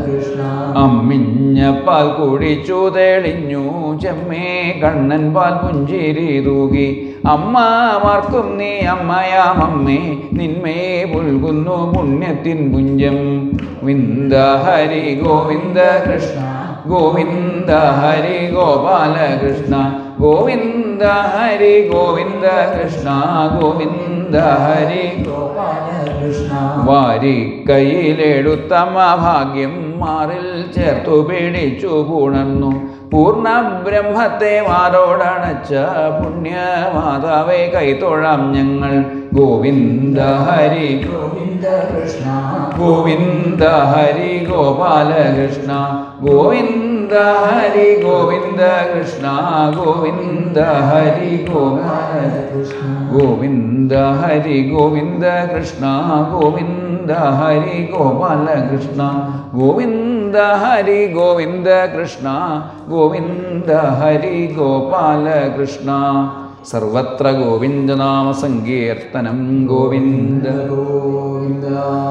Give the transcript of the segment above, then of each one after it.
കൃഷ്ണ അമ്മിഞ്ഞ പാൽ കുടിച്ചു തെളിഞ്ഞു ചെമ്മേ കണ്ണൻ പാൽ പുഞ്ചിരി തൂകി അമ്മമാർക്കും നീ അമ്മയാമമ്മേ നിന്മേ പുൽകുന്നു പുണ്യത്തിൻ പുഞ്ചം വിന്ദ ഹരി ഗോവിന്ദ കൃഷ്ണ ഗോവിന്ദ ഹരി ഗോപാല കൃഷ്ണ ഗോവിന്ദ ഹരി ഗോവിന്ദ കൃഷ്ണ ഗോവിന്ദ ഹരി ഗോപാല കൃഷ്ണ വാരിക്കൈയിലെടുത്തമ്മ ഭാഗ്യം മാറിൽ ചേർത്തു പിടിച്ചു പുണർന്നു പൂർണ്ണ ബ്രഹ്മത്തെ മാറോടണച്ച പുണ്യമാതാവെ കൈതൊഴാം ഞങ്ങൾ ഗോവിന്ദ ഹരി ഗോവിന്ദ കൃഷ്ണ ഗോവിന്ദ ഹരി ഗോപാല കൃഷ്ണ ഗോവിന്ദ ഹരി ഗോവിന്ദ കൃഷ്ണ ഗോവിന്ദ ഹരി ഗോപാല കൃഷ്ണ ഗോവിന്ദ ഹരി ഗോവിന്ദ കൃഷ്ണ ഗോവിന്ദ ഹരി ഗോപാല കൃഷ്ണ ഗോവിന്ദ ഹരി ഗോവിന്ദ കൃഷ്ണ ഗോവിന്ദ ഹരി ഗോപാല കൃഷ്ണ സർവത്ര ഗോവിന്ദനാമ സങ്കീർത്തനം ഗോവിന്ദ ഗോവിന്ദ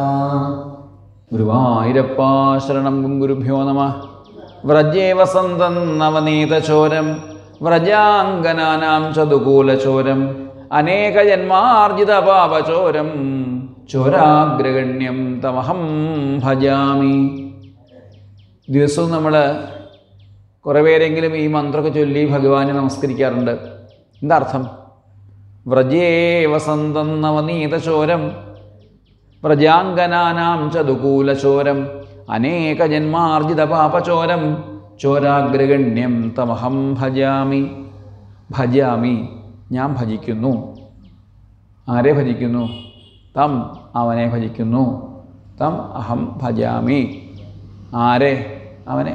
ഗുരുവായൂരപ്പ ശരണം ഗുരുഭ്യോ നമ വ്രജേ വസന്തം നവനീതചോരം വ്രജാംഗനാനാം ചതുകൂലചോരം അനേകജന്മാർജിത പാപചോരം ചോരാഗ്രഗണ്യം തമഹം ഭജാമി ദിവസവും നമ്മൾ കുറേ പേരെങ്കിലും ഈ മന്ത്രമൊക്കെ ചൊല്ലി ഭഗവാനെ നമസ്കരിക്കാറുണ്ട് എന്താ അർത്ഥം വ്രജേ വസന്തം നവനീതചോരം വ്രജാംഗനാനാം ചതുകൂലചോരം അനേകജന്മാർജിത പാപചോരം ചോരാഗ്രഗണ്യം തമഹം ഭജാമി ഭജാമി ഞാൻ ഭജിക്കുന്നു ആരെ ഭജിക്കുന്നു തം അവനെ ഭജിക്കുന്നു തം അഹം ഭജാമി ആരെ അവനെ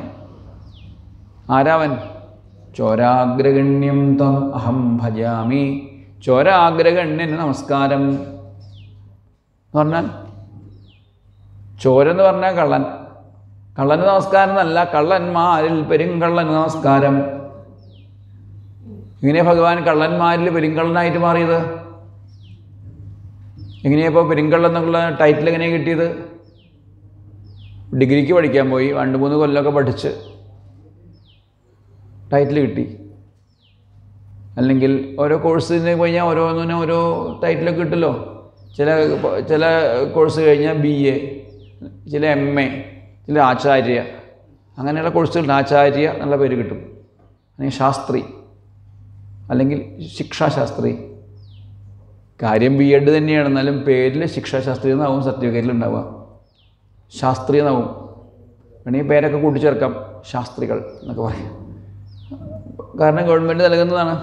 ആരാവൻ ചോരാഗ്രഗണ്യം തം അഹം ഭജാമി ചോരാഗ്രഗണ്യന് നമസ്കാരം എന്ന് പറഞ്ഞാൽ ചോരെന്ന് പറഞ്ഞാൽ കള്ളൻ കള്ളന് നമസ്കാരം എന്നല്ല കള്ളന്മാരിൽ പെരുങ്കള്ളന് നമസ്കാരം എങ്ങനെയാ ഭഗവാൻ കള്ളന്മാരിൽ പെരുങ്കള്ളനായിട്ട് മാറിയത് എങ്ങനെയാ ഇപ്പോൾ പെരുങ്കള്ളൻ എന്നുള്ള ടൈറ്റിൽ എങ്ങനെയാണ് കിട്ടിയത് ഡിഗ്രിക്ക് പഠിക്കാൻ പോയി രണ്ട് മൂന്ന് കൊല്ലമൊക്കെ പഠിച്ച് ടൈറ്റിൽ കിട്ടി അല്ലെങ്കിൽ ഓരോ കോഴ്സിന് കഴിഞ്ഞാൽ ഓരോന്നിനും ഓരോ ടൈറ്റിലൊക്കെ കിട്ടുമല്ലോ ചില ചില കോഴ്സ് കഴിഞ്ഞാൽ ബി എ ചില എം എ ചില ആചാര്യ അങ്ങനെയുള്ള കോഴ്സുകൾ ആചാര്യ എന്നുള്ള പേര് കിട്ടും അല്ലെങ്കിൽ ശാസ്ത്രി അല്ലെങ്കിൽ ശിക്ഷാശാസ്ത്രി കാര്യം ബി എഡ് തന്നെയാണ് എന്നാലും പേരിൽ ശിക്ഷാശാസ്ത്രി എന്നാവും സർട്ടിഫിക്കറ്റിൽ ഉണ്ടാവുക ശാസ്ത്രി എന്നാവും വേണമെങ്കിൽ പേരൊക്കെ കൂട്ടിച്ചേർക്കാം ശാസ്ത്രികൾ എന്നൊക്കെ പറയാം കാരണം ഗവൺമെൻറ് നൽകുന്നതാണ്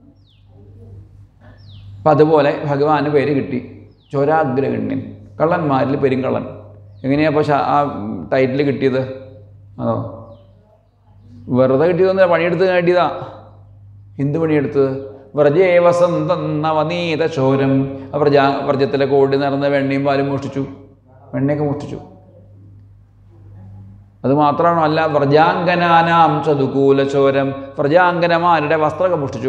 അപ്പം അതുപോലെ ഭഗവാന് പേര് കിട്ടി ചോരാഗ്രഗണ്യൻ കള്ളന്മാരിൽ പെരുങ്കള്ളൻ എങ്ങനെയാ അപ്പോൾ ആ ടൈറ്റിൽ കിട്ടിയത് അതോ വെറുതെ കിട്ടിയതൊന്നും പണിയെടുത്ത് നേടിയതാ എന്ത് പണിയെടുത്തത് വ്രജേ വസന്തം നവനീത ചോരം വ്രജ വ്രജത്തിലൊക്കെ ഓടി നടന്ന് വെണ്ണയും പാലും മോഷ്ടിച്ചു വെണ്ണയൊക്കെ മോഷ്ടിച്ചു അത് മാത്രമാണോ അല്ല വ്രജാംഗനാനാം ചതുകൂല ചോരം വ്രജാംഗനമാരുടെ വസ്ത്രമൊക്കെ മോഷ്ടിച്ചു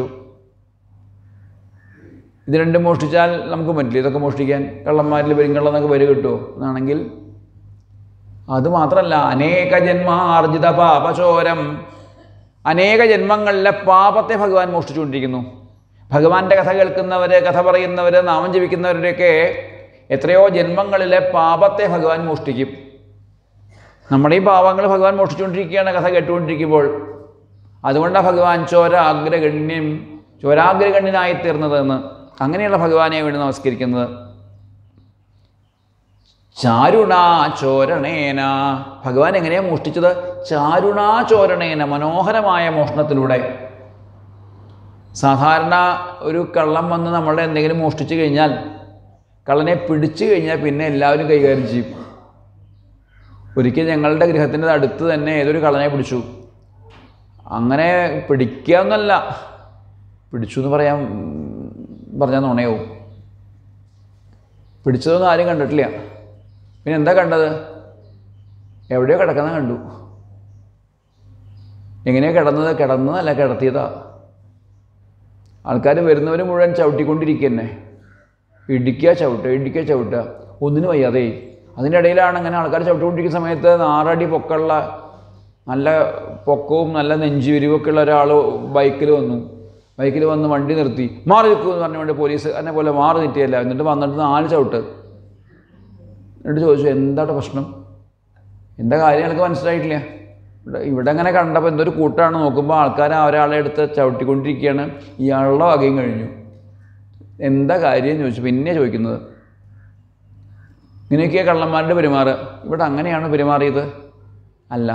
ഇത് രണ്ടും മോഷ്ടിച്ചാൽ നമുക്ക് പറ്റില്ല ഇതൊക്കെ മോഷ്ടിക്കാൻ കള്ളന്മാരിൽ പെരുങ്കള്ളെന്നൊക്കെ പേര് കിട്ടുമോ എന്നാണെങ്കിൽ അത് മാത്രമല്ല അനേക ജന്മാർജിത പാപചോരം അനേക ജന്മങ്ങളിലെ പാപത്തെ ഭഗവാൻ മോഷ്ടിച്ചുകൊണ്ടിരിക്കുന്നു ഭഗവാന്റെ കഥ കേൾക്കുന്നവർ കഥ പറയുന്നവർ നാമം ജപിക്കുന്നവരുടെയൊക്കെ എത്രയോ ജന്മങ്ങളിലെ പാപത്തെ ഭഗവാൻ മോഷ്ടിക്കും നമ്മുടെ ഈ പാവങ്ങൾ ഭഗവാൻ മോഷ്ടിച്ചുകൊണ്ടിരിക്കുകയാണ് കഥ കേട്ടുകൊണ്ടിരിക്കുമ്പോൾ അതുകൊണ്ടാണ് ഭഗവാൻ ചോരാഗ്രഗണ്യം ചോരാഗ്രഗണ്യനായി തീർന്നതെന്ന് അങ്ങനെയുള്ള ഭഗവാനെ വേണ്ടി നമസ്കരിക്കുന്നത് ചാരുണാചോരണേന ഭഗവാൻ എങ്ങനെയാണ് മോഷ്ടിച്ചത് ചാരുണാചോരണേന മനോഹരമായ മോഷണത്തിലൂടെ സാധാരണ ഒരു കള്ളം വന്ന് നമ്മളുടെ എന്തെങ്കിലും മോഷ്ടിച്ചു കഴിഞ്ഞാൽ കള്ളനെ പിടിച്ചു കഴിഞ്ഞാൽ പിന്നെ എല്ലാവരും കൈകാര്യം ചെയ്യും ഒരിക്കൽ ഞങ്ങളുടെ ഗൃഹത്തിൻ്റെ അടുത്ത് തന്നെ ഏതൊരു കള്ളനെ പിടിച്ചു അങ്ങനെ പിടിക്കുക എന്നല്ല പിടിച്ചു എന്ന് പറയാൻ പറഞ്ഞാൽ നുണയാവും പിടിച്ചതൊന്നും ആരും കണ്ടിട്ടില്ല പിന്നെ എന്താ കണ്ടത് എവിടെയോ കിടക്കുന്ന കണ്ടു എങ്ങനെയാ കിടന്നത് കിടന്നതല്ല കിടത്തിയതാ ആൾക്കാർ വരുന്നവർ മുഴുവൻ ചവിട്ടിക്കൊണ്ടിരിക്കുക തന്നെ ഇടിക്കുക ചവിട്ടുക ഇടിക്കുക ചവിട്ടുക ഒന്നിനും വയ്യാതെ അതിൻ്റെ ഇടയിലാണ് ഇങ്ങനെ ആൾക്കാർ ചവിട്ടുകൊണ്ടിരിക്കുന്ന സമയത്ത് ആറടി പൊക്കമുള്ള നല്ല പൊക്കവും നല്ല നെഞ്ചുവിരിവൊക്കെ ഉള്ള ഒരാൾ ബൈക്കിൽ വന്നു ബൈക്കിൽ വന്ന് വണ്ടി നിർത്തി മാറി നിൽക്കൂ എന്ന് പറഞ്ഞുകൊണ്ട് പോലീസ് എന്നെ പോലെ മാറി നിൽക്കിയല്ല എന്നിട്ട് വന്നിട്ട് നാല് ചവിട്ട് എന്നിട്ട് ചോദിച്ചു എന്താണ് പ്രശ്നം എന്താ കാര്യം എനിക്ക് മനസ്സിലായിട്ടില്ല ഇവിടെ ഇവിടെ അങ്ങനെ കണ്ടപ്പോൾ എന്തൊരു കൂട്ടാണ് നോക്കുമ്പോൾ ആൾക്കാർ ഒരാളെ എടുത്ത് ചവിട്ടിക്കൊണ്ടിരിക്കുകയാണ് ഇയാളുടെ വകയും കഴിഞ്ഞു എന്താ കാര്യം എന്ന് ചോദിച്ചു പിന്നെ ചോദിക്കുന്നത് ഇങ്ങനെയൊക്കെയാ കള്ളന്മാരുടെ പെരുമാറുക ഇവിടെ അങ്ങനെയാണ് പെരുമാറിയത് അല്ല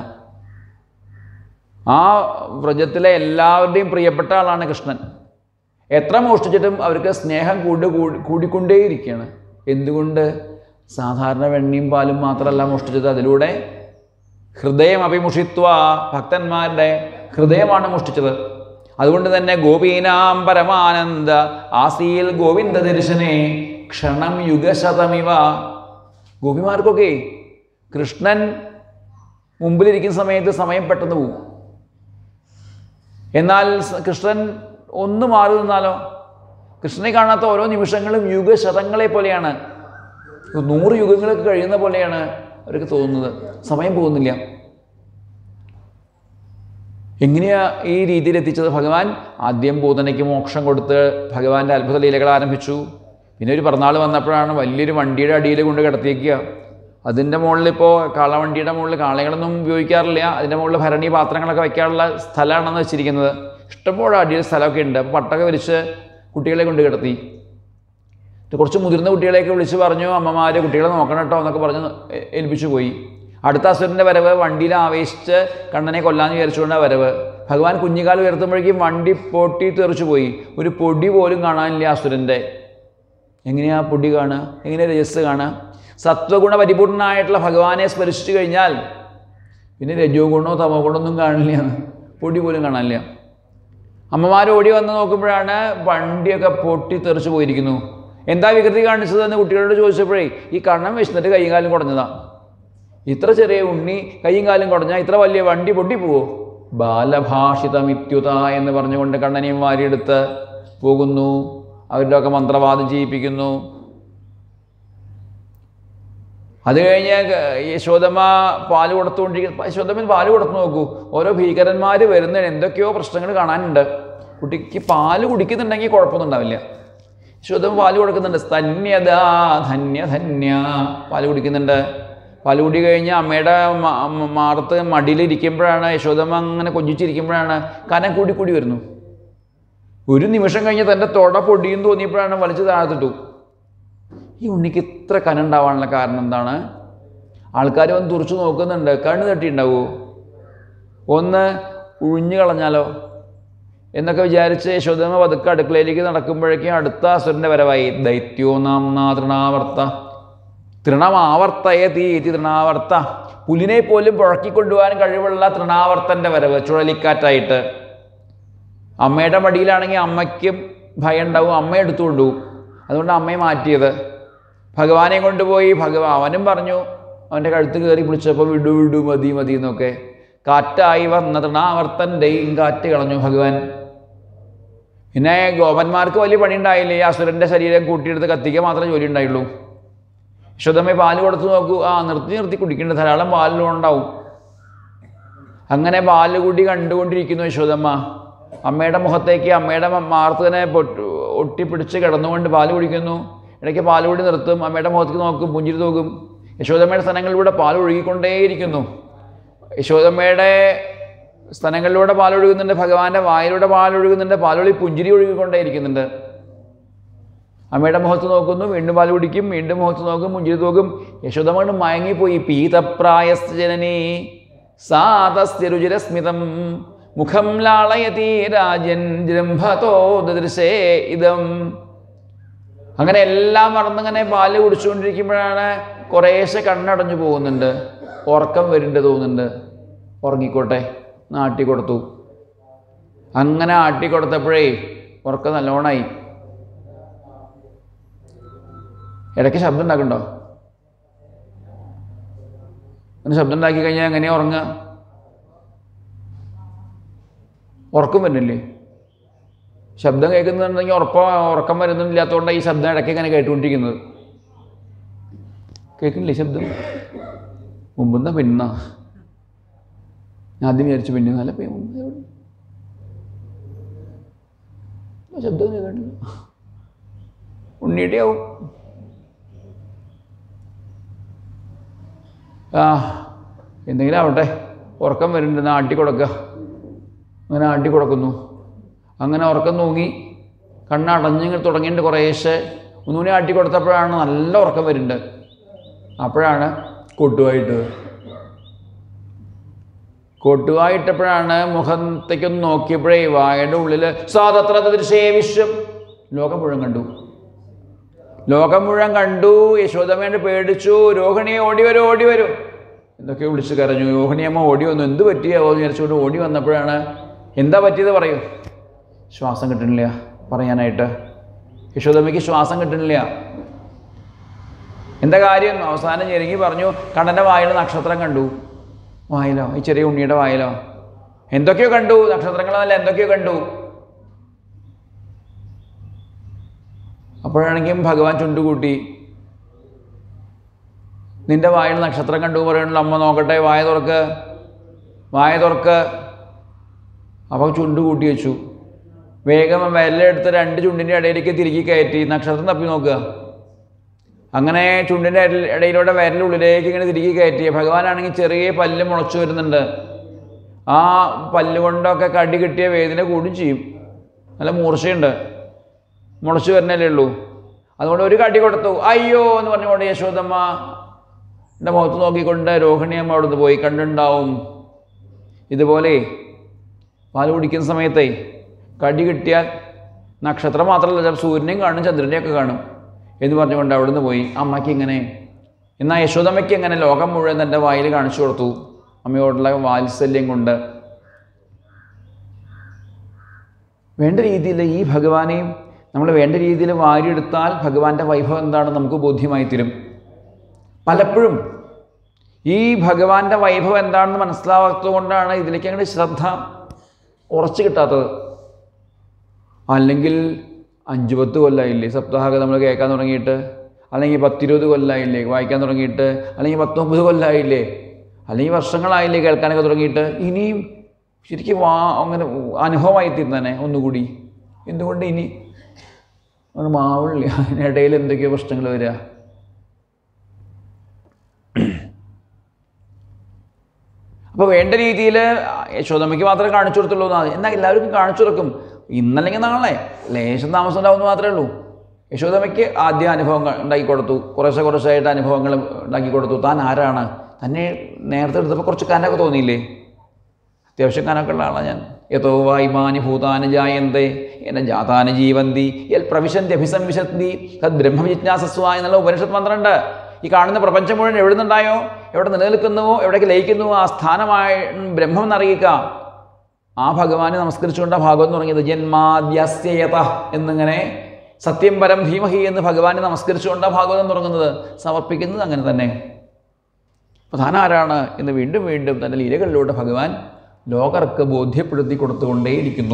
ആ വ്രജത്തിലെ എല്ലാവരുടെയും പ്രിയപ്പെട്ട ആളാണ് കൃഷ്ണൻ എത്ര മോഷ്ടിച്ചിട്ടും അവർക്ക് സ്നേഹം കൂടി കൂടി കൂടിക്കൊണ്ടേയിരിക്കുകയാണ് എന്തുകൊണ്ട് സാധാരണ വെണ്ണയും പാലും മാത്രമല്ല മോഷ്ടിച്ചത് അതിലൂടെ ഹൃദയം അഭിമുഷിത്വ ഭക്തന്മാരുടെ ഹൃദയമാണ് മോഷ്ടിച്ചത് അതുകൊണ്ട് തന്നെ ഗോപീനാം പരമാനന്ദ ആസീൽ ഗോവിന്ദ ദർശനേ ക്ഷണം യുഗശതമിവ ഗോപിമാർക്കൊക്കെ കൃഷ്ണൻ മുമ്പിലിരിക്കുന്ന സമയത്ത് സമയം പെട്ടെന്ന് പോകും എന്നാൽ സ- കൃഷ്ണൻ ഒന്ന് മാറി നിന്നാലോ കൃഷ്ണനെ കാണാത്ത ഓരോ നിമിഷങ്ങളും യുഗശതങ്ങളെ പോലെയാണ് നൂറ് യുഗങ്ങളൊക്കെ കഴിയുന്ന പോലെയാണ് അവർക്ക് തോന്നുന്നത് സമയം പോകുന്നില്ല എങ്ങനെയാ ഈ രീതിയിൽ എത്തിച്ചത് ഭഗവാൻ ആദ്യം പൂതനയ്ക്ക് മോക്ഷം കൊടുത്ത് ഭഗവാന്റെ അത്ഭുത ലീലകൾ ആരംഭിച്ചു പിന്നെ ഒരു പിറന്നാൾ വന്നപ്പോഴാണ് വലിയൊരു വണ്ടിയുടെ അടിയിൽ കൊണ്ട് കിടത്തിയേക്കുക അതിൻ്റെ മുകളിൽ ഇപ്പോൾ കാളവണ്ടിയുടെ മുകളിൽ കാളകളൊന്നും ഉപയോഗിക്കാറില്ല അതിൻ്റെ മുകളിൽ ഭരണി പാത്രങ്ങളൊക്കെ വെക്കാനുള്ള സ്ഥലമാണെന്ന് വെച്ചിരിക്കുന്നത് ഇഷ്ടംപോലെ അടിയിൽ സ്ഥലമൊക്കെ ഉണ്ട് അപ്പോൾ പട്ടൊക്കെ വിരിച്ച് കുട്ടികളെ കൊണ്ട് കിടത്തി ഇത് കുറച്ച് മുതിർന്ന കുട്ടികളെയൊക്കെ വിളിച്ച് പറഞ്ഞു അമ്മമാർ കുട്ടികളെ നോക്കണം കേട്ടോ എന്നൊക്കെ പറഞ്ഞ് ഏ- ഏൽപ്പിച്ചു പോയി അടുത്ത അസുരൻ്റെ വരവ് വണ്ടിയിൽ ആവേശിച്ച് കണ്ണനെ കൊല്ലാന്ന് വിചാരിച്ചുകൊണ്ടാണ് വരവ് ഭഗവാൻ കുഞ്ഞിക്കാൽ ഉയർത്തുമ്പോഴേക്കും വണ്ടി പൊട്ടി തെറിച്ചു പോയി ഒരു പൊടി പോലും കാണാനില്ല അസുരൻ്റെ എങ്ങനെയാ പൊടി കാണുക എങ്ങനെയാ രജസ് കാണുക സത്വഗുണ പരിപൂർണനായിട്ടുള്ള ഭഗവാനെ സ്പരിശിച്ചു കഴിഞ്ഞാൽ പിന്നെ രജോ ഗുണോ തമോ ഗുണമൊന്നും കാണില്ല പൊടി പോലും കാണാനില്ല അമ്മമാർ ഓടി വന്ന് നോക്കുമ്പോഴാണ് വണ്ടിയൊക്കെ പൊട്ടി തെറിച്ചു പോയിരിക്കുന്നു എന്താ വികൃതി കാണിച്ചത് എന്ന് കുട്ടികളോട് ചോദിച്ചപ്പോഴേ ഈ കണ്ണം വെച്ചിട്ട് കൈയും കാലും കുടഞ്ഞതാ ഇത്ര ചെറിയ ഉണ്ണി കൈയും കാലും കുടഞ്ഞാൽ ഇത്ര വലിയ വണ്ടി പൊട്ടിപ്പോവോ ബാലഭാഷിതമിത്യുത എന്ന് പറഞ്ഞുകൊണ്ട് കണ്ണനെയും വാരിയെടുത്ത് പോകുന്നു അവരുടെ ഒക്കെ മന്ത്രവാദം ചെയ്യിപ്പിക്കുന്നു അത് കഴിഞ്ഞ് യശോദമ്മ പാല് കൊടുത്തുകൊണ്ടിരിക്കുന്ന യശോദമ്മ പാല് കൊടുത്തു നോക്കൂ ഓരോ ഭീകരന്മാർ വരുന്ന എന്തൊക്കെയോ പ്രശ്നങ്ങൾ കാണാനുണ്ട് കുട്ടിക്ക് പാല് കുടിക്കുന്നുണ്ടെങ്കിൽ കുഴപ്പമൊന്നും ഉണ്ടാവില്ല യശോദമ്മ പാല് കൊടുക്കുന്നുണ്ട് സ്തന്യത ധന്യ ധന്യ പാല് കുടിക്കുന്നുണ്ട് പാല് കുടി കഴിഞ്ഞ് അമ്മയുടെ മ- മ- മാറത്ത് മടിയിലിരിക്കുമ്പോഴാണ് യശോദമ്മ അങ്ങനെ കൊഞ്ചിച്ചിരിക്കുമ്പോഴാണ് കനം കൂടി കൂടി വരുന്നു ഒരു നിമിഷം കഴിഞ്ഞ് തൻ്റെ തൊട പൊടിയും തോന്നിയപ്പോഴാണ് വലിച്ചു താഴ്ത്തിട്ടു ഈ ഉണ്ണിക്ക് ഇത്ര കനുണ്ടാവാനുള്ള കാരണം എന്താണ് ആൾക്കാർ വന്ന് തുറച്ചു നോക്കുന്നുണ്ട് കണ്ണ് തട്ടിയിട്ടുണ്ടാവുമോ ഒന്ന് ഉഴിഞ്ഞു കളഞ്ഞാലോ എന്നൊക്കെ വിചാരിച്ച് യശോദമ്മ പതുക്കെ അടുക്കളയിലേക്ക് നടക്കുമ്പോഴേക്കും അടുത്ത അസുരൻ്റെ വരവായി ദൈത്യോ നാം തൃണാവർത്ത തൃണമാവർത്തയ തീറ്റി തൃണാവർത്ത പുലിനെ പോലും പുഴക്കിക്കൊണ്ടുപോകാൻ കഴിവുള്ള തൃണാവർത്തൻ്റെ വരവ് ചുഴലിക്കാറ്റായിട്ട് അമ്മയുടെ മടിയിലാണെങ്കിൽ അമ്മയ്ക്കും ഭയം ഉണ്ടാവും അമ്മ എടുത്തു കൊണ്ടുപോകും അതുകൊണ്ട് അമ്മയെ മാറ്റിയത് ഭഗവാനെ കൊണ്ടുപോയി ഭഗവാൻ അവനും പറഞ്ഞു അവൻ്റെ കഴുത്ത് കയറി പിടിച്ചപ്പോൾ വിടു വിടു മതി മതി എന്നൊക്കെ കാറ്റായി വന്ന തൃണാവർത്തൻ്റെയും കാറ്റ് കളഞ്ഞു ഭഗവാൻ പിന്നെ ഗോപന്മാർക്ക് വലിയ പണി ഉണ്ടായില്ല ഈ അസുരൻ്റെ ശരീരം കൂട്ടിയെടുത്ത് കത്തിക്കുക മാത്രമേ ജോലി ഉണ്ടായുള്ളൂ യശോദമ്മയെ പാല് കൊടുത്ത് നോക്കൂ ആ നിർത്തി നിർത്തി കുടിക്കേണ്ട ധാരാളം പാലിലുണ്ടാവും അങ്ങനെ പാല് കൂടി കണ്ടുകൊണ്ടിരിക്കുന്നു യശോദമ്മ അമ്മയുടെ മുഖത്തേക്ക് അമ്മയുടെ മ- മാർത്തനെ പൊട്ട് ഒട്ടിപ്പിടിച്ച് കിടന്നുകൊണ്ട് പാല് കുടിക്കുന്നു ഇടയ്ക്ക് പാല് കൂടി നിർത്തും അമ്മയുടെ മുഖത്തേക്ക് നോക്കും പുഞ്ചിരി നോക്കും യശോദമ്മയുടെ സ്ഥലങ്ങളിലൂടെ പാൽ ഒഴുകിക്കൊണ്ടേയിരിക്കുന്നു യശോദമ്മയുടെ സ്ഥലങ്ങളിലൂടെ പാലൊഴുകുന്നുണ്ട് ഭഗവാന്റെ വായിലൂടെ പാലൊഴുകുന്നുണ്ട് പാലൊഴി പുഞ്ചിരി ഒഴുകിക്കൊണ്ടേയിരിക്കുന്നുണ്ട് അമ്മയുടെ മുഖത്ത് നോക്കുന്നു വീണ്ടും പാൽ കുടിക്കും വീണ്ടും മുഖത്ത് നോക്കും മുഞ്ചിരി നോക്കും യശോദമ്മ കൊണ്ട് മയങ്ങിപ്പോയി പീതപ്രായസ്ഥ ജനനീ സാതസ്യ രുചിരസ്മിതം മുഖം ലാളയതി രാജൻ ജൃംഭതോ ദൃശേ ഇതം അങ്ങനെ എല്ലാം മറന്നിങ്ങനെ പാല് കുടിച്ചുകൊണ്ടിരിക്കുമ്പോഴാണ് കുറേശ്ശെ കണ്ണടഞ്ഞു പോകുന്നുണ്ട് ഉറക്കം വരുന്നുണ്ട് തോന്നുന്നുണ്ട് ഉറങ്ങിക്കോട്ടെ നാട്ടി കൊടുത്തു അങ്ങനെ ആട്ടി കൊടുത്തപ്പോഴേ ഉറക്കം നല്ലോണമായി ഇടയ്ക്ക് ശബ്ദം ഉണ്ടാക്കണ്ടോ അങ്ങനെ ശബ്ദം ഉണ്ടാക്കി കഴിഞ്ഞാൽ എങ്ങനെയാ ഉറങ്ങുക ഉറക്കം വരുന്നില്ലേ ശബ്ദം കേൾക്കുന്നുണ്ടെങ്കിൽ ഉറപ്പം ഉറക്കം വരുന്നില്ലാത്തതുകൊണ്ടാണ് ഈ ശബ്ദം ഇടയ്ക്ക് ഇങ്ങനെ കേട്ടുകൊണ്ടിരിക്കുന്നത് കേൾക്കുന്നില്ലേ ശബ്ദം മുമ്പെന്നാ പിന്നാ ഞാൻ ആദ്യം വിചാരിച്ചു പിന്നെ നല്ല പേ- മുമ്പ് എവിടെ? ആ ശബ്ദം കേട്ടില്ല ഉണ്ണിയുടെ ആവും ആ എന്തെങ്കിലും ആവട്ടെ ഉറക്കം വരുന്നുണ്ടെന്ന് ആട്ടി കൊടുക്കുക അങ്ങനെ ആട്ടി കൊടുക്കുന്നു അങ്ങനെ ഉറക്കം തൂങ്ങി കണ്ണടഞ്ഞിങ്ങനെ തുടങ്ങിയിട്ട് കുറേശ്ശെ ഒന്നുകൂടി ആട്ടി കൊടുത്തപ്പോഴാണ് നല്ല ഉറക്കം വരുന്നുണ്ട് അപ്പോഴാണ് കൊട്ടുവായിട്ട് കൊട്ടുവായിട്ടപ്പോഴാണ് മുഖത്തേക്കൊന്ന് നോക്കിയപ്പോഴേ വായയുടെ ഉള്ളിൽ സാതത്ര ദൃശ്യേ വിശ്വം ലോകം മുഴുവൻ കണ്ടു ലോകം മുഴുവൻ കണ്ടു യശോദമേണ്ട് പേടിച്ചു രോഹിണിയെ ഓടി വരും ഓടി വരും എന്തൊക്കെ വിളിച്ച് കരഞ്ഞു രോഹിണിയമ്മ ഓടി വന്നു എന്ത് പറ്റിയാവോ എന്ന് വിചാരിച്ചുകൊണ്ട് ഓടി വന്നപ്പോഴാണ് എന്താ പറ്റിയത് പറയൂ ശ്വാസം കിട്ടണില്ല പറയാനായിട്ട് യശോദമ്മയ്ക്ക് ശ്വാസം കിട്ടണില്ല എന്താ കാര്യം അവസാനം ഞെരുങ്ങി പറഞ്ഞു കണ്ണൻ്റെ വായിൽ നക്ഷത്രം കണ്ടു വായിലോ ഈ ചെറിയ ഉണ്ണിയുടെ വായിലോ എന്തൊക്കെയോ കണ്ടു നക്ഷത്രങ്ങളല്ല എന്തൊക്കെയോ കണ്ടു അപ്പോഴാണെങ്കിലും ഭഗവാൻ ചുണ്ടുകൂട്ടി നിന്റെ വായിൽ നക്ഷത്രം കണ്ടു പറയണല്ലോ അമ്മ നോക്കട്ടെ വായ തുറക്ക് വായ തുറക്ക് അപ്പോൾ ചുണ്ട് കൂട്ടി വെച്ചു വേഗം വിരലെടുത്ത് രണ്ട് ചുണ്ടിൻ്റെ ഇടയിലേക്ക് തിരികെ കയറ്റി നക്ഷത്രം തപ്പി നോക്കുക അങ്ങനെ ചുണ്ടിൻ്റെ ഇടയിൽ- ഇടയിലൂടെ വിരലുള്ളിലേക്ക് ഇങ്ങനെ തിരികെ കയറ്റി ഭഗവാനാണെങ്കിൽ ചെറിയ പല്ല് മുളച്ചു വരുന്നുണ്ട് ആ പല്ല് കൊണ്ടൊക്കെ കടി കിട്ടിയ വേദന കൂടും ചെയ്യും നല്ല മൂർച്ചയുണ്ട് മുളച്ചു വരുന്നല്ലേ ഉള്ളൂ അതുകൊണ്ട് ഒരു കടി കൊടുത്തു അയ്യോ എന്ന് പറഞ്ഞുകൊണ്ട് യശോദമ്മ എൻ്റെ മുഖത്ത് നോക്കിക്കൊണ്ട് രോഹിണിയമ്മ അവിടുന്ന് പോയി കണ്ടുണ്ടാവും ഇതുപോലെ പാല് കുടിക്കുന്ന സമയത്തേ കടി കിട്ടിയാൽ നക്ഷത്രം മാത്രമല്ല ചിലപ്പോൾ സൂര്യനെയും കാണും ചന്ദ്രനെയൊക്കെ കാണും എന്ന് പറഞ്ഞുകൊണ്ട് അവിടുന്ന് പോയി അമ്മയ്ക്ക് ഇങ്ങനെ എന്നാൽ യശോദമ്മയ്ക്ക് എങ്ങനെ ലോകം മുഴുവൻ തൻ്റെ വായിൽ കാണിച്ചു കൊടുത്തു അമ്മയോടുള്ള വാത്സല്യം കൊണ്ട് വേണ്ട രീതിയിൽ ഈ ഭഗവാനെയും നമ്മൾ വേണ്ട രീതിയിൽ വാരിയെടുത്താൽ ഭഗവാന്റെ വൈഭവം എന്താണെന്ന് നമുക്ക് ബോധ്യമായി തരും പലപ്പോഴും ഈ ഭഗവാന്റെ വൈഭവം എന്താണെന്ന് മനസ്സിലാവാത്തത് കൊണ്ടാണ് ഇതിലേക്ക് അങ്ങോട്ട് ശ്രദ്ധ ഉറച്ചു കിട്ടാത്തത് അല്ലെങ്കിൽ അഞ്ച് പത്ത് കൊല്ലമായില്ലേ സപ്താഹമൊക്കെ നമ്മൾ കേൾക്കാൻ തുടങ്ങിയിട്ട് അല്ലെങ്കിൽ പത്തിരുപത് കൊല്ലമായില്ലേ വായിക്കാൻ തുടങ്ങിയിട്ട് അല്ലെങ്കിൽ പത്തൊമ്പത് കൊല്ലമായില്ലേ അല്ലെങ്കിൽ വർഷങ്ങളായില്ലേ കേൾക്കാനൊക്കെ തുടങ്ങിയിട്ട് ഇനിയും ശരിക്കും വാ അങ്ങനെ അനുഭവമായി തീർന്നേനെ ഒന്നുകൂടി എന്തുകൊണ്ട് ഇനി അങ്ങനെ മാവില്ല അതിനിടയിൽ എന്തൊക്കെയോ പ്രശ്നങ്ങൾ വരിക അപ്പോൾ വേണ്ട രീതിയിൽ യശോദമ്മയ്ക്ക് മാത്രമേ കാണിച്ചു കൊടുത്തുള്ളൂ എന്നാ എന്നാൽ എല്ലാവർക്കും കാണിച്ചു കൊടുക്കും ഇന്നല്ലെങ്കിൽ നാളെ ലേശം താമസം ഉണ്ടാവുമെന്ന് മാത്രമേ ഉള്ളൂ യശോദമ്മയ്ക്ക് ആദ്യ അനുഭവം ക- ഉണ്ടാക്കി കൊടുത്തു കുറേശ്ശെ കുറേശ്ശായിട്ട് അനുഭവങ്ങൾ ഉണ്ടാക്കി കൊടുത്തു താൻ ആരാണ് തന്നെ നേരത്തെ എടുത്തപ്പോൾ കുറച്ച് കനൊക്കെ തോന്നിയില്ലേ അത്യാവശ്യം കനൊക്കെ ഉള്ള ആളാണ് ഞാൻ യഥോ വായ്മാനി ഭൂതാനി ജായന്തേ എന്നെ ജാതാനി ജീവന്തി യൽ പ്രവിശന്തി അഭിസംവിശന്തി തത് ബ്രഹ്മജിജ്ഞാസസ്വ എന്നുള്ള ഉപനിഷത്ത് മന്ത്രമുണ്ട് ഈ കാണുന്ന പ്രപഞ്ചം മുഴുവൻ എവിടെ നിന്നുണ്ടായോ എവിടെ നിലനിൽക്കുന്നുവോ എവിടേക്ക് ലയിക്കുന്നുവോ ആ സ്ഥാനമായ ബ്രഹ്മം എന്നറിയിക്കുക ആ ഭഗവാനെ നമസ്കരിച്ചുകൊണ്ട് ആ ഭാഗം എന്ന് തുടങ്ങിയത് ജന്മാദ്യസ്യയത എന്നിങ്ങനെ സത്യം പരം ധീമഹി എന്ന് ഭഗവാനെ നമസ്കരിച്ചുകൊണ്ട് ആ ഭാഗവതം തുടങ്ങുന്നത് സമർപ്പിക്കുന്നത് അങ്ങനെ തന്നെ പ്രധാന ആരാണ് എന്ന് വീണ്ടും വീണ്ടും തൻ്റെ ലീലകളിലൂടെ ഭഗവാൻ ലോകർക്ക് ബോധ്യപ്പെടുത്തി കൊടുത്തുകൊണ്ടേയിരിക്കുന്നു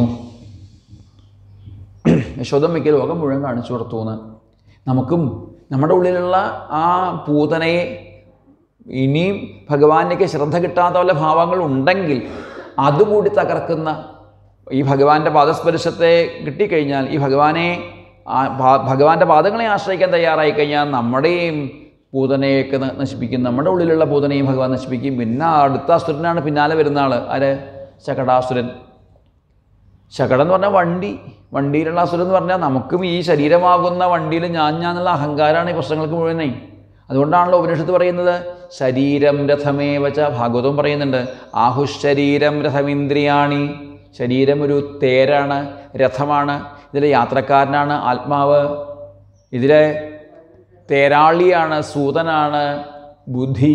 യശോദമ്മയ്ക്ക് ലോകം മുഴുവൻ കാണിച്ചു കൊടുത്തു എന്ന് നമുക്കും നമ്മുടെ ഉള്ളിലുള്ള ആ പൂതനയെ ഇനിയും ഭഗവാനിലേക്ക് ശ്രദ്ധ കിട്ടാത്ത വല്ല ഭാവങ്ങൾ ഉണ്ടെങ്കിൽ അതുകൂടി തകർക്കുന്ന ഈ ഭഗവാന്റെ പാദസ്പർശത്തെ കിട്ടിക്കഴിഞ്ഞാൽ ഈ ഭഗവാനെ ആ ഭാ- ഭഗവാന്റെ പാദങ്ങളെ ആശ്രയിക്കാൻ തയ്യാറായി കഴിഞ്ഞാൽ നമ്മുടെയും പൂതനയൊക്കെ ന- നശിപ്പിക്കും നമ്മുടെ ഉള്ളിലുള്ള പൂതനയും ഭഗവാൻ നശിപ്പിക്കും പിന്നെ അടുത്ത അസുരനാണ് പിന്നാലെ വരുന്ന ആൾ ആര് ശകടാസുരൻ ശകടം എന്ന് പറഞ്ഞാൽ വണ്ടി വണ്ടിയിലുള്ള അസുരം എന്ന് പറഞ്ഞാൽ നമുക്കും ഈ ശരീരമാകുന്ന വണ്ടിയിൽ ഞാൻ ഞാൻ എന്നുള്ള അഹങ്കാരമാണ് ഈ പ്രശ്നങ്ങൾക്ക് മുഴുവനേ അതുകൊണ്ടാണല്ലോ ഉപനിഷത്ത് പറയുന്നത് ശരീരം രഥമേവച്ച ഭാഗവതവും പറയുന്നുണ്ട് ആഹുശരീരം രഥമിന്ദ്രിയാണി ശരീരം ഒരു തേരാണ് രഥമാണ് ഇതിലെ യാത്രക്കാരനാണ് ആത്മാവ് ഇതിലെ തേരാളിയാണ് സൂതനാണ് ബുദ്ധി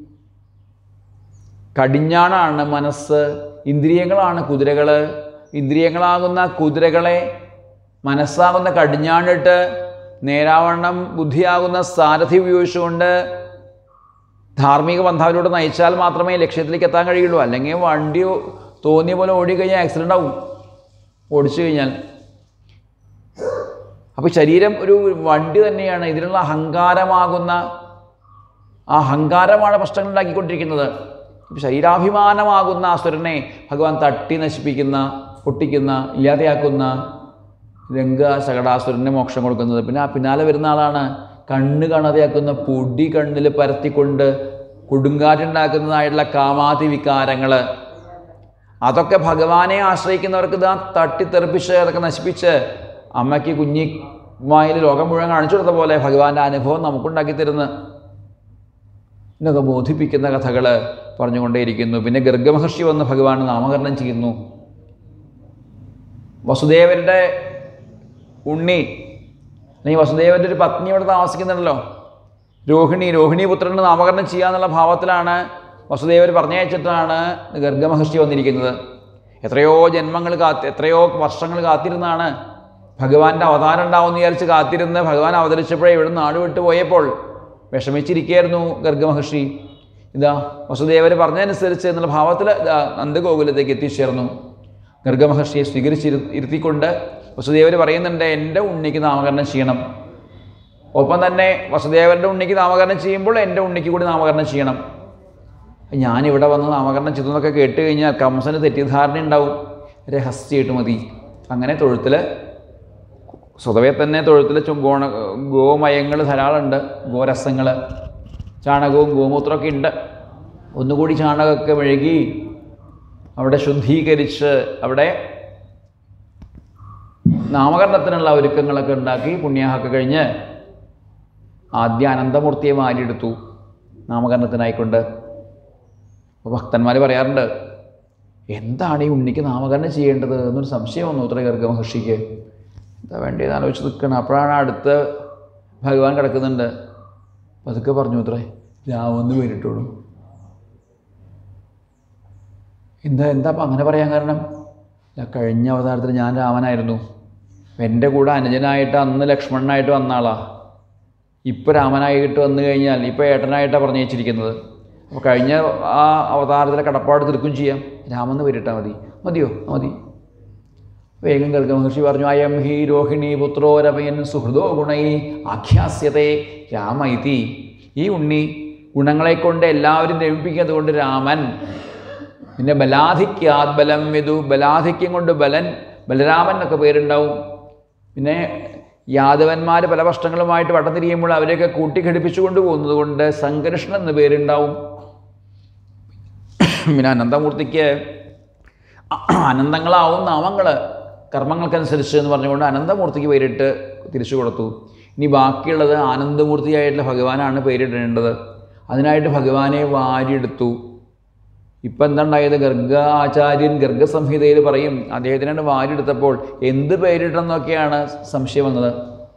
കടിഞ്ഞാണാണ് മനസ്സ് ഇന്ദ്രിയങ്ങളാണ് കുതിരകൾ ഇന്ദ്രിയങ്ങളാകുന്ന കുതിരകളെ മനസ്സാകുന്ന കടിഞ്ഞാണിട്ട് നേരാവണ്ണം ബുദ്ധിയാകുന്ന സാരഥി ഉപയോഗിച്ചുകൊണ്ട് ധാർമ്മിക പന്ഥാവിലൂടെ നയിച്ചാൽ മാത്രമേ ലക്ഷ്യത്തിലേക്ക് എത്താൻ കഴിയുള്ളൂ അല്ലെങ്കിൽ വണ്ടി തോന്നിയ പോലെ ഓടിക്കഴിഞ്ഞാൽ ആക്സിഡൻ്റ് ആവും ഓടിച്ചു കഴിഞ്ഞാൽ അപ്പോൾ ശരീരം ഒരു വണ്ടി തന്നെയാണ് ഇതിനുള്ള അഹങ്കാരമാകുന്ന ആ അഹങ്കാരമാണ് പ്രശ്നങ്ങൾ ഉണ്ടാക്കിക്കൊണ്ടിരിക്കുന്നത് ഇപ്പം ശരീരാഭിമാനമാകുന്ന അസുരനെ ഭഗവാൻ തട്ടി നശിപ്പിക്കുന്ന പൊട്ടിക്കുന്ന ഇല്ലാതെയാക്കുന്ന രംഗ ശകടാസുരന് മോക്ഷം കൊടുക്കുന്നത് പിന്നെ ആ പിന്നാലെ വരുന്ന ആളാണ് കണ്ണ് കാണാതെയാക്കുന്ന പൊടി കണ്ണിൽ പരത്തിക്കൊണ്ട് കൊടുങ്കാറ്റുണ്ടാക്കുന്നതായിട്ടുള്ള കാമാതി വികാരങ്ങൾ അതൊക്കെ ഭഗവാനെ ആശ്രയിക്കുന്നവർക്ക് ഇതാ തട്ടിത്തെറിപ്പിച്ച് അതൊക്കെ നശിപ്പിച്ച് അമ്മയ്ക്ക് കുഞ്ഞി വായിൽ ലോകം മുഴുവൻ കാണിച്ചു കൊടുത്ത പോലെ ഭഗവാന്റെ അനുഭവം നമുക്കുണ്ടാക്കി തരുന്ന എന്നൊക്കെ ബോധിപ്പിക്കുന്ന കഥകൾ പറഞ്ഞുകൊണ്ടേയിരിക്കുന്നു പിന്നെ ഗർഗമഹർഷി വന്ന് ഭഗവാൻ നാമകരണം ചെയ്യുന്നു വസുദേവരുടെ ഉണ്ണി അല്ലെങ്കിൽ വസുദേവൻ്റെ ഒരു പത്നി ഇവിടെ താമസിക്കുന്നുണ്ടല്ലോ രോഹിണി രോഹിണി പുത്രന് നാമകരണം ചെയ്യാന്നുള്ള ഭാവത്തിലാണ് വസുദേവർ പറഞ്ഞയച്ചിട്ടാണ് ഗർഗമഹർഷി വന്നിരിക്കുന്നത് എത്രയോ ജന്മങ്ങൾ കാത്ത് എത്രയോ വർഷങ്ങൾ കാത്തിരുന്നാണ് ഭഗവാന്റെ അവതാരം ഉണ്ടാവുമെന്ന് വിചാരിച്ച് കാത്തിരുന്ന് ഭഗവാൻ അവതരിച്ചപ്പോഴേ ഇവിടെ നാട് വിട്ടു പോയപ്പോൾ വിഷമിച്ചിരിക്കുകയായിരുന്നു ഗർഗമഹർഷി ഇതാ വസുദേവർ പറഞ്ഞതനുസരിച്ച് എന്നുള്ള ഭാവത്തിൽ ഇതാ നന്ദഗോകുലത്തേക്ക് എത്തിച്ചേർന്നു ഗർഗമഹർഷിയെ സ്വീകരിച്ചിരു ഇരുത്തിക്കൊണ്ട് വസുദേവർ പറയുന്നുണ്ട് എൻ്റെ ഉണ്ണിക്ക് നാമകരണം ചെയ്യണം ഒപ്പം തന്നെ വസുദേവരുടെ ഉണ്ണിക്ക് നാമകരണം ചെയ്യുമ്പോൾ എൻ്റെ ഉണ്ണിക്ക് കൂടി നാമകരണം ചെയ്യണം ഞാനിവിടെ വന്ന് നാമകരണം ചെയ്തു എന്നൊക്കെ കേട്ട് കഴിഞ്ഞാൽ കംസന് തെറ്റിദ്ധാരണ ഉണ്ടാവും രഹസ്യമായിട്ട് മതി അങ്ങനെ തൊഴുത്തിൽ സ്വതവേ തന്നെ തൊഴുത്തിൽ ഗോണ ഗോമയങ്ങൾ ധാരാളമുണ്ട് ഗോരസങ്ങൾ ചാണകവും ഗോമൂത്രമൊക്കെ ഉണ്ട് ഒന്നുകൂടി ചാണകമൊക്കെ മെഴുകി അവിടെ ശുദ്ധീകരിച്ച് അവിടെ നാമകരണത്തിനുള്ള ഒരുക്കങ്ങളൊക്കെ ഉണ്ടാക്കി പുണ്യാഹമൊക്കെ കഴിഞ്ഞ് ആദ്യ അനന്തമൂർത്തിയെ മാരിയെടുത്തു നാമകരണത്തിനായിക്കൊണ്ട് അപ്പോൾ ഭക്തന്മാർ പറയാറുണ്ട് എന്താണ് ഈ ഉണ്ണിക്ക് നാമകരണം ചെയ്യേണ്ടത് എന്നൊരു സംശയം വന്നു ഉത്തര ഗർഗ മഹർഷിക്ക് എന്താ വേണ്ടതെന്ന് ആലോചിച്ച് നിൽക്കണം അപ്പോഴാണ് അടുത്ത് ഭഗവാൻ കിടക്കുന്നുണ്ട് പതുക്കെ പറഞ്ഞു ഉത്രേ രാമൊന്ന് പേരിട്ടോളൂ എന്താ എന്താ അപ്പം അങ്ങനെ പറയാൻ കാരണം ഇല്ല, കഴിഞ്ഞ അവതാരത്തിൽ ഞാൻ രാമനായിരുന്നു എൻ്റെ കൂടെ അനുജനായിട്ട് അന്ന് ലക്ഷ്മണനായിട്ട് വന്ന ആളാ ഇപ്പോൾ രാമനായിട്ട് വന്നു കഴിഞ്ഞാൽ ഇപ്പോൾ ഏട്ടനായിട്ടാണ് പറഞ്ഞു വെച്ചിരിക്കുന്നത് അപ്പോൾ കഴിഞ്ഞ ആ അവതാരത്തിലെ കടപ്പാട് തീർക്കും ചെയ്യാം രാമെന്ന് പേരിട്ടാൽ മതി മതിയോ മതി വേഗം കേൾക്കുക മഹർഷി പറഞ്ഞു അയം ഹി രോഹിണി പുത്രോരമയൻ സുഹൃദോ ഗുണൈ ആഖ്യാസ്യത്തെ രാമ ഇതി ഈ ഉണ്ണി ഗുണങ്ങളെ കൊണ്ട് എല്ലാവരും രമിപ്പിക്കുന്നത് കൊണ്ട് രാമൻ പിന്നെ ബലാധിക്യാത് ബലം വിതു ബലാധിക്യം കൊണ്ട് ബലൻ ബലരാമൻ എന്നൊക്കെ പേരുണ്ടാവും പിന്നെ യാദവന്മാർ പല പ്രശ്നങ്ങളുമായിട്ട് വട്ടം തിരിയുമ്പോൾ അവരെയൊക്കെ കൂട്ടിഘടിപ്പിച്ചു കൊണ്ടുപോകുന്നത് കൊണ്ട് സംഘർഷണം എന്ന് പേരുണ്ടാവും പിന്നെ അനന്തമൂർത്തിക്ക് അനന്തങ്ങളാവും നാമങ്ങൾ കർമ്മങ്ങൾക്കനുസരിച്ച് എന്ന് പറഞ്ഞുകൊണ്ട് അനന്തമൂർത്തിക്ക് പേരിട്ട് തിരിച്ചു കൊടുത്തു ഇനി ബാക്കിയുള്ളത് ആനന്ദമൂർത്തിയായിട്ടുള്ള ഭഗവാനാണ് പേരിടേണ്ടത് അതിനായിട്ട് ഭഗവാനെ വാരിയെടുത്തു ഇപ്പം എന്താ ഉണ്ടായത് ഗർഗ ആചാര്യൻ ഗർഗസംഹിതയിൽ പറയും അദ്ദേഹത്തിനാണ് വാരിയെടുത്തപ്പോൾ എന്ത് പേരിട്ടെന്നൊക്കെയാണ് സംശയം വന്നത്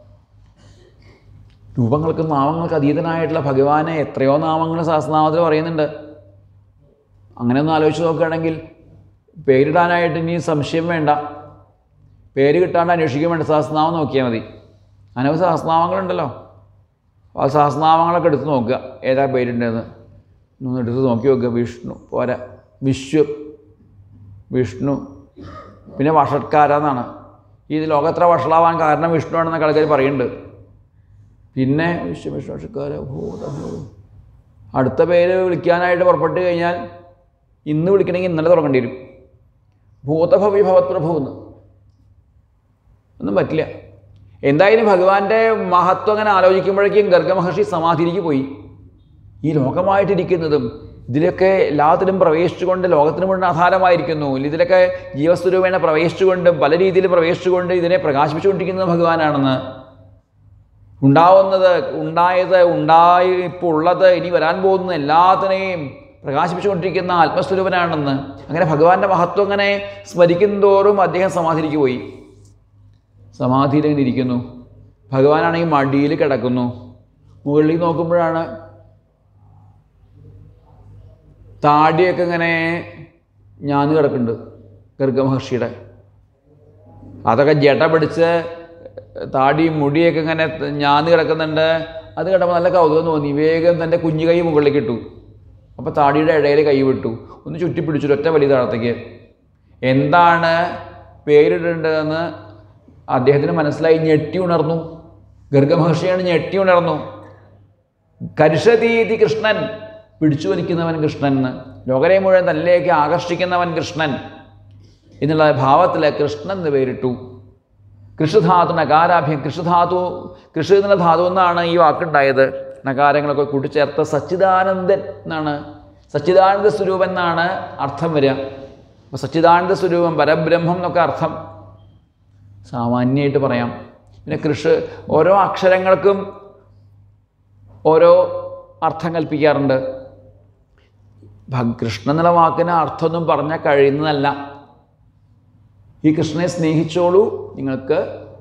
രൂപങ്ങൾക്കും നാമങ്ങൾക്ക് അതീതനായിട്ടുള്ള ഭഗവാനെ എത്രയോ നാമങ്ങൾ സഹസ്രനാമത്തിൽ പറയുന്നുണ്ട് അങ്ങനെ ഒന്ന് ആലോചിച്ച് നോക്കുകയാണെങ്കിൽ പേരിടാനായിട്ട് ഇനി സംശയം വേണ്ട പേര് കിട്ടാണ്ട് അന്വേഷിക്കാൻ വേണ്ട സഹസ്രനാമം നോക്കിയാൽ മതി അനവധി സഹസ്രനാമങ്ങളുണ്ടല്ലോ ആ സഹസ്രനാമങ്ങളൊക്കെ എടുത്ത് നോക്കുക ഏതാ പേരുണ്ടെന്ന് ഒന്ന് എടുത്ത് നോക്കി നോക്കുക വിഷ്ണു പോരാ വിശ്വം വിഷ്ണു പിന്നെ വഷട്കാരെന്നാണ് ഈ ലോകത്ര വഷളാവാൻ കാരണം വിഷ്ണു ആണെന്ന് ആൾക്കാർ പറയുന്നുണ്ട് പിന്നെ വിശ്വ വിഷ്ണു വഷട്കാര ഭൂത ഭൂ- അടുത്ത പേര് വിളിക്കാനായിട്ട് പുറപ്പെട്ട് കഴിഞ്ഞാൽ ഇന്ന് വിളിക്കണമെങ്കിൽ ഇന്നലെ തുടങ്ങേണ്ടി വരും ഭൂതഭവി ഭവത്പ്രഭു എന്ന് ഒന്നും പറ്റില്ല എന്തായാലും ഭഗവാന്റെ മഹത്വം അങ്ങനെ ആലോചിക്കുമ്പോഴേക്കും ഗർഗമഹർഷി സമാധിയിലേക്ക് പോയി ഈ ലോകമായിട്ടിരിക്കുന്നതും ഇതിലൊക്കെ എല്ലാത്തിലും പ്രവേശിച്ചുകൊണ്ട് ലോകത്തിന് മുഴുവൻ ആധാരമായിരിക്കുന്നു ഇതിലൊക്കെ ജീവസ്വരൂപേണ പ്രവേശിച്ചുകൊണ്ട് പല രീതിയിൽ പ്രവേശിച്ചുകൊണ്ട് ഇതിനെ പ്രകാശിപ്പിച്ചുകൊണ്ടിരിക്കുന്നത് ഭഗവാനാണെന്ന് ഉണ്ടാവുന്നത് ഉണ്ടായത് ഉണ്ടായി ഇപ്പോൾ ഉള്ളത് ഇനി വരാൻ പോകുന്ന എല്ലാത്തിനെയും പ്രകാശിപ്പിച്ചുകൊണ്ടിരിക്കുന്ന ആത്മസ്വരൂപനാണെന്ന് അങ്ങനെ ഭഗവാന്റെ മഹത്വം അങ്ങനെ സ്മരിക്കുന്തോറും അദ്ദേഹം സമാധിയിലേക്ക് പോയി സമാധിയിൽ ഇങ്ങനെ ഇരിക്കുന്നു ഭഗവാനാണെങ്കിൽ മടിയിൽ കിടക്കുന്നു മുകളിലേക്ക് നോക്കുമ്പോഴാണ് താടിയൊക്കെ ഇങ്ങനെ ഞാന്ന് കിടക്കുന്നുണ്ട് ഗർഗമഹർഷിയുടെ അതൊക്കെ ജട പിടിച്ച് താടിയും മുടിയൊക്കെ ഇങ്ങനെ ഞാന്ന് കിടക്കുന്നുണ്ട് അത് കിടമ്പോൾ നല്ല കൗതുകം തോന്നി വേഗം തൻ്റെ കുഞ്ഞു കൈ മുകളിലേക്ക് ഇട്ടു അപ്പോൾ താടിയുടെ ഇടയിൽ കൈ വിട്ടു ഒന്ന് ചുറ്റി പിടിച്ചു ഒറ്റ വലിയ താഴത്തേക്ക് എന്താണ് പേരിടേണ്ടതെന്ന് അദ്ദേഹത്തിന് മനസ്സിലായി ഞെട്ടി ഉണർന്നു ഗർഗമഹർഷിയാണ് ഞെട്ടി ഉണർന്നു കരിഷതീതി കൃഷ്ണൻ പിടിച്ചു വലിക്കുന്നവൻ കൃഷ്ണൻ എന്ന് ലോകരെ മുഴുവൻ തന്നിലേക്ക് ആകർഷിക്കുന്നവൻ കൃഷ്ണൻ എന്നുള്ള ഭാവത്തിൽ കൃഷ്ണൻ എന്ന് പേരിട്ടു കൃഷിധാതു നകാരാഭ്യം കൃഷിധാതു കൃഷി എന്നുള്ള ധാതു എന്നാണ് ഈ വാക്കുണ്ടായത് നകാരങ്ങളൊക്കെ കൂട്ടിച്ചേർത്ത് സച്ചിദാനന്ദൻ എന്നാണ് സച്ചിദാനന്ദ സ്വരൂപൻ എന്നാണ് അർത്ഥം വരിക അപ്പോൾ സച്ചിദാനന്ദ സ്വരൂപം പരബ്രഹ്മം എന്നൊക്കെ അർത്ഥം സാമാന്യമായിട്ട് പറയാം പിന്നെ കൃഷി ഓരോ അക്ഷരങ്ങൾക്കും ഓരോ അർത്ഥം കൽപ്പിക്കാറുണ്ട് ഭഗ് കൃഷ്ണൻ എന്നുള്ള വാക്കിന് അർത്ഥമൊന്നും പറഞ്ഞാൽ കഴിയുന്നതല്ല ഈ കൃഷ്ണനെ സ്നേഹിച്ചോളൂ നിങ്ങൾക്ക്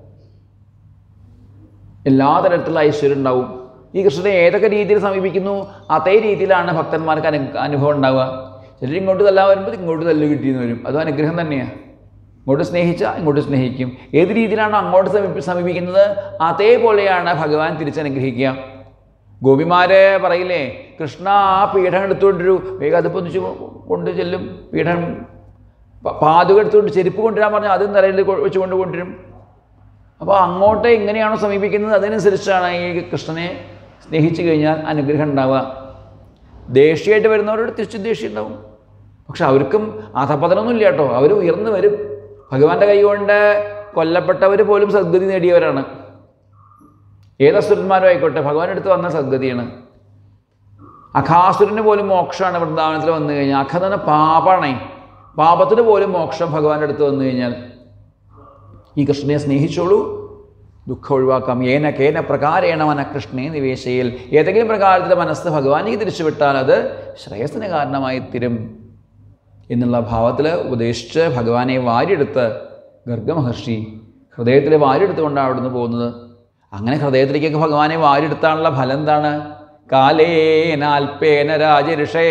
എല്ലാ തരത്തിലുള്ള ഐശ്വര്യം ഉണ്ടാവും ഈ കൃഷ്ണനെ ഏതൊക്കെ രീതിയിൽ സമീപിക്കുന്നു അതേ രീതിയിലാണ് ഭക്തന്മാർക്ക് അനു അനുഭവം ഉണ്ടാവുക ചിലർ ഇങ്ങോട്ട് തല്ലാൻ വരുമ്പോൾ ഇങ്ങോട്ട് തല്ല് കിട്ടിയെന്ന് വരും അതും അനുഗ്രഹം തന്നെയാണ് ഇങ്ങോട്ട് സ്നേഹിച്ചാൽ ഇങ്ങോട്ട് സ്നേഹിക്കും ഏത് രീതിയിലാണോ അങ്ങോട്ട് സമീപി സമീപിക്കുന്നത് അതേപോലെയാണ് ഭഗവാൻ തിരിച്ചനുഗ്രഹിക്കുക ഗോപിമാരെ പറയില്ലേ കൃഷ്ണ ആ പീഠം എടുത്തുകൊണ്ടൊരു വേഗം അത് പൊന്നിച്ച് കൊണ്ട് ചെല്ലും പീഠം പ- പാതുക എടുത്തുകൊണ്ട് ചെരുപ്പ് കൊണ്ടുവരാൻ പറഞ്ഞാൽ അതും തലയിൽ കൊ- വെച്ച് കൊണ്ട് കൊണ്ടുവരും അപ്പോൾ അങ്ങോട്ട് എങ്ങനെയാണോ സമീപിക്കുന്നത് അതിനനുസരിച്ചാണ് ഈ കൃഷ്ണനെ സ്നേഹിച്ചു കഴിഞ്ഞാൽ അനുഗ്രഹം ഉണ്ടാവുക ദേഷ്യമായിട്ട് വരുന്നവരോട് തിരിച്ചും ദേഷ്യം ഉണ്ടാവും പക്ഷെ അവർക്കും അധപതനമൊന്നുമില്ല കേട്ടോ അവർ ഉയർന്നു വരും ഭഗവാന്റെ കൈ കൊണ്ട് കൊല്ലപ്പെട്ടവർ പോലും സദ്ഗതി നേടിയവരാണ് ഏത് അസുരന്മാരും ആയിക്കോട്ടെ ഭഗവാൻ അടുത്ത് വന്ന സദ്ഗതിയാണ് അഖാസുരന് പോലും മോക്ഷമാണ് വൃന്ദാവനത്തിൽ വന്നു കഴിഞ്ഞാൽ അഖ തന്നെ പാപാണേ പാപത്തിന് പോലും മോക്ഷം ഭഗവാന്റെ അടുത്ത് വന്നു കഴിഞ്ഞാൽ ഈ കൃഷ്ണനെ സ്നേഹിച്ചോളൂ ദുഃഖം ഒഴിവാക്കാം ഏന കേന പ്രകാരേണ മന കൃഷ്ണേ നിവേശയിൽ ഏതെങ്കിലും പ്രകാരത്തിൽ മനസ്സ് ഭഗവാനിക്ക് തിരിച്ചുവിട്ടാൽ അത് ശ്രേയസ്സിന് കാരണമായി തീരും എന്നുള്ള ഭാവത്തിൽ ഉപദേശിച്ച് ഭഗവാനെ വാരിയെടുത്ത് ഗർഗമഹർഷി ഹൃദയത്തിൽ വാരിയെടുത്തുകൊണ്ടാണ് അവിടുന്ന് പോകുന്നത് അങ്ങനെ ഹൃദയത്തിലേക്കൊക്കെ ഭഗവാനെ വാരിയെടുത്താനുള്ള ഫലം എന്താണ് കാലേന അൽപ്പേന രാജഋഷേ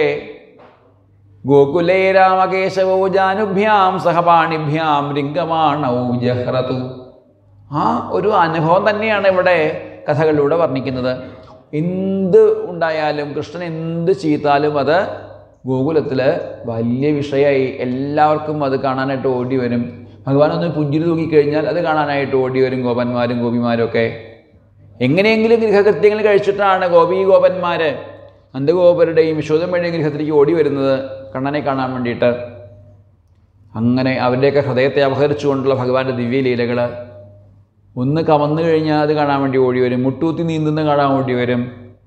ഗോകുലേ രാമകേശവോ ജാനുഭ്യാം സഹപാണിഭ്യാം രിംഗമാണൗ ജഹ്റതു ആ ഒരു അനുഭവം തന്നെയാണ് ഇവിടെ കഥകളിലൂടെ വർണ്ണിക്കുന്നത് എന്ത് ഉണ്ടായാലും കൃഷ്ണൻ എന്ത് ചെയ്താലും അത് ഗോകുലത്തിൽ വലിയ വിഷയമായി എല്ലാവർക്കും അത് കാണാനായിട്ട് ഓടി വരും ഭഗവാൻ ഒന്ന് പുഞ്ചിരി തൂക്കിക്കഴിഞ്ഞാൽ അത് കാണാനായിട്ട് ഓടി വരും ഗോപന്മാരും ഗോപിമാരും ഒക്കെ എങ്ങനെയെങ്കിലും ഗൃഹകൃത്യങ്ങൾ കഴിച്ചിട്ടാണ് ഗോപി ഗോപന്മാർ നന്ദഗോപരുടെയും യശോദമ്മയുടെയും ഗൃഹത്തിലേക്ക് ഓടി വരുന്നത് കണ്ണനെ കാണാൻ വേണ്ടിയിട്ട് അങ്ങനെ അവരുടെയൊക്കെ ഹൃദയത്തെ അപഹരിച്ചുകൊണ്ടുള്ള ഭഗവാന്റെ ദിവ്യലീലകൾ ഒന്ന് കമന്നു കഴിഞ്ഞാൽ അത് കാണാൻ വേണ്ടി ഓടി വരും മുട്ടൂത്തി നീന്തുന്ന കാണാൻ വേണ്ടി വരും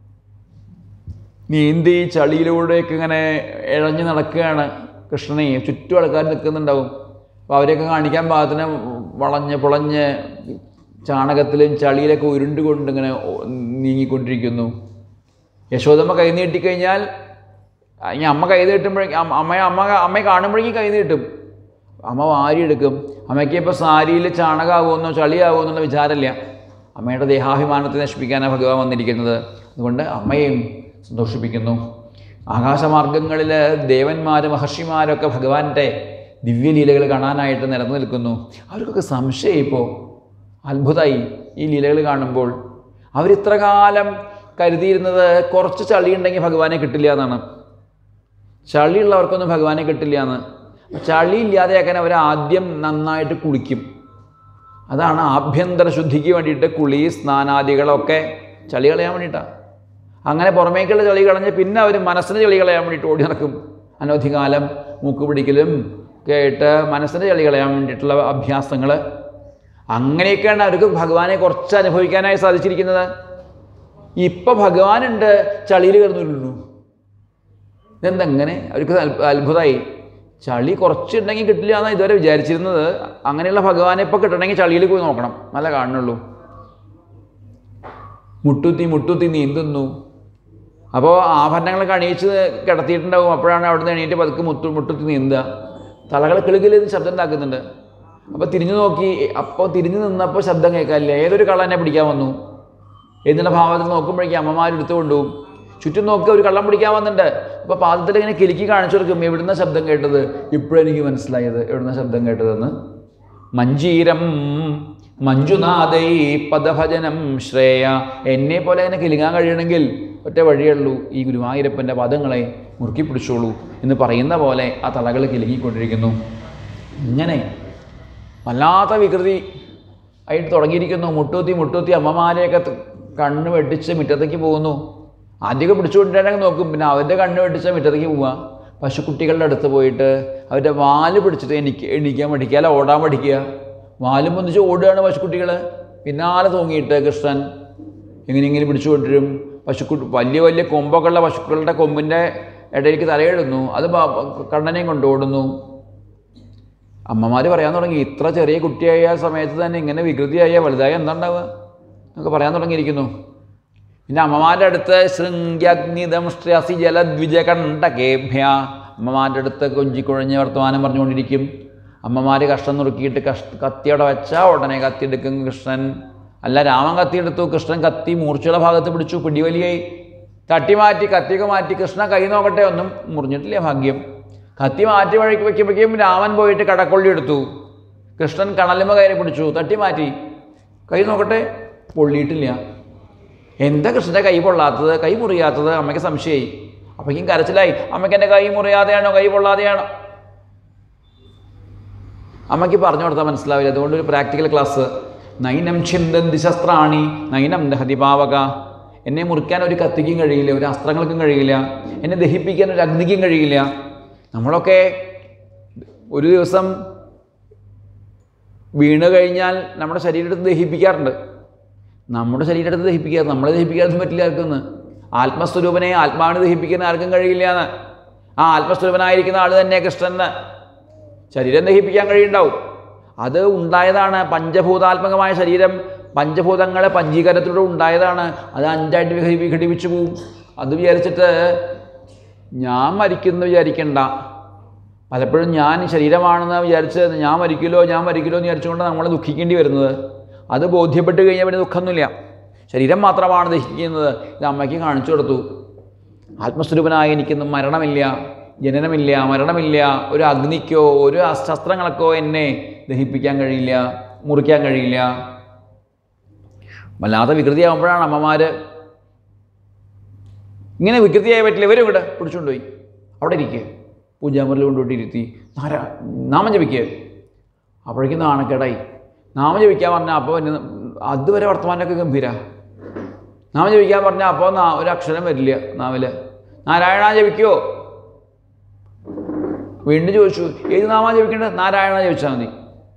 നീന്തി ചളിയിലൂടെയൊക്കെ ഇങ്ങനെ ഇഴഞ്ഞു നടക്കുകയാണ് കൃഷ്ണനെ ചുറ്റും ആൾക്കാർ നിൽക്കുന്നുണ്ടാവും അപ്പോൾ അവരെയൊക്കെ കാണിക്കാൻ പാകത്തിന് വളഞ്ഞ് പുളഞ്ഞ് ചാണകത്തിലും ചളിയിലൊക്കെ ഉരുണ്ടുകൊണ്ട് ഇങ്ങനെ ഓ- നീങ്ങിക്കൊണ്ടിരിക്കുന്നു യശോദമ്മ കൈ നീട്ടിക്കഴിഞ്ഞാൽ ഇനി അമ്മ കൈ നീട്ടുമ്പോഴേക്കും അമ്മ അമ്മ അമ്മയെ കാണുമ്പോഴേക്കും കൈ നീട്ടും അമ്മ വാരിയെടുക്കും അമ്മയ്ക്ക് ഇപ്പോൾ സാരിയിൽ ചാണകമാകുമെന്നോ ചളിയാകുമോ എന്നുള്ള വിചാരമില്ല അമ്മയുടെ ദേഹാഭിമാനത്തെ നശിപ്പിക്കാനാണ് ഭഗവാൻ വന്നിരിക്കുന്നത് അതുകൊണ്ട് അമ്മയെയും സന്തോഷിപ്പിക്കുന്നു ആകാശമാർഗങ്ങളിൽ ദേവന്മാർ മഹർഷിമാരൊക്കെ ഭഗവാന്റെ ദിവ്യലീലകൾ കാണാനായിട്ട് നിരന്നു നിൽക്കുന്നു അവർക്കൊക്കെ സംശയം ഇപ്പോൾ അത്ഭുതമായി ഈ ലീലകൾ കാണുമ്പോൾ അവരിത്ര കാലം കരുതിയിരുന്നത് കുറച്ച് ചളിയുണ്ടെങ്കിൽ ഭഗവാനെ കിട്ടില്ല എന്നാണ് ചളിയുള്ളവർക്കൊന്നും ഭഗവാനെ കിട്ടില്ല എന്ന് ചളി ഇല്ലാതെയാക്കാൻ അവർ ആദ്യം നന്നായിട്ട് കുളിക്കും അതാണ് ആഭ്യന്തര ശുദ്ധിക്ക് വേണ്ടിയിട്ട് കുളി സ്നാനാദികളൊക്കെ ചളി കളയാൻ വേണ്ടിയിട്ടാണ് അങ്ങനെ പുറമേക്കുള്ള ചളി കളഞ്ഞ് പിന്നെ അവർ മനസ്സിന് ചളി കളയാൻ വേണ്ടിയിട്ട് ഓടി നടക്കും അനവധികാലം മൂക്ക് പിടിക്കലും ഒക്കെ ആയിട്ട് മനസ്സിന് ചളി കളയാൻ വേണ്ടിയിട്ടുള്ള അഭ്യാസങ്ങൾ അങ്ങനെയൊക്കെയാണ് അവർക്ക് ഭഗവാനെ കുറച്ച് അനുഭവിക്കാനായി സാധിച്ചിരിക്കുന്നത് ഇപ്പം ഭഗവാനുണ്ട് ചളിയിൽ കിടന്നുള്ളൂ ഇതെന്തെങ്ങനെ അവർക്ക് അത്ഭു- അത്ഭുതമായി ചളി കുറച്ചുണ്ടെങ്കിൽ കിട്ടില്ല എന്നാണ് ഇതുവരെ വിചാരിച്ചിരുന്നത് അങ്ങനെയുള്ള ഭഗവാനെ ഇപ്പോൾ കിട്ടണമെങ്കിൽ ചളിയിൽ പോയി നോക്കണം നല്ല കാണുന്നുള്ളൂ മുട്ടുത്തി മുട്ടുത്തി നീന്തുന്നു അപ്പോൾ ആഭരണങ്ങളൊക്കെ അണിയിച്ച് കിടത്തിയിട്ടുണ്ടാവും അപ്പോഴാണ് അവിടുന്ന് എണീറ്റ് പതുക്കെ മുത്തു മുട്ടുത്തി നീന്തുക തലകൾ കിളുകിൽ ശബ്ദം ഉണ്ടാക്കുന്നുണ്ട് അപ്പോൾ തിരിഞ്ഞു നോക്കി അപ്പോൾ തിരിഞ്ഞു നിന്നപ്പോൾ ശബ്ദം കേൾക്കാനില്ല ഏതൊരു കള്ളനെ പിടിക്കാൻ വന്നു എന്നുള്ള ഭാവത്തിൽ നോക്കുമ്പോഴേക്കും അമ്മമാർ എടുത്തു കൊണ്ടുപോകും ചുറ്റും നോക്കി ഒരു കള്ളം പിടിക്കാൻ വന്നിട്ടുണ്ട് അപ്പോൾ പാദത്തിൽ ഇങ്ങനെ കിലുക്കി കാണിച്ചു കൊടുക്കും എവിടുന്ന ശബ്ദം കേട്ടത് ഇപ്പോഴെനിക്ക് മനസ്സിലായത് എവിടുന്ന ശബ്ദം കേട്ടതെന്ന് മഞ്ജീരം മഞ്ജുനാഥൈ പദഭജനം ശ്രേയ എന്നെ പോലെ അങ്ങനെ കിലുങ്ങാൻ കഴിയണമെങ്കിൽ ഒറ്റ വഴിയുള്ളൂ ഈ ഗുരുവായൂരപ്പൻ്റെ പദങ്ങളെ മുറുക്കി പിടിച്ചോളൂ എന്ന് പറയുന്ന പോലെ ആ തലകൾ കിലുങ്ങിക്കൊണ്ടിരിക്കുന്നു ഇങ്ങനെ വല്ലാത്ത വികൃതി ആയിട്ട് തുടങ്ങിയിരിക്കുന്നു മുട്ടൂത്തി മുട്ടൂത്തി അമ്മമാരെയൊക്കെ ത- കണ്ണ് വെട്ടിച്ച് മുറ്റത്തേക്ക് പോകുന്നു ആദ്യമൊക്കെ പിടിച്ചുകൊണ്ടിരാനൊക്കെ നോക്കും പിന്നെ അവരുടെ കണ്ണ് വെട്ടിച്ചാൽ മുറ്റത്തേക്ക് പോവുക പശുക്കുട്ടികളുടെ അടുത്ത് പോയിട്ട് അവരുടെ വാല് പിടിച്ചിട്ട് എനിക്ക് എണീക്കാൻ പഠിക്കുക അല്ല ഓടാൻ പഠിക്കുക വാലും പൊന്നിച്ച് ഓടുകയാണ് പശുക്കുട്ടികൾ പിന്നാലെ തൂങ്ങിയിട്ട് കൃഷ്ണൻ എങ്ങനെയെങ്കിലും പിടിച്ചു കൊണ്ടുവരും പശുക്കുട്ടി വലിയ വലിയ കൊമ്പൊക്കെ ഉള്ള പശുക്കളുടെ കൊമ്പിൻ്റെ ഇടയിലേക്ക് തലയിടുന്നു അത് ബ- കണ്ണനെയും കൊണ്ടോടുന്നു അമ്മമാർ പറയാൻ തുടങ്ങി ഇത്ര ചെറിയ കുട്ടിയായ സമയത്ത് തന്നെ ഇങ്ങനെ വികൃതിയായ വലുതായ എന്താ ഉണ്ടാവുക എന്നൊക്കെ പറയാൻ തുടങ്ങിയിരിക്കുന്നു പിന്നെ അമ്മമാരുടെ അടുത്ത് ശൃംഗ്യഗ്നിതം ശ്രസി ജലദ്വിജകണ്ഠകേഭ്യ അമ്മമാരുടെ അടുത്ത് കൊഞ്ചിക്കുഴഞ്ഞ് വർത്തമാനം പറഞ്ഞുകൊണ്ടിരിക്കും അമ്മമാർ കഷ്ണം നുറുക്കിയിട്ട് കഷ് കത്തിയോടെ വെച്ചാൽ ഉടനെ കത്തിയെടുക്കും കൃഷ്ണൻ അല്ല രാമൻ കത്തിയെടുത്തു കൃഷ്ണൻ കത്തി മൂർച്ചയുടെ ഭാഗത്ത് പിടിച്ചു പിടിവലിയായി തട്ടി മാറ്റി കത്തിയൊക്കെ മാറ്റി കൃഷ്ണ കൈ നോക്കട്ടെ ഒന്നും മുറിഞ്ഞിട്ടില്ല ഭാഗ്യം കത്തി മാറ്റി വഴിക്ക് വയ്ക്കുമ്പോഴേക്കും രാമൻ പോയിട്ട് കടക്കൊള്ളി എടുത്തു കൃഷ്ണൻ കണലുമ കയറി പിടിച്ചു തട്ടി മാറ്റി കൈ നോക്കട്ടെ പൊള്ളിയിട്ടില്ല എന്താ കൃഷ്ണൻ്റെ കൈ പൊള്ളാത്തത് കൈ മുറിയാത്തത് അമ്മയ്ക്ക് സംശയമായി അപ്പോഴേക്കും കരച്ചിലായി അമ്മയ്ക്ക് എൻ്റെ കൈ മുറിയാതെയാണോ കൈ പൊള്ളാതെയാണോ അമ്മയ്ക്ക് പറഞ്ഞു കൊടുത്താൽ മനസ്സിലാവില്ല അതുകൊണ്ട് ഒരു പ്രാക്ടിക്കൽ ക്ലാസ് നൈനം ചിന്തന്തി ശസ്ത്രാണി നൈനം ദഹതി പാവക എന്നെ മുറിക്കാൻ ഒരു കത്തിക്കും കഴിയില്ല ഒരു അസ്ത്രങ്ങൾക്കും കഴിയില്ല എന്നെ ദഹിപ്പിക്കാൻ ഒരു അഗ്നിക്കും കഴിയില്ല നമ്മളൊക്കെ ഒരു ദിവസം വീണ് കഴിഞ്ഞാൽ നമ്മുടെ ശരീരത്തെ ദഹിപ്പിക്കാറുണ്ട് നമ്മുടെ ശരീരത്തെ ദഹിപ്പിക്കാറ് നമ്മളെ ദഹിപ്പിക്കാനൊന്നും പറ്റില്ല ആർക്കൊന്ന് ആത്മസ്വരൂപനെ ആത്മാവിനെ ദഹിപ്പിക്കാൻ ആർക്കും കഴിയില്ല എന്ന് ആ ആത്മസ്വരൂപനായിരിക്കുന്ന ആൾ തന്നെ കൃഷ്ണന് ശരീരം ദഹിപ്പിക്കാൻ കഴിയുണ്ടാവും അത് ഉണ്ടായതാണ് പഞ്ചഭൂതാത്മകമായ ശരീരം പഞ്ചഭൂതങ്ങളെ പഞ്ചീകരണത്തിലൂടെ ഉണ്ടായതാണ് അത് അഞ്ചായിട്ട് വിഘടി വിഘടിപ്പിച്ചു പോവും അത് വിചാരിച്ചിട്ട് ഞാൻ മരിക്കുന്നു വിചാരിക്കണ്ട പലപ്പോഴും ഞാൻ ശരീരമാണെന്ന് വിചാരിച്ച് ഞാൻ മരിക്കില്ലോ ഞാൻ മരിക്കില്ലോ എന്ന് വിചാരിച്ചുകൊണ്ട് നമ്മൾ ദുഃഖിക്കേണ്ടി വരുന്നത് അത് ബോധ്യപ്പെട്ട് കഴിഞ്ഞാൽ പിന്നെ ദുഃഖമൊന്നുമില്ല ശരീരം മാത്രമാണ് ദഹിക്കുന്നത് ഇത് അമ്മയ്ക്ക് കാണിച്ചു കൊടുത്തു ആത്മസ്വരൂപനായി എനിക്കൊന്നും മരണമില്ല ജനനമില്ല മരണമില്ല ഒരു അഗ്നിക്കോ ഒരു ശസ്ത്രങ്ങൾക്കോ എന്നെ ദഹിപ്പിക്കാൻ കഴിയില്ല മുറിക്കാൻ കഴിയില്ല വല്ലാത്ത വികൃതിയാകുമ്പോഴാണ് അമ്മമാർ ഇങ്ങനെ വികൃതിയായ പറ്റില്ല ഇവരും ഇവിടെ പിടിച്ചുകൊണ്ടുപോയി അവിടെ ഇരിക്കുക പൂജാമുറിൽ കൊണ്ടുപോയിട്ട് ഇരുത്തി നാരാ നാമം ജപിക്കുക അപ്പോഴേക്കും നാണക്കേടായി നാമം ജപിക്കാൻ പറഞ്ഞാൽ അപ്പോൾ പിന്നെ അതുവരെ വർത്തമാനമൊക്കെ ഗംഭീര നാമം ജപിക്കാൻ പറഞ്ഞാൽ അപ്പോൾ നാ ഒരു അക്ഷരം വരില്ല നാവില് നാരായണ ജപിക്കുമോ വീണ്ടും ചോദിച്ചു ഏത് നാമാ ജപിക്കേണ്ടത് നാരായണ ജപിച്ചാൽ മതി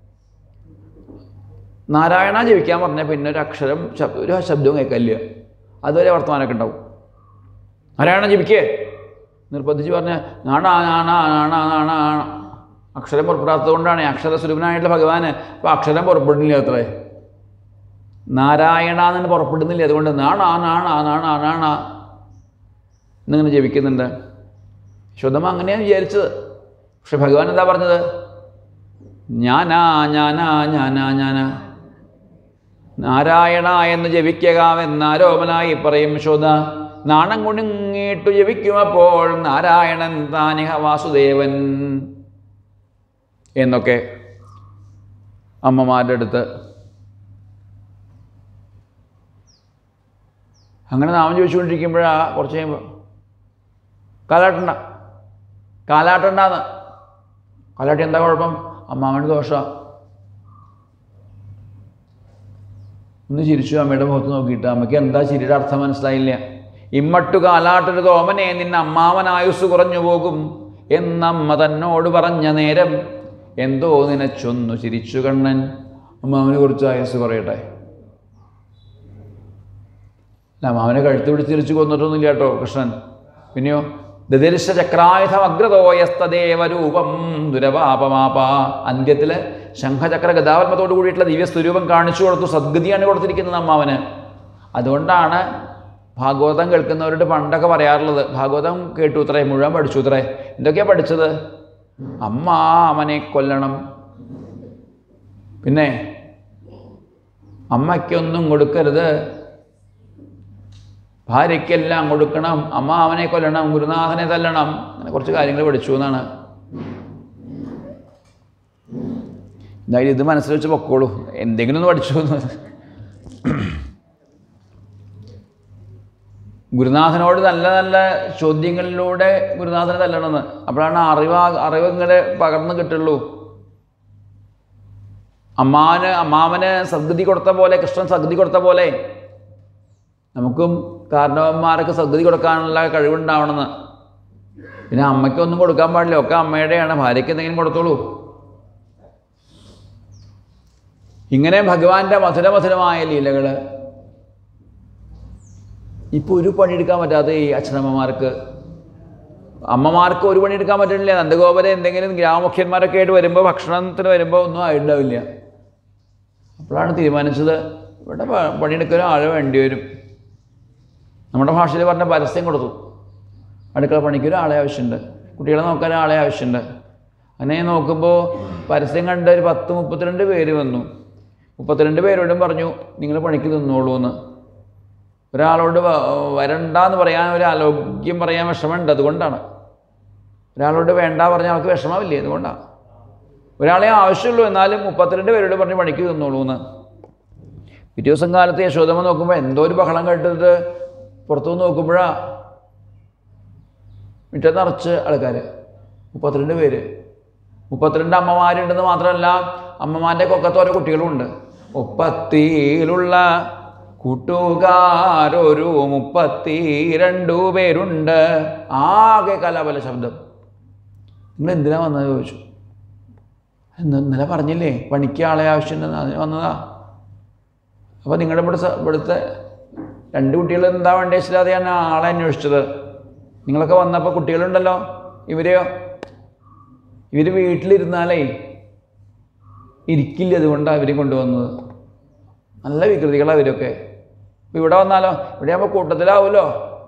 നാരായണ ജപിക്കാൻ പറഞ്ഞാൽ പിന്നെ ഒരു അക്ഷരം ശബ് ഒരു ശബ്ദവും കേൾക്കില്ല അതുവരെ വർത്തമാനമൊക്കെ ഉണ്ടാവും നാരായണ ജപിക്കേ നിർബന്ധിച്ച് പറഞ്ഞ നാണ നാണ നാണ നാണ നാണ അക്ഷരം പുറപ്പെടാത്തത് കൊണ്ടാണ് അക്ഷരസ്വരൂപനായിട്ടുള്ള ഭഗവാന് അപ്പോൾ അക്ഷരം പുറപ്പെടുന്നില്ല അത്രേ നാരായണ എന്ന് പുറപ്പെടുന്നില്ല അതുകൊണ്ട് നാണ നാണ നാണ നാണ എന്നിങ്ങനെ ജപിക്കുന്നുണ്ട് ശുദ്ധമ അങ്ങനെയാണ് വിചാരിച്ചത് പക്ഷെ ഭഗവാൻ എന്താ പറഞ്ഞത് ഞാനാ ഞാനാ ഞാനാ ഞാനാ നാരായണ എന്ന് ജപിക്കകാമെന്നാരോപനായി പറയും ശോധ നാണം കുണുങ്ങിട്ടു ജപിക്കുമപ്പോൾ നാരായണൻ താനിഹ വാസുദേവൻ എന്നൊക്കെ അമ്മമാരുടെ അടുത്ത് അങ്ങനെ നാമം ചോദിച്ചുകൊണ്ടിരിക്കുമ്പോഴാ കുറച്ച് കഴിയുമ്പോൾ കാലാട്ടണ്ട കാലാട്ടണ്ടാന്ന് കാലാട്ടി എന്താ കുഴപ്പം അമ്മാവന് ദോഷ ഒന്ന് ചിരിച്ചു അമ്മയുടെ മുഖത്ത് നോക്കിയിട്ട് അമ്മയ്ക്ക് എന്താ ചിരിയുടെ അർത്ഥം മനസ്സിലായില്ല ഇമ്മട്ടു കാലാട്ടൊരു തോമനെ നിന്നെ അമ്മാവൻ ആയുസ് കുറഞ്ഞു പോകും എന്നമ്മ തന്നോട് പറഞ്ഞ നേരം എന്തോ നിനച്ചൊന്നു ചിരിച്ചു കണ്ണൻ അമ്മാവന് കുറച്ച് ആയുസ് കുറയട്ടെ അല്ല അമ്മാവനെ കഴുത്ത് പിടിച്ച് തിരിച്ചു കൊന്നിട്ടൊന്നുമില്ല കേട്ടോ കൃഷ്ണൻ പിന്നെയോ ദദർശ ചക്രായുധം അഗ്രതോയസ്തദേവരൂപം ദുരപാപമാപ അന്ത്യത്തിൽ ശംഖചക്ര ഗതാപത്മത്തോട് കൂടിയിട്ടുള്ള ദിവ്യസ്വരൂപം കാണിച്ചു കൊടുത്തു സദ്ഗതിയാണ് കൊടുത്തിരിക്കുന്നത് അമ്മാവന് അതുകൊണ്ടാണ് ഭാഗവതം കേൾക്കുന്നവരോട് പണ്ടൊക്കെ പറയാറുള്ളത് ഭാഗവതം കേട്ടു ഇത്രേ മുഴുവൻ പഠിച്ചു ഇത്രേ എന്തൊക്കെയാണ് പഠിച്ചത് അമ്മാമനെ കൊല്ലണം പിന്നെ അമ്മയ്ക്കൊന്നും കൊടുക്കരുത് ഭാര്യയ്ക്കെല്ലാം കൊടുക്കണം അമ്മാവനെ കൊല്ലണം ഗുരുനാഥനെ തല്ലണം അങ്ങനെ കുറച്ച് കാര്യങ്ങൾ പഠിച്ചു എന്നാണ് എന്തായാലും ഇത് മനസ്സിൽ വെച്ച് പൊക്കോളൂ എന്തെങ്കിലും ഒന്ന് പഠിച്ചു എന്ന് ഗുരുനാഥനോട് നല്ല നല്ല ചോദ്യങ്ങളിലൂടെ ഗുരുനാഥനെ തല്ലണമെന്ന് അപ്പോഴാണ് അറിവ് അറിവ് ഇങ്ങനെ പകർന്നു കിട്ടുള്ളൂ അമ്മാവന് അമ്മാവന് സദ്ഗതി കൊടുത്ത പോലെ കൃഷ്ണൻ സദ്ഗതി കൊടുത്ത പോലെ നമുക്കും കാരണവന്മാർക്ക് സദ്ഗതി കൊടുക്കാനുള്ള കഴിവുണ്ടാവണമെന്ന് പിന്നെ അമ്മയ്ക്കൊന്നും കൊടുക്കാൻ പാടില്ല ഒക്കെ അമ്മയുടെയാണ് ഭാര്യയ്ക്ക് എന്തെങ്കിലും കൊടുത്തോളൂ ഇങ്ങനെ ഭഗവാന്റെ മധുര മധുരമായ ലീലകൾ ഇപ്പോൾ ഒരു പണിയെടുക്കാൻ പറ്റാത്ത ഈ അച്ഛനമ്മമാർക്ക് അമ്മമാർക്ക് ഒരു പണിയെടുക്കാൻ പറ്റുന്നില്ല നന്ദഗോപുരം എന്തെങ്കിലും ഗ്രാമമുഖ്യന്മാരൊക്കെ ആയിട്ട് വരുമ്പോൾ ഭക്ഷണത്തിന് വരുമ്പോൾ ഒന്നും ആയിട്ടുണ്ടാവില്ല അപ്പോഴാണ് തീരുമാനിച്ചത് ഇവിടെ പ- പണിയെടുക്കാൻ ആൾ വേണ്ടി വരും നമ്മുടെ ഭാഷയിൽ പറഞ്ഞ പരസ്യം കൊടുത്തു അടുക്കള പണിക്ക് ഒരാളെ ആവശ്യമുണ്ട് കുട്ടികളെ നോക്കാൻ ഒരാളെ ആവശ്യമുണ്ട് അങ്ങനെ നോക്കുമ്പോൾ പരസ്യം കണ്ട ഒരു പത്ത് മുപ്പത്തിരണ്ട് പേര് വന്നു മുപ്പത്തിരണ്ട് പേരോടും പറഞ്ഞു നിങ്ങൾ പണിക്ക് നിന്നോളൂ എന്ന് ഒരാളോട് വ- വരണ്ടാന്ന് പറയാൻ ഒരു ആരോഗ്യം പറയാൻ വിഷമമുണ്ട് അതുകൊണ്ടാണ് ഒരാളോട് വേണ്ട പറഞ്ഞാൽ അവൾക്ക് വിഷമമില്ലേ അതുകൊണ്ടാണ് ഒരാളെ ആവശ്യമുള്ളൂ എന്നാലും മുപ്പത്തിരണ്ട് പേരോട് പറഞ്ഞ് പണിക്ക് നിന്നോളൂ എന്ന് പിറ്റേ ദിവസം കാലത്ത് യശോദമ്മ നോക്കുമ്പോൾ എന്തോ ഒരു ബഹളം കേട്ടിട്ട് പുറത്തുനിന്ന് നോക്കുമ്പോഴാണ് മുറ്റത്ത് നിറച്ച് ആൾക്കാർ മുപ്പത്തിരണ്ട് പേര് മുപ്പത്തിരണ്ട് അമ്മമാരുണ്ടെന്ന് മാത്രമല്ല അമ്മമാരുടെ കൊക്കത്ത് ഓരോ കുട്ടികളുമുണ്ട് മുപ്പത്തിയിലുള്ള കൂട്ടുകാരൊരു മുപ്പത്തി രണ്ടു പേരുണ്ട് ആകെ കലാപല ശബ്ദം നിങ്ങൾ എന്തിനാ വന്നത് ചോദിച്ചു "ഇന്ന് ഇന്നലെ പറഞ്ഞില്ലേ പണിക്ക് ആളെ ആവശ്യമുണ്ടെന്ന് അതിന് വന്നതാ അപ്പോൾ നിങ്ങളുടെ ഇവിടെ സ- ഇവിടുത്തെ രണ്ട് കുട്ടികൾ എന്താ വേണ്ടത് വെച്ചില്ലാതെ ഞാൻ ആളെ അന്വേഷിച്ചത് നിങ്ങളൊക്കെ വന്നപ്പോൾ കുട്ടികളുണ്ടല്ലോ ഇവരെയോ ഇവർ വീട്ടിലിരുന്നാലേ ഇരിക്കില്ല അതുകൊണ്ടാണ് ഇവരെ കൊണ്ടുവന്നത് നല്ല വികൃതികളാണ് ഇവരൊക്കെ അപ്പോൾ ഇവിടെ വന്നാലോ ഇവിടെ ആകുമ്പോൾ കൂട്ടത്തിലാവുമല്ലോ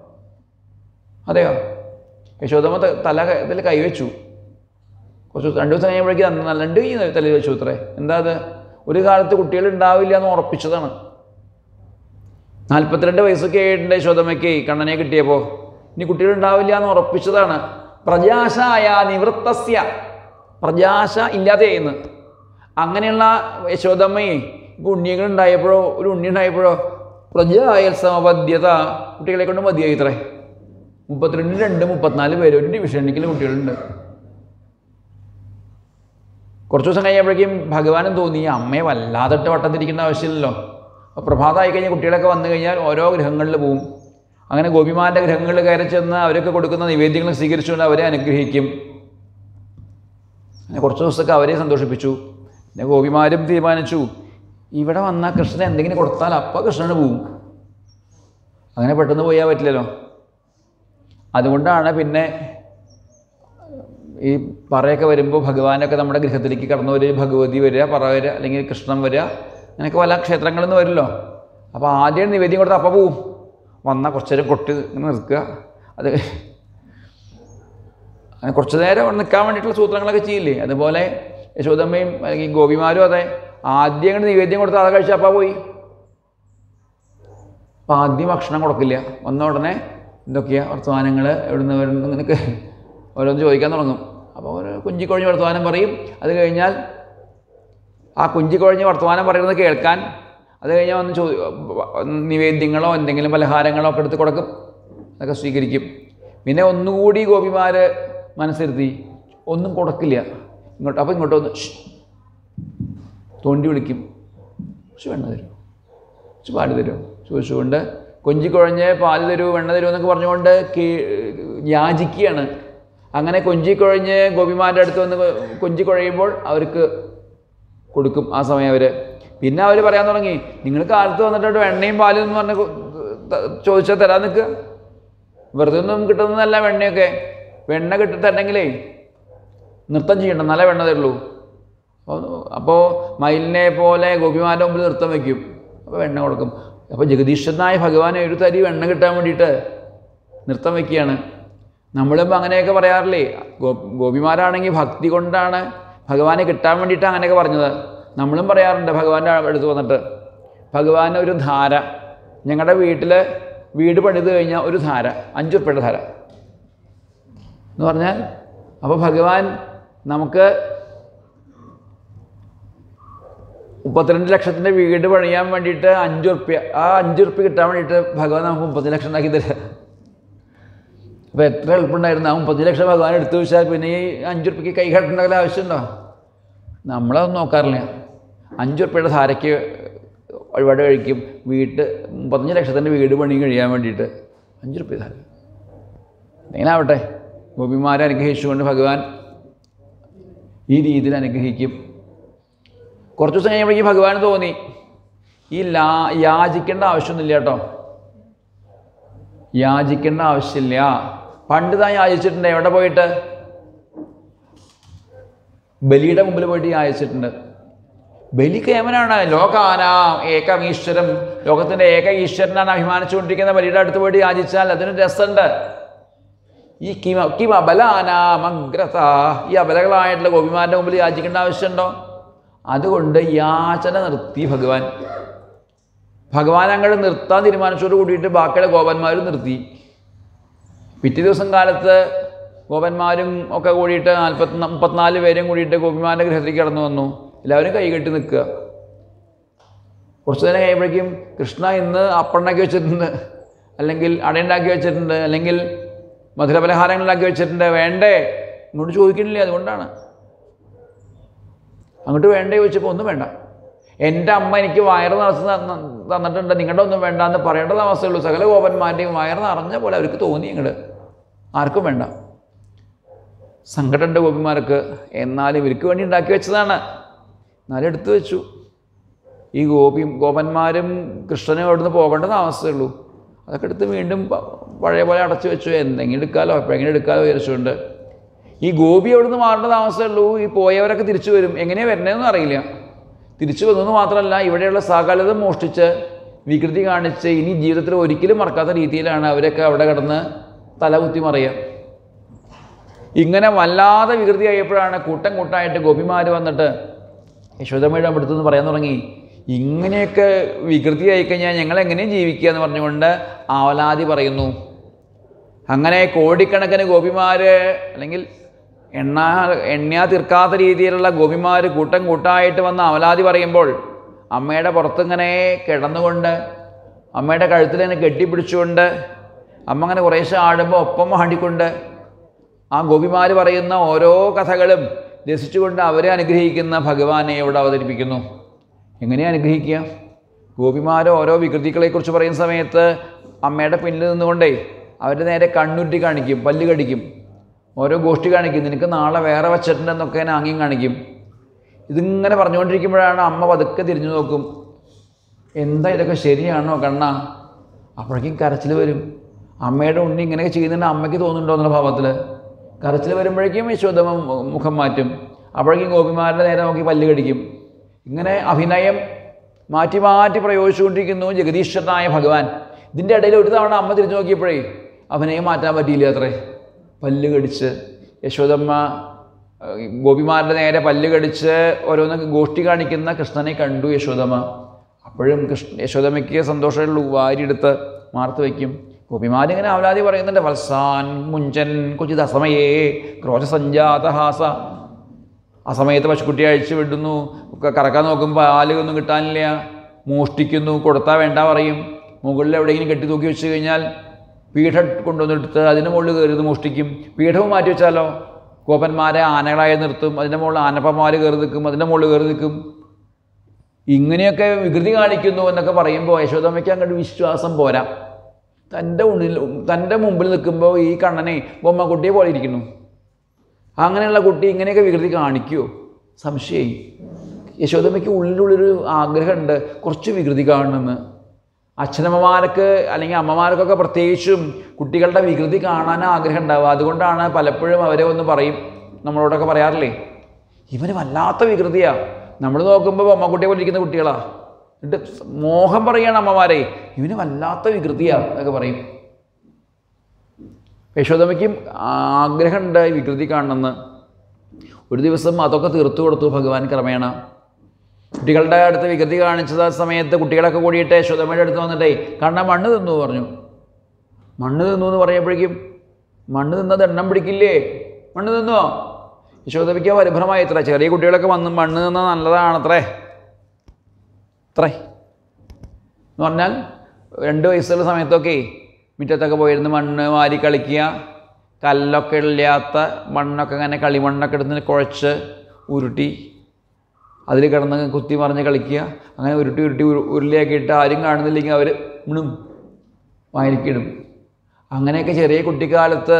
അതെയോ യശോദമ്മ ത- തല ക- ഇതിൽ കൈവച്ചു കുറച്ച് ദിവസം- രണ്ട് ദിവസം കഴിയുമ്പോഴേക്കും അന്ന് നല്ല രണ്ട് കൈ തലയിൽ വെച്ചു അത്രേ എന്താ അത് ഒരു കാലത്ത് കുട്ടികൾ ഉണ്ടാവില്ല എന്ന് ഉറപ്പിച്ചതാണ് നാൽപ്പത്തിരണ്ട് വയസ്സൊക്കെ ആയിട്ടുണ്ട് യശോദമ്മയ്ക്ക് കണ്ണനെ കിട്ടിയപ്പോൾ ഇനി കുട്ടികൾ ഉണ്ടാവില്ല എന്ന് ഉറപ്പിച്ചതാണ് പ്രജാശായ നിവൃത്തസ്യ പ്രജാശ ഇല്ലാതെ ചെയ്യുന്നു അങ്ങനെയുള്ള യശോദമ്മയെ ഇപ്പോൾ ഉണ്ണികൾ ഉണ്ടായപ്പോഴോ ഒരു ഉണ്ണി ഉണ്ടായപ്പോഴോ പ്രജായ സമപദ്യത കുട്ടികളെ കൊണ്ട് മതിയായി ഇത്രേ മുപ്പത്തിരണ്ട് രണ്ട് മുപ്പത്തിനാല് പേര് ഒരു ഡിവിഷനിലേക്കുള്ള കുട്ടികളുണ്ട് കുറച്ച് ദിവസം കഴിയുമ്പോഴേക്കും ഭഗവാനും തോന്നി ഈ അമ്മയെ വല്ലാതിട്ട് വട്ടം തിരിക്കേണ്ട ആവശ്യമില്ലല്ലോ അപ്പോൾ പ്രഭാതമായി കഴിഞ്ഞാൽ കുട്ടികളൊക്കെ വന്നു കഴിഞ്ഞാൽ ഓരോ ഗൃഹങ്ങളിൽ പോവും അങ്ങനെ ഗോപിമാരുടെ ഗൃഹങ്ങളിൽ കയറി ചെന്ന് അവരൊക്കെ കൊടുക്കുന്ന നിവേദ്യങ്ങൾ സ്വീകരിച്ചുകൊണ്ട് അവരെ അനുഗ്രഹിക്കും അങ്ങനെ കുറച്ച് ദിവസമൊക്കെ അവരെ സന്തോഷിപ്പിച്ചു പിന്നെ ഗോപിമാരും തീരുമാനിച്ചു ഇവിടെ വന്നാൽ കൃഷ്ണൻ എന്തെങ്കിലും കൊടുത്താൽ അപ്പം കൃഷ്ണന് പോവും അങ്ങനെ പെട്ടെന്ന് പോയാൽ പറ്റില്ലല്ലോ അതുകൊണ്ടാണ് പിന്നെ ഈ പറയൊക്കെ വരുമ്പോൾ ഭഗവാനൊക്കെ നമ്മുടെ ഗൃഹത്തിലേക്ക് കടന്നു വരിക ഭഗവതി വരിക പറ വരിക അല്ലെങ്കിൽ കൃഷ്ണൻ വരിക അങ്ങനെയൊക്കെ പല ക്ഷേത്രങ്ങളിൽ നിന്ന് വരുമല്ലോ അപ്പോൾ ആദ്യം നിവേദ്യം കൊടുത്ത് അപ്പം പോവും വന്നാൽ കുറച്ച് നേരം കൊട്ടി ഇങ്ങനെ നിൽക്കുക അത് അങ്ങനെ കുറച്ച് നേരം അവിടെ നിൽക്കാൻ വേണ്ടിയിട്ടുള്ള സൂത്രങ്ങളൊക്കെ ചെയ്യില്ലേ അതുപോലെ യശോദമ്മയും അല്ലെങ്കിൽ ഗോപിമാരും അതെ ആദ്യം അങ്ങോട്ട് നിവേദ്യം കൊടുത്ത് അത് കഴിച്ച് അപ്പം പോയി അപ്പം ആദ്യം ഭക്ഷണം കൊടുക്കില്ല വന്ന ഉടനെ എന്തൊക്കെയാണ് വർത്തമാനങ്ങൾ എവിടുന്ന് വരുന്നു നിനക്ക് ഓരോന്ന് ചോദിക്കാൻ തുടങ്ങും അപ്പോൾ ഒരു കുഞ്ചിക്കൊഴിഞ്ഞ് വർത്തമാനം പറയും അത് കഴിഞ്ഞാൽ ആ കുഞ്ചിക്കൊഴിഞ്ഞ് വർത്തമാനം പറയുന്നത് കേൾക്കാൻ അത് കഴിഞ്ഞാൽ വന്ന് ചോ നിവേദ്യങ്ങളോ എന്തെങ്കിലും പലഹാരങ്ങളോ ഒക്കെ എടുത്ത് കൊടുക്കും അതൊക്കെ സ്വീകരിക്കും പിന്നെ ഒന്നുകൂടി ഗോപിമാർ മനസ്സിരുത്തി ഒന്നും കൊടുക്കില്ല ഇങ്ങോട്ട് അപ്പോൾ ഇങ്ങോട്ട് ഒന്ന് ഷ് തോണ്ടി വിളിക്കും പക്ഷെ വെണ്ണ തരും കുറച്ച് പാല് തരുമോ ചോദിച്ചുകൊണ്ട് കൊഞ്ചിക്കുഴഞ്ഞ് പാല് തരൂ വെണ്ണ തരൂ എന്നൊക്കെ പറഞ്ഞുകൊണ്ട് കീ യാചിക്കുകയാണ് അങ്ങനെ കൊഞ്ചിക്കുഴഞ്ഞ് ഗോപിമാരുടെ അടുത്ത് വന്ന് കൊഞ്ചിക്കുഴയുമ്പോൾ അവർക്ക് കൊടുക്കും ആ സമയം അവർ പിന്നെ അവർ പറയാൻ തുടങ്ങി നിങ്ങൾ കാലത്ത് വന്നിട്ട് വെണ്ണയും പാലും എന്ന് പറഞ്ഞ് കൊ- ത- ചോദിച്ചാൽ തരാൻ നിൽക്കുക വെറുതെ ഒന്നും കിട്ടുന്നതല്ല വെണ്ണയൊക്കെ വെണ്ണ കിട്ടി തരണമെങ്കിലേ നൃത്തം ചെയ്യണം നല്ല വെണ്ണ തരുള്ളൂ അപ്പോൾ മയിലിനെ പോലെ ഗോപിമാരുടെ മുമ്പിൽ നൃത്തം വയ്ക്കും അപ്പോൾ വെണ്ണ കൊടുക്കും അപ്പോൾ ജഗദീശ്വരനായ ഭഗവാനെ ഒരു തരി വെണ്ണ കിട്ടാൻ വേണ്ടിയിട്ട് നൃത്തം വയ്ക്കുകയാണ് നമ്മളും അങ്ങനെയൊക്കെ പറയാറില്ലേ ഗോ ഗോപിമാരാണെങ്കിൽ ഭക്തി കൊണ്ടാണ് ഭഗവാനെ കിട്ടാൻ വേണ്ടിയിട്ട് അങ്ങനെയൊക്കെ പറഞ്ഞത് നമ്മളും പറയാറുണ്ട് ഭഗവാന്റെ അടുത്ത് വന്നിട്ട് ഭഗവാൻ ഒരു ധാര ഞങ്ങളുടെ വീട്ടിൽ വീട് പണിത് കഴിഞ്ഞാൽ ഒരു ധാര അഞ്ച് ഉറുപ്പയുടെ ധാര എന്ന് പറഞ്ഞാൽ അപ്പോൾ ഭഗവാൻ നമുക്ക് മുപ്പത്തിരണ്ട് ലക്ഷത്തിൻ്റെ വീട് പണിയാൻ വേണ്ടിയിട്ട് അഞ്ച് ഉറുപ്പ്യ ആ അഞ്ച് ഉറുപ്പ്യ കിട്ടാൻ വേണ്ടിയിട്ട് ഭഗവാൻ നമുക്ക് മുപ്പത്തി ലക്ഷം ഉണ്ടാക്കി തരിക അപ്പോൾ എത്ര എളുപ്പമുണ്ടായിരുന്നു ആ മുപ്പത്തി ലക്ഷം ഭഗവാൻ എടുത്തു വെച്ചാൽ പിന്നെ ഈ അഞ്ച് ഉറുപ്പ്യക്ക് കൈ കെട്ടേണ്ട ആവശ്യമുണ്ടോ നമ്മളതൊന്നും നോക്കാറില്ല അഞ്ച് ഉറുപ്പ്യയുടെ ധാരയ്ക്ക് വഴിപാട് കഴിക്കും വീട്ട് മുപ്പത്തഞ്ച് ലക്ഷത്തിൻ്റെ വീട് പണി കഴിയാൻ വേണ്ടിയിട്ട് അഞ്ച് റുപ്യ തരാം എങ്ങനെയാവട്ടെ ഗോപിമാരെ അനുഗ്രഹിച്ചുകൊണ്ട് ഭഗവാൻ ഈ രീതിയിൽ അനുഗ്രഹിക്കും കുറച്ച് ദിവസം കഴിയുമ്പോഴേക്കും ഭഗവാൻ തോന്നി ഈ ലാ യാചിക്കേണ്ട ആവശ്യമൊന്നുമില്ല കേട്ടോ യാചിക്കേണ്ട ആവശ്യമില്ല പണ്ട് താൻ യാചിച്ചിട്ടുണ്ട് എവിടെ പോയിട്ട് ബലിയുടെ മുമ്പിൽ പോയിട്ട് യാചിച്ചിട്ടുണ്ട് ബലി കേമനാണ് ലോകാനാം ഏകം ഈശ്വരം ലോകത്തിൻ്റെ ഏക ഈശ്വരനാണ് അഭിമാനിച്ചുകൊണ്ടിരിക്കുന്ന ബലിയുടെ അടുത്ത് പോയിട്ട് യാചിച്ചാൽ അതിന് രസമുണ്ട് ഈ കിമ കിമ അബലാനാമഗ്രത ഈ അബലകളായിട്ടുള്ള ഗോപിമാരുടെ മുമ്പിൽ യാചിക്കേണ്ട ആവശ്യമുണ്ടോ അതുകൊണ്ട് യാചന നിർത്തി ഭഗവാൻ ഭഗവാൻ അങ്ങോട്ട് നിർത്താൻ തീരുമാനിച്ചോട് കൂടിയിട്ട് ബാക്കിയുള്ള ഗോപന്മാരും നിർത്തി പിറ്റേ ദിവസം കാലത്ത് ഗോപന്മാരും ഒക്കെ കൂടിയിട്ട് നാൽപ്പത്തി മുപ്പത്തിനാല് പേരും കൂടിയിട്ട് ഗോപിമാരുടെ ഗൃഹത്തിലേക്ക് കടന്നു വന്നു എല്ലാവരും കൈകെട്ടി നിൽക്കുക കുറച്ച് നേരം കഴിയുമ്പോഴേക്കും കൃഷ്ണ ഇന്ന് അപ്പണ്ണാക്കി വെച്ചിട്ടുണ്ട് അല്ലെങ്കിൽ അടയുണ്ടാക്കി വെച്ചിട്ടുണ്ട് അല്ലെങ്കിൽ മധുരപലഹാരങ്ങളുണ്ടാക്കി വെച്ചിട്ടുണ്ട് വേണ്ടേ ഇങ്ങോട്ട് ചോദിക്കണില്ലേ അതുകൊണ്ടാണ് അങ്ങോട്ട് വേണ്ടേ ചോദിച്ചപ്പോൾ ഒന്നും വേണ്ട എൻ്റെ അമ്മ എനിക്ക് വയറ് നിറച്ച് തന്ന- തന്നിട്ടുണ്ട് നിങ്ങളുടെ ഒന്നും വേണ്ട എന്ന് പറയേണ്ട അവസ്ഥയുള്ളൂ സകല ഗോപന്മാരുടെയും വയറ് നിറഞ്ഞ പോലെ അവർക്ക് തോന്നി ഇങ്ങോട്ട് ആർക്കും വേണ്ട സങ്കടമുണ്ട് ഗോപിമാർക്ക് എന്നാലും ഇവർക്ക് വേണ്ടി ഉണ്ടാക്കി വെച്ചതാണ് എന്നാലും എടുത്തു വെച്ചു ഈ ഗോപി ഗോപന്മാരും കൃഷ്ണനും അവിടുന്ന് പോകേണ്ട താമസമുള്ളൂ അതൊക്കെ എടുത്ത് വീണ്ടും പ- പഴയ പോലെ അടച്ചു വെച്ചു എന്തെങ്കിലും എടുക്കാലോ എപ്പോഴെങ്കിലും എടുക്കാലോ വിചാരിച്ചുകൊണ്ട് ഈ ഗോപി അവിടുന്ന് മാറേണ്ട താമസമുള്ളൂ ഈ പോയവരൊക്കെ തിരിച്ചു വരും എങ്ങനെയാണ് വരണേന്നും അറിയില്ല തിരിച്ചു വന്നെന്ന് മാത്രമല്ല ഇവിടെയുള്ള സകലതും മോഷ്ടിച്ച് വികൃതി കാണിച്ച് ഇനി ജീവിതത്തിൽ ഒരിക്കലും മറക്കാത്ത രീതിയിലാണ് അവരൊക്കെ അവിടെ കിടന്ന് തലകുത്തി മറിയുക ഇങ്ങനെ വല്ലാതെ വികൃതി ആയപ്പോഴാണ് കൂട്ടം കൂട്ടമായിട്ട് ഗോപിമാർ വന്നിട്ട് യശോദമ്മയുടെ അടുത്ത് നിന്ന് പറയാൻ തുടങ്ങി ഇങ്ങനെയൊക്കെ വികൃതി ആയിക്കഴിഞ്ഞാൽ ഞങ്ങൾ എങ്ങനെയും ജീവിക്കുക എന്ന് പറഞ്ഞുകൊണ്ട് ആവലാതി പറയുന്നു അങ്ങനെ കോടിക്കണക്കിന് ഗോപിമാർ അല്ലെങ്കിൽ എണ്ണ എണ്ണ തീർക്കാത്ത രീതിയിലുള്ള ഗോപിമാർ കൂട്ടം കൂട്ടായിട്ട് വന്ന് അവലാതി പറയുമ്പോൾ അമ്മയുടെ പുറത്തിങ്ങനെ കിടന്നുകൊണ്ട് അമ്മയുടെ കഴുത്തിൽ തന്നെ കെട്ടിപ്പിടിച്ചുകൊണ്ട് അമ്മ അങ്ങനെ കുറേശ്ശെ ആടുമ്പോൾ ഒപ്പം ആടിക്കൊണ്ട് ആ ഗോപിമാർ പറയുന്ന ഓരോ കഥകളും രസിച്ചുകൊണ്ട് അവരെ അനുഗ്രഹിക്കുന്ന ഭഗവാനെ ഇവിടെ അവതരിപ്പിക്കുന്നു എങ്ങനെയാണ് അനുഗ്രഹിക്കുക ഗോപിമാർ ഓരോ വികൃതികളെക്കുറിച്ച് പറയുന്ന സമയത്ത് അമ്മയുടെ പിന്നിൽ നിന്നുകൊണ്ടേ അവരുടെ നേരെ കണ്ണുരുട്ടി കാണിക്കും പല്ല് കടിക്കും ഓരോ ഗോഷ്ഠി കാണിക്കും നിനക്ക് നാളെ വേറെ വച്ചിട്ടുണ്ടെന്നൊക്കെ ഞാൻ ആംഗ്യം കാണിക്കും ഇതിങ്ങനെ പറഞ്ഞുകൊണ്ടിരിക്കുമ്പോഴാണ് അമ്മ പതുക്കെ തിരിഞ്ഞു നോക്കും എന്താ ഇതൊക്കെ ശരിയാണോ കണ്ണ അപ്പോഴേക്കും കരച്ചിൽ വരും അമ്മയുടെ ഉണ്ണി ഇങ്ങനെയൊക്കെ ചെയ്യുന്നതിന് അമ്മയ്ക്ക് തോന്നുന്നുണ്ടോ എന്നുള്ള ഭാവത്തിൽ കരച്ചിൽ വരുമ്പോഴേക്കും യശോദമ മു- മുഖം മാറ്റും അപ്പോഴേക്കും ഗോപിമാരുടെ നേരെ നോക്കി പല്ല് കടിക്കും ഇങ്ങനെ അഭിനയം മാറ്റി മാറ്റി പ്രയോഗിച്ചുകൊണ്ടിരിക്കുന്നു ജഗദീശ്വരനായ ഭഗവാൻ ഇതിൻ്റെ ഇടയിൽ ഒരു തവണ അമ്മ തിരിഞ്ഞു നോക്കിയപ്പോഴേ അഭിനയം മാറ്റാൻ പറ്റിയില്ല അത്രേ പല്ല് കടിച്ച് യശോദമ്മ ഏഹ്, ഗോപിമാരുടെ നേരെ പല്ല് കടിച്ച് ഓരോന്ന് ഗോഷ്ഠി കാണിക്കുന്ന കൃഷ്ണനെ കണ്ടു യശോദമ്മ അപ്പോഴും കൃഷ്ണ യശോദമ്മയ്ക്ക് സന്തോഷമുള്ളൂ വാരിയെടുത്ത് മാർത്ത് വയ്ക്കും ഗോപിമാരിങ്ങനെ അവലാതി പറയുന്നുണ്ട് വത്സാൻ മുഞ്ചൻ കൊച്ചിത് അസമയേ ക്രോശസഞ്ജാതഹാസ ആ സമയത്ത് പശുക്കുട്ടിയെ അഴിച്ചു വിടുന്നു ഒക്കെ കറക്കാൻ നോക്കുമ്പോൾ പാല് ഒന്നും കിട്ടാനില്ല മോഷ്ടിക്കുന്നു കൊടുത്താൽ വേണ്ട പറയും മുകളിൽ എവിടെയെങ്കിലും കെട്ടി തൂക്കി വെച്ച് കഴിഞ്ഞാൽ പീഠം കൊണ്ടുവന്നെടുത്ത് അതിൻ്റെ മുകളിൽ കയറി ഇത് മോഷ്ടിക്കും പീഠവും മാറ്റി വെച്ചാലോ കോപ്പന്മാരെ ആനകളായി നിർത്തും അതിൻ്റെ മുകളിൽ ആനപ്പന്മാർ കയറി നിൽക്കും അതിൻ്റെ മുകളിൽ കയറി നിൽക്കും ഇങ്ങനെയൊക്കെ വികൃതി കാണിക്കുന്നു എന്നൊക്കെ പറയുമ്പോൾ യശോദമ്മയ്ക്ക് അങ്ങോട്ട് വിശ്വാസം പോരാ തൻ്റെ ഉള്ളിൽ തൻ്റെ മുമ്പിൽ നിൽക്കുമ്പോൾ ഈ കണ്ണനെ ബൊമ്മക്കുട്ടിയെ പോലെ ഇരിക്കുന്നു അങ്ങനെയുള്ള കുട്ടി ഇങ്ങനെയൊക്കെ വികൃതി കാണിക്കുമോ സംശയമായി യശോദമ്മയ്ക്ക് ഉള്ളിലുള്ളൊരു ആഗ്രഹമുണ്ട് കുറച്ച് വികൃതി കാണണമെന്ന് അച്ഛനമ്മമാർക്ക് അല്ലെങ്കിൽ അമ്മമാർക്കൊക്കെ പ്രത്യേകിച്ചും കുട്ടികളുടെ വികൃതി കാണാൻ ആഗ്രഹം ഉണ്ടാവുക അതുകൊണ്ടാണ് പലപ്പോഴും അവരെ ഒന്ന് പറയും നമ്മളോടൊക്കെ പറയാറില്ലേ ഇവന് വല്ലാത്ത വികൃതിയാ നമ്മൾ നോക്കുമ്പോൾ അമ്മക്കുട്ടിയെ പോലെ ഇരിക്കുന്ന കുട്ടികളാ എന്നിട്ട് മോഹം പറയാണ് അമ്മമാരെ ഇവന് വല്ലാത്ത വികൃതിയാ എന്നൊക്കെ പറയും യശോദമ്മയ്ക്കും ആഗ്രഹമുണ്ട് ഈ വികൃതി കാണണമെന്ന് ഒരു ദിവസം അതൊക്കെ തീർത്തു കൊടുത്തു ഭഗവാൻ ക്രമേണ കുട്ടികളുടെ അടുത്ത് വികൃതി കാണിച്ചത് സമയത്ത് കുട്ടികളൊക്കെ കൂടിയിട്ട് യശോദമ്മയുടെ അടുത്ത് വന്നിട്ടേ കണ്ണ മണ്ണ് തിന്നു പറഞ്ഞു മണ്ണ് തിന്നു എന്ന് പറയുമ്പോഴേക്കും മണ്ണ് തിന്നത് എണ്ണം പിടിക്കില്ലേ മണ്ണ് തിന്നോ യശോദമ്മയ്ക്ക് പരിഭ്രമായി ഇത്ര ചെറിയ കുട്ടികളൊക്കെ വന്ന് മണ്ണ് തിന്നാൽ നല്ലതാണത്രേ അത്രേ എന്ന് പറഞ്ഞാൽ രണ്ട് വയസ്സുള്ള സമയത്തൊക്കെ മുറ്റത്തൊക്കെ പോയിരുന്ന് മണ്ണ് വാരി കളിക്കുക കല്ലൊക്കെ ഇല്ലാത്ത മണ്ണൊക്കെ ഇങ്ങനെ കളിമണ്ണൊക്കെ എടുത്ത് കുഴച്ച് ഉരുട്ടി അതിൽ കിടന്ന് കുത്തി മറിഞ്ഞ് കളിക്കുക അങ്ങനെ ഉരുട്ടി ഉരുട്ടി ഉരു- ഉരുളിയൊക്കെ ഇട്ട് ആരും കാണുന്നില്ലെങ്കിൽ അവർ മിണും വായിരിക്കിടും അങ്ങനെയൊക്കെ ചെറിയ കുട്ടിക്കാലത്ത്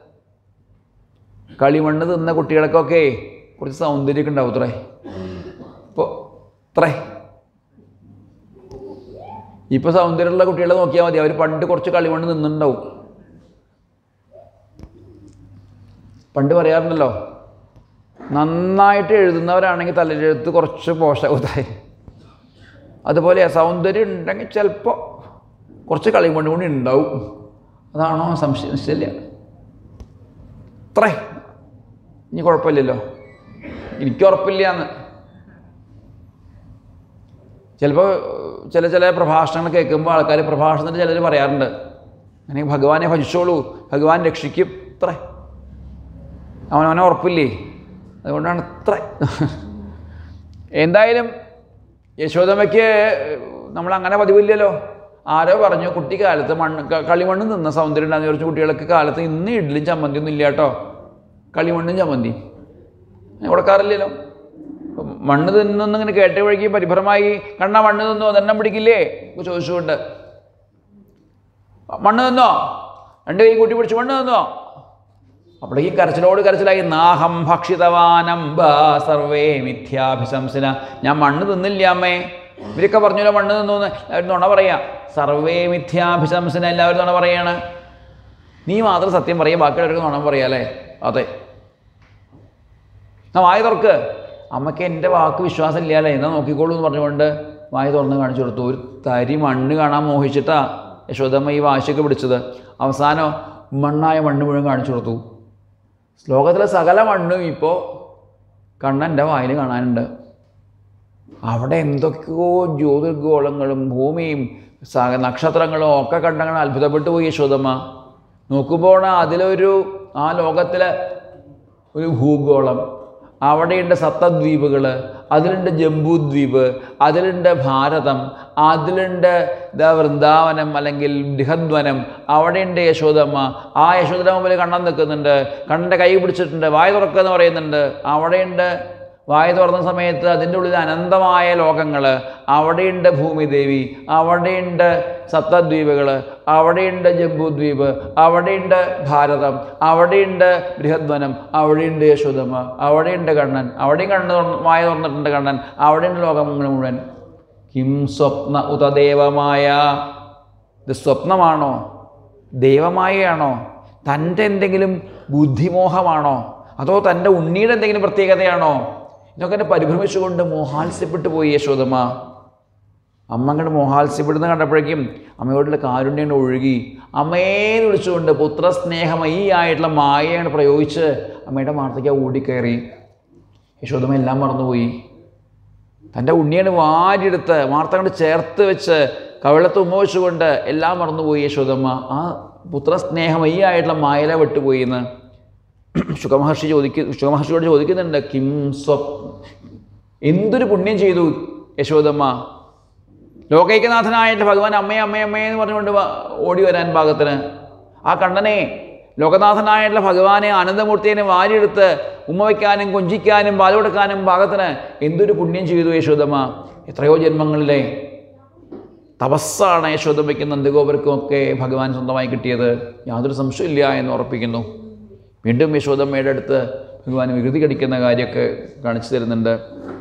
കളിമണ്ണ് തിന്ന കുട്ടികൾക്കൊക്കെ കുറച്ച് സൗന്ദര്യമൊക്കെ ഉണ്ടാവും അത്രേ ഇപ്പോൾ അത്രേ ഇപ്പോൾ സൗന്ദര്യമുള്ള കുട്ടികളെ നോക്കിയാൽ മതി അവർ പണ്ട് കുറച്ച് കളിമണ്ണ് നിന്നുണ്ടാവും പണ്ട് പറയാറുണ്ടല്ലോ നന്നായിട്ട് എഴുതുന്നവരാണെങ്കിൽ തലയെഴുത്ത് കുറച്ച് പോഷകത്തായി അതുപോലെ സൗന്ദര്യം ഉണ്ടെങ്കിൽ ചിലപ്പോൾ കുറച്ച് കളിമണ്ണ് കൂടി ഉണ്ടാവും അതാണോ സംശയം നിശ്ചയില്ല അത്രേ ഇനി കുഴപ്പമില്ലല്ലോ എനിക്ക് ഉറപ്പില്ല എന്ന് ചിലപ്പോൾ ചില ചില പ്രഭാഷണങ്ങൾ കേൾക്കുമ്പോൾ ആൾക്കാർ പ്രഭാഷണത്തിൽ ചിലർ പറയാറുണ്ട് അങ്ങനെ ഭഗവാനെ ഭജിച്ചോളൂ ഭഗവാൻ രക്ഷിക്കും ഇത്രേ അവനവനെ ഉറപ്പില്ലേ അതുകൊണ്ടാണ് ഇത്ര എന്തായാലും യശോദമ്മയ്ക്ക് നമ്മൾ അങ്ങനെ പതിവില്ലല്ലോ ആരോ പറഞ്ഞു കുട്ടിക്കാലത്ത് മണ്ണ് ക- കളിമണ്ണ് നിന്ന സൗന്ദര്യം ഉണ്ടാകുന്ന കുറച്ച് കുട്ടികൾക്ക് കാലത്ത് ഇന്ന് ഇഡ്ഡലിയും ചമ്മന്തിയൊന്നും ഇല്ല കേട്ടോ കളിമണ്ണും ചമ്മന്തി അങ്ങനെ കൊടുക്കാറില്ലല്ലോ ഇപ്പം മണ്ണ് തിന്നൊന്നിങ്ങനെ കേട്ട വഴിക്ക് പരിഭ്രമായി കണ്ണ മണ്ണ് തിന്നോ ദണ്ണം പിടിക്കില്ലേ ഒക്കെ ചോദിച്ചുകൊണ്ട് മണ്ണ് തിന്നോ രണ്ട് കൈ കൂട്ടി പിടിച്ച് മണ്ണ് തിന്നോ അപ്പോഴേക്ക് കരച്ചിലോട് കരച്ചിലായി നാഹം ഭക്ഷിതവാനംബ സർവേ മിഥ്യാഭിശംസന ഞാൻ മണ്ണ് തിന്നില്ല അമ്മേ ഇവരൊക്കെ പറഞ്ഞല്ലോ മണ്ണ് തിന്നു എന്ന് എല്ലാവരും നുണ പറയാ സർവേ മിഥ്യാഭിശംസന എല്ലാവരും നുണ പറയാണ് നീ മാത്രം സത്യം പറയുക ബാക്കിയുള്ളവർക്ക് നുണ പറയാ അല്ലേ അതെ എന്നാ വായ തുറക്ക് അമ്മയ്ക്ക് എൻ്റെ വാക്ക് വിശ്വാസമില്ല അല്ലേ എന്നാ നോക്കിക്കോളൂ എന്ന് പറഞ്ഞുകൊണ്ട് വായ തുറന്ന് കാണിച്ചു കൊടുത്തു ഒരു തരി മണ്ണ് കാണാൻ മോഹിച്ചിട്ടാ യശോദമ്മ ഈ വാശിയൊക്കെ പിടിച്ചത് അവസാനം മണ്ണായ മണ്ണ് മുഴുവൻ കാണിച്ചു കൊടുത്തു ശ്ലോകത്തിലെ സകല മണ്ണും ഇപ്പോൾ കണ്ണൻ്റെ വായിൽ കാണാനുണ്ട് അവിടെ എന്തൊക്കെയോ ജ്യോതിർഗോളങ്ങളും ഭൂമിയും സ- നക്ഷത്രങ്ങളും ഒക്കെ കണ്ടങ്ങനെ അത്ഭുതപ്പെട്ടു പോയി യശോദമ്മ നോക്കുമ്പോൾ അതിലൊരു ആ ലോകത്തിലെ ഒരു ഭൂഗോളം അവിടെയുണ്ട് സപ്തദ്വീപുകൾ അതിലുണ്ട് ജംബൂദ്വീപ് അതിലുണ്ട് ഭാരതം അതിലുണ്ട് ദാ വൃന്ദാവനം അല്ലെങ്കിൽ ബൃഹദ്വനം അവിടെയുണ്ട് യശോദമ്മ ആ യശോദമ്മ മുമ്പിൽ കണ്ണൻ നിൽക്കുന്നുണ്ട് കണ്ണൻ്റെ കൈ പിടിച്ചിട്ടുണ്ട് വായ തുറക്കുക എന്ന് പറയുന്നുണ്ട് അവിടെയുണ്ട് വായ തുറന്ന സമയത്ത് അതിൻ്റെ ഉള്ളിൽ അനന്തമായ ലോകങ്ങൾ അവിടെയുണ്ട് ഭൂമിദേവി അവിടെയുണ്ട് സപ്തദ്വീപുകൾ അവിടെയുണ്ട് ജംബൂദ്വീപ് അവിടെയുണ്ട് ഭാരതം അവിടെയുണ്ട് ബൃഹദ്വനം അവിടെയുണ്ട് യശോദമ്മ അവിടെയുണ്ട് കണ്ണൻ അവിടെയും കണ്ണ് തുറന്ന് വായ തുറന്നിട്ടുണ്ട് കണ്ണൻ അവിടെയുണ്ട് ലോകങ്ങൾ മുഴുവൻ കിം സ്വപ്ന ഉതദേവമായ ഇത് സ്വപ്നമാണോ ദൈവമായയാണോ തൻ്റെ എന്തെങ്കിലും ബുദ്ധിമോഹമാണോ അതോ തൻ്റെ ഉണ്ണിയുടെ എന്തെങ്കിലും പ്രത്യേകതയാണോ ഇതൊക്കെ എന്നെ പരിഭ്രമിച്ചുകൊണ്ട് മോഹാത്സ്യപ്പെട്ടു പോയി യശോദമ്മ അമ്മ അങ്ങോട്ട് മോഹാത്സ്യപ്പെടുന്ന കണ്ടപ്പോഴേക്കും അമ്മയോടുള്ള കാരുണ്യം കൊണ്ട് ഒഴുകി അമ്മേന്ന് വിളിച്ചുകൊണ്ട് പുത്രസ്നേഹമയി ആയിട്ടുള്ള മായയാണ് പ്രയോഗിച്ച് അമ്മയുടെ മാർത്തയ്ക്ക് ഓടിക്കയറി യശോദമ്മ എല്ലാം മറന്നുപോയി തൻ്റെ ഉണ്ണിയാണ് വാരിയെടുത്ത് വാർത്ത കൊണ്ട് ചേർത്ത് വെച്ച് കവിളത്ത് ഉമ്മ വെച്ചുകൊണ്ട് എല്ലാം മറന്നുപോയി യശോദമ്മ ആ പുത്രസ്നേഹമയി ആയിട്ടുള്ള മായല വിട്ടുപോയി എന്ന് ശുഖമഹർഷി ചോദിക്ക ശുഖമഹർഷിയോട് ചോദിക്കുന്നുണ്ട് കിം സ്വപ് എന്തൊരു പുണ്യം ചെയ്തു യശോദമ്മ ലോകൈക്യനാഥനായിട്ട് ഭഗവാൻ അമ്മേ അമ്മേ അമ്മേ എന്ന് പറഞ്ഞുകൊണ്ട് വ- ഓടി വരാൻ ഭാഗത്തിന് ആ കണ്ണനെ ലോകനാഥനായിട്ടുള്ള ഭഗവാനെ ആനന്ദമൂർത്തിയെ വാരിയെടുത്ത് ഉമ്മ വയ്ക്കാനും കൊഞ്ചിക്കാനും പാല് കൊടുക്കാനും ഭാഗത്തിന് എന്തൊരു പുണ്യം ചെയ്തു യശോദമ്മ എത്രയോ ജന്മങ്ങളിലെ തപസ്സാണ് യശോദമ്മയ്ക്കും നന്ദഗോപർക്കും ഒക്കെ ഭഗവാൻ സ്വന്തമായി കിട്ടിയത് യാതൊരു സംശയമില്ല എന്ന് ഉറപ്പിക്കുന്നു വീണ്ടും യശോദമ്മയുടെ അടുത്ത് ഭഗവാൻ വികൃതി കടിക്കുന്ന കാര്യമൊക്കെ കാണിച്ചു തരുന്നുണ്ട്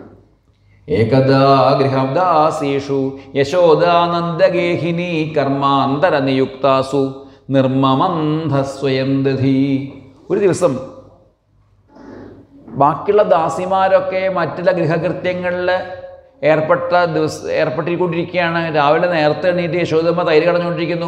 ഏകദാ ഗൃഹദാസീഷു യശോദാനന്ദഗേഹിനി കർമാന്തരനിയുക്താസു നിർമ്മമന്ധസ്വയം ദധി ഒരു ദിവസം ബാക്കിയുള്ള ദാസിമാരൊക്കെ മറ്റുള്ള ഗൃഹകൃത്യങ്ങളിൽ ഏർപ്പെട്ട ദിവസ ഏർപ്പെട്ടിക്കൊണ്ടിരിക്കുകയാണ് രാവിലെ നേരത്തെ എണീറ്റ് യശോദമ്മ തൈര് കടഞ്ഞുകൊണ്ടിരിക്കുന്നു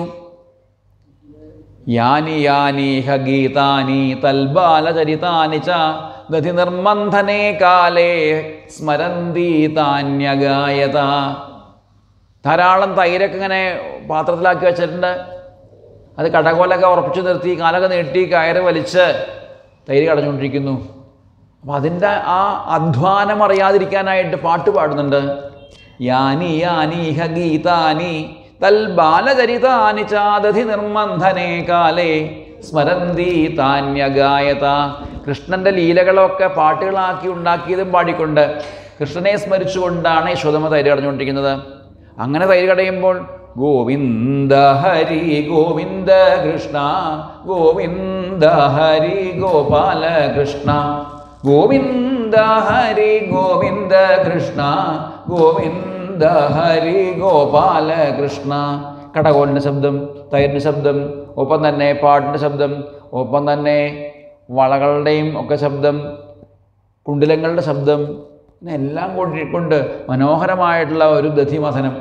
യാനി യാനീഹ ഗീതാനി തൽബാലചരിതാനി ച ദധി നിർമന്ധനേ കാലേ സ്മരന്തി താന്യഗായത ധാരാളം തൈരൊക്കെ ഇങ്ങനെ പാത്രത്തിലാക്കി വെച്ചിട്ടുണ്ട് അത് കടകോലൊക്കെ ഉറപ്പിച്ചു നിർത്തി കാലൊക്കെ നീട്ടി കയറ് വലിച്ച് തൈര് കടഞ്ഞുകൊണ്ടിരിക്കുന്നു അപ്പം അതിൻ്റെ ആ അധ്വാനം അറിയാതിരിക്കാനായിട്ട് പാട്ട് പാടുന്നുണ്ട് യാനി യാനീഹ ഗീതാനി തൽ ബാലചരിതാനി ചാദധി നിർമന്ധനേ കാലേ സ്മരന്തി താന്യഗായത കൃഷ്ണൻ്റെ ലീലകളൊക്കെ പാട്ടുകളാക്കി ഉണ്ടാക്കിയതും പാടിക്കൊണ്ട് കൃഷ്ണനെ സ്മരിച്ചുകൊണ്ടാണ് യശോദമ്മ തൈര് കടഞ്ഞുകൊണ്ടിരിക്കുന്നത് അങ്ങനെ തൈര് കടയുമ്പോൾ ഗോവിന്ദ ഹരി ഗോവിന്ദ കൃഷ്ണ ഗോവിന്ദ ഹരി ഗോപാല കൃഷ്ണ ഗോവിന്ദ ഹരി ഗോവിന്ദ കൃഷ്ണ ഗോവിന്ദ ഹരി ഗോപാല കൃഷ്ണ കടകോലിൻ്റെ ശബ്ദം തൈരിൻ്റെ ശബ്ദം ഒപ്പം തന്നെ പാട്ടിൻ്റെ ശബ്ദം ഒപ്പം തന്നെ വളകളുടെയും ഒക്കെ ശബ്ദം കുണ്ടിലങ്ങളുടെ ശബ്ദം ഇങ്ങനെ എല്ലാം കൂടി കൊണ്ട് മനോഹരമായിട്ടുള്ള ഒരു ദധിമഥനം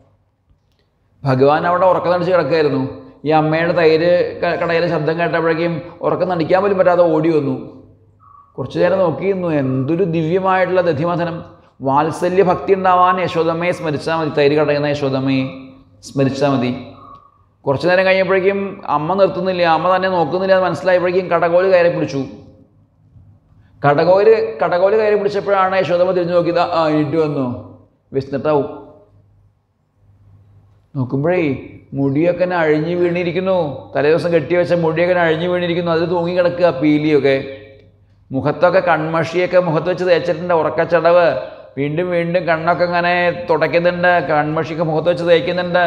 ഭഗവാൻ അവിടെ ഉറക്കം നടിച്ച് കിടക്കുകയായിരുന്നു ഈ അമ്മയുടെ തൈര് ക- കടയിലെ ശബ്ദം കേട്ടപ്പോഴേക്കും ഉറക്കം നടിക്കാൻ പോലും പറ്റാതെ ഓടി വന്നു കുറച്ചു നേരം നോക്കിയിരുന്നു എന്തൊരു ദിവ്യമായിട്ടുള്ള ദധിമഥനം വാത്സല്യ ഭക്തി ഉണ്ടാവാൻ യശോദമ്മയെ സ്മരിച്ചാൽ മതി തൈര് കടയുന്ന യശോദമ്മയെ സ്മരിച്ചാൽ മതി കുറച്ചു നേരം കഴിഞ്ഞപ്പോഴേക്കും അമ്മ നിർത്തുന്നില്ല അമ്മ തന്നെ നോക്കുന്നില്ല എന്ന് മനസ്സിലായപ്പോഴേക്കും കടകോല് കയറി പിടിച്ചു കടകോല് കടകോല് കയറി പിടിച്ചപ്പോഴാണ് യശോദമ്മ തിരിഞ്ഞു നോക്കിയത് ആ ഇട്ട് വന്നു വിസ്ന്നിട്ടാവും നോക്കുമ്പോഴേ മുടിയൊക്കെ ഇങ്ങനെ അഴിഞ്ഞു വീണിരിക്കുന്നു തലേദിവസം കെട്ടിവെച്ച മുടിയൊക്കെ ഇങ്ങനെ അഴിഞ്ഞു വീണിരിക്കുന്നു അതിൽ തൂങ്ങിക്കിടക്കുക പീലിയൊക്കെ മുഖത്തൊക്കെ കൺമഷിയൊക്കെ മുഖത്ത് വെച്ച് തേച്ചിട്ടുണ്ട് ഉറക്കച്ചടവ് വീണ്ടും വീണ്ടും കണ്ണൊക്കെ ഇങ്ങനെ തുടയ്ക്കുന്നുണ്ട് കൺമഷിയൊക്കെ മുഖത്ത് വെച്ച് തേക്കുന്നുണ്ട്